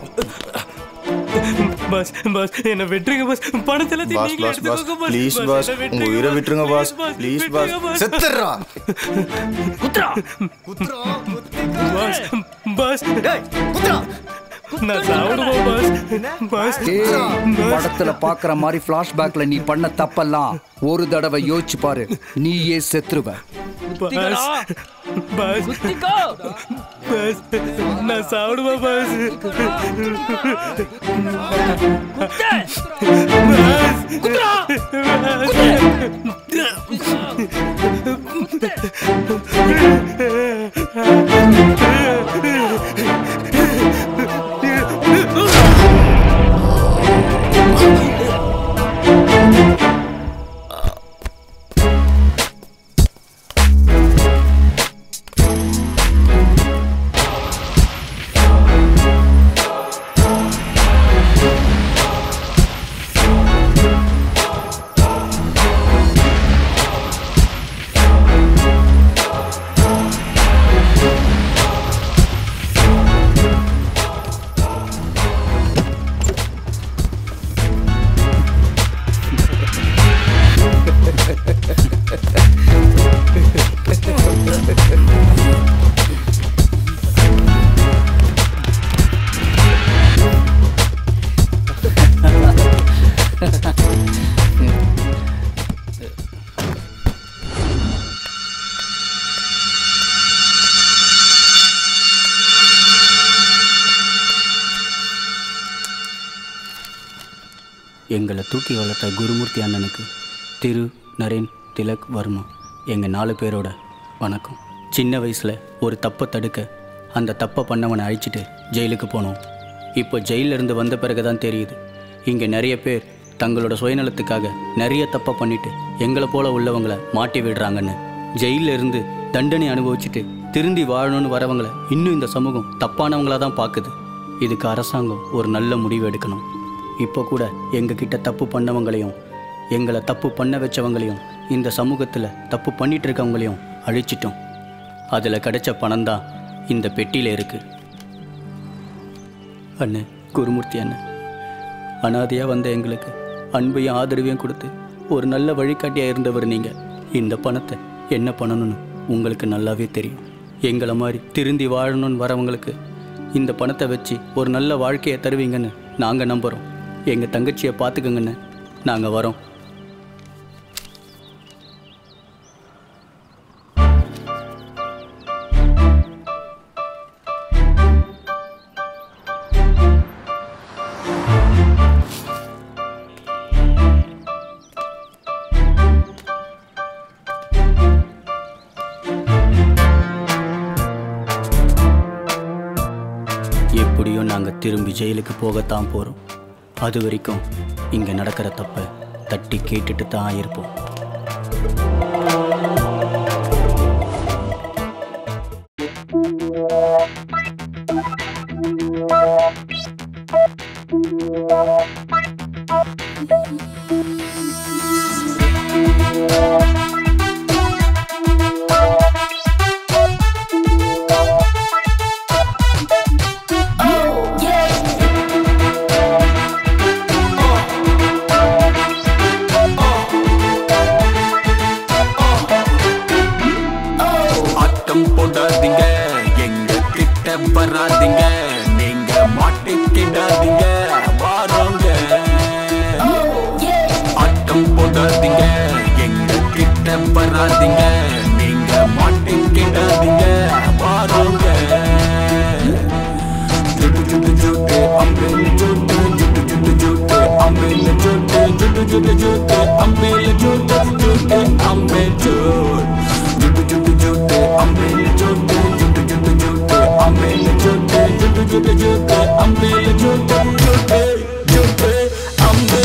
பாஸ் பாஸ் என்ன வெட்டுங்க பாஸ் பணத்துல பாஸ் நீங்களே பாஸ் பாஸ் எடுத்துக்கோங்க ப்ளீஸ் பாஸ் என்ன உங்க உயிரை விட்டுருங்க பாஸ் ப்ளீஸ் பாஸ் செத்துடுறா பாஸ் பாஸ் நான் சாப்பிடுவோம் பாஸ் பாஸ் ஏய், படத்துல பாக்குற மாதிரி பிளாஷ்பேக்ல நீ பண்ண தப்பெல்லாம் ஒரு தடவை யோசிச்சு பாரு நீயே செத்துருவ பாஸ் பாஸ் பாஸ் நான் சாப்பிடுவேன் பாஸ் எங்களை தூக்கி வளர்த்த குருமூர்த்தி அண்ணனுக்கு திரு நரேன் திலக் வர்மா எங்கள் நாலு பேரோட வணக்கம் சின்ன வயசில் ஒரு தப்பை தடுக்க அந்த தப்பை பண்ணவனை அழிச்சிட்டு ஜெயிலுக்கு போனோம் இப்போ ஜெயில்ல இருந்து வந்த பிறகு தான் தெரியுது இங்கே நிறைய பேர் தங்களோட சுயநலத்துக்காக நிறைய தப்பை பண்ணிட்டு எங்களை போல உள்ளவங்கள மாட்டி விடுறாங்கன்னு ஜெயில்ல இருந்து தண்டனை அனுபவிச்சுட்டு திருந்தி வாழணும்னு வரவங்களை இன்னும் இந்த சமூகம் தப்பானவங்களா தான் பார்க்குது இதுக்கு அரசாங்கம் ஒரு நல்ல முடிவு எடுக்கணும் இப்போ கூட எங்ககிட்ட தப்பு பண்ணவங்களையும் எங்களை தப்பு பண்ண வச்சவங்களையும் இந்த சமூகத்தில் தப்பு பண்ணிட்டு இருக்கவங்களையும் அழிச்சிட்டோம் அதில் கிடைச்ச பணம் தான் இந்த பெட்டியில் இருக்கு அண்ணே குருமூர்த்தி அண்ணன் அனாதையாக வந்த எங்களுக்கு அன்பையும் ஆதரவையும் கொடுத்து ஒரு நல்ல வழிகாட்டியாக இருந்தவர் நீங்கள் இந்த பணத்தை என்ன பண்ணணும்னு உங்களுக்கு நல்லாவே தெரியும் எங்களை மாதிரி திருந்தி வாழணும்னு வரவங்களுக்கு இந்த பணத்தை வச்சு ஒரு நல்ல வாழ்க்கையை தருவீங்கன்னு நாங்கள் நம்புகிறோம் எங்கள் தங்கச்சியை பார்த்துக்கங்கன்னு நாங்கள் வரோம் எப்படியும் நாங்கள் திரும்பி ஜெயிலுக்கு போகத்தான் போகிறோம் அது வரைக்கும் இங்கே நடக்கிற தப்பை தட்டி கேட்டுட்டு தான் இருப்போம் ஆட்டம் போடாதீங்க எங்க கிட்ட வராதீங்க நீங்க மாட்டிக்கிடாதீங்க வாரோங்க ஆட்டம் போடாதீங்க எங்க கிட்ட வராதீங்க நீங்க மாட்டிக்கிடாதீங்க வாரோங்க ஜுட்டு ஜுட்டு ஜுட்டு அம்பேல ஜுட்டு ஜுட்டு ஜுட்டு ஜுட்டு அம்பேல ஜுட்டு ஜுட்டு ஜுட்டு ஜுட்டு அம்பேல ஜுட்டு ஜுட்டு அம்பே ஜுட்டு ஜுட்டு ஜுட்டு அம்பேல ஜுட்டு ஜுட்டு ஜுட்டு ஜுட்டு அம்பேல ஜுட்டு ஜுட்டு ஜுட்டு ஜுட்டு அம்பேல ஜுட்டு ஜுட்டு ஜுட்டு அம்பே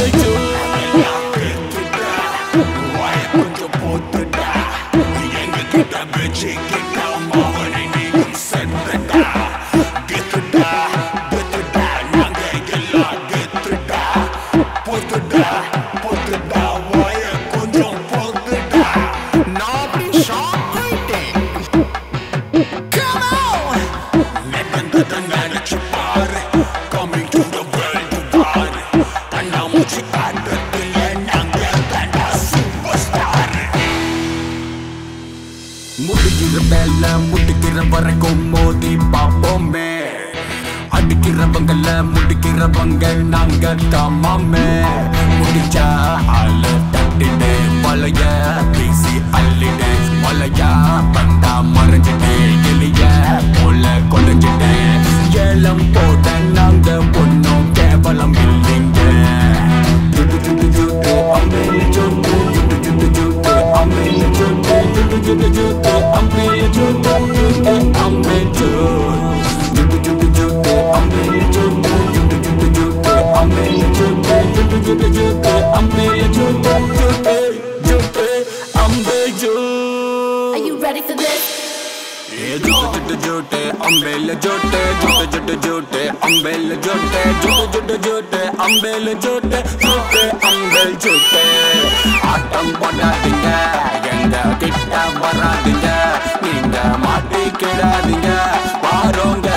முடிக்கிற வேலை முடிக்கிற வரைக்கும் மோதி பார்ப்போமே அடிக்கிறவங்கள முடிக்கிறவங்க நாங்க தாமாமே முடிச்சா ஆள தட்டிடு வலைய பேசி அள்ளிடு வலையா வந்தா மறைஞ்சிட்டு எலிய போல கொலைஞ்சிட்டு ஏலம் போட நாங்க ஒன்னும் கேவலம் இல்லைங்க ஜுட்டு ஜுட்டு ஜுட்டு அம்பேல ஜுட்டு ஜுட்டு ஜுட்டு ஜுட்டு அம்பேல ஜுட்டு ஜுட்டு ஜுட்டு ஜுட்டு அம்பேல ஜுட்டு ஜுட்டு அம்பே ஜுட்டு ஜுட்டு ஜுட்டு அம்பேல ஜுட்டு ஜுட்டு ஜுட்டு ஜுட்டு அம்பேல ஜுட்டு ஜுட்டு ஜுட்டு ஜுட்டு அம்பேல ஜுட்டு ஜுட்டு ஜுட்டு அம்பே Are you ready for this? ஜுட்டு ஜுட்டு அம்பேல ஜுட்டு ஜுட்டு ஜுட்டு ஜுட்டு அம்பேல ஜுட்டு ஜுட்டு ஜுட்டு ஜுட்டு அம்பேல ஜுட்டு ஜுட்டு அம்பேல் ஜுட்டு ஆட்டம் போடாதீங்க எங்க கிட்ட வராதீங்க நீங்க மாட்டிக்கிடாதீங்க பாருங்க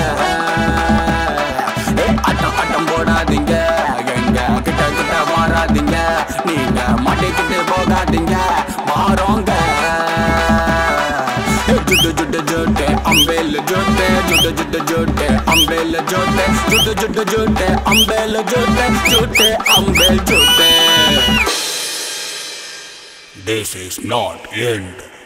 ஏ, ஆட்டம் ஆட்டம் போடாதீங்க எங்க கிட்ட கிட்ட வராதீங்க நீங்க மாட்டிக்கிட்டு போகாதீங்க பாருங்க ஜுட்டு ஜுட்டு ஜுட்டு அம்பேல ஜுட்டு ஜுட்டு ஜுட்டு ஜுட்டு அம்பேல ஜுட்டு ஜுட்டு ஜுட்டு ஜுட்டு அம்பேல ஜுட்டு ஜுட்டு அம்பேல் ஜுட்டு This is not end.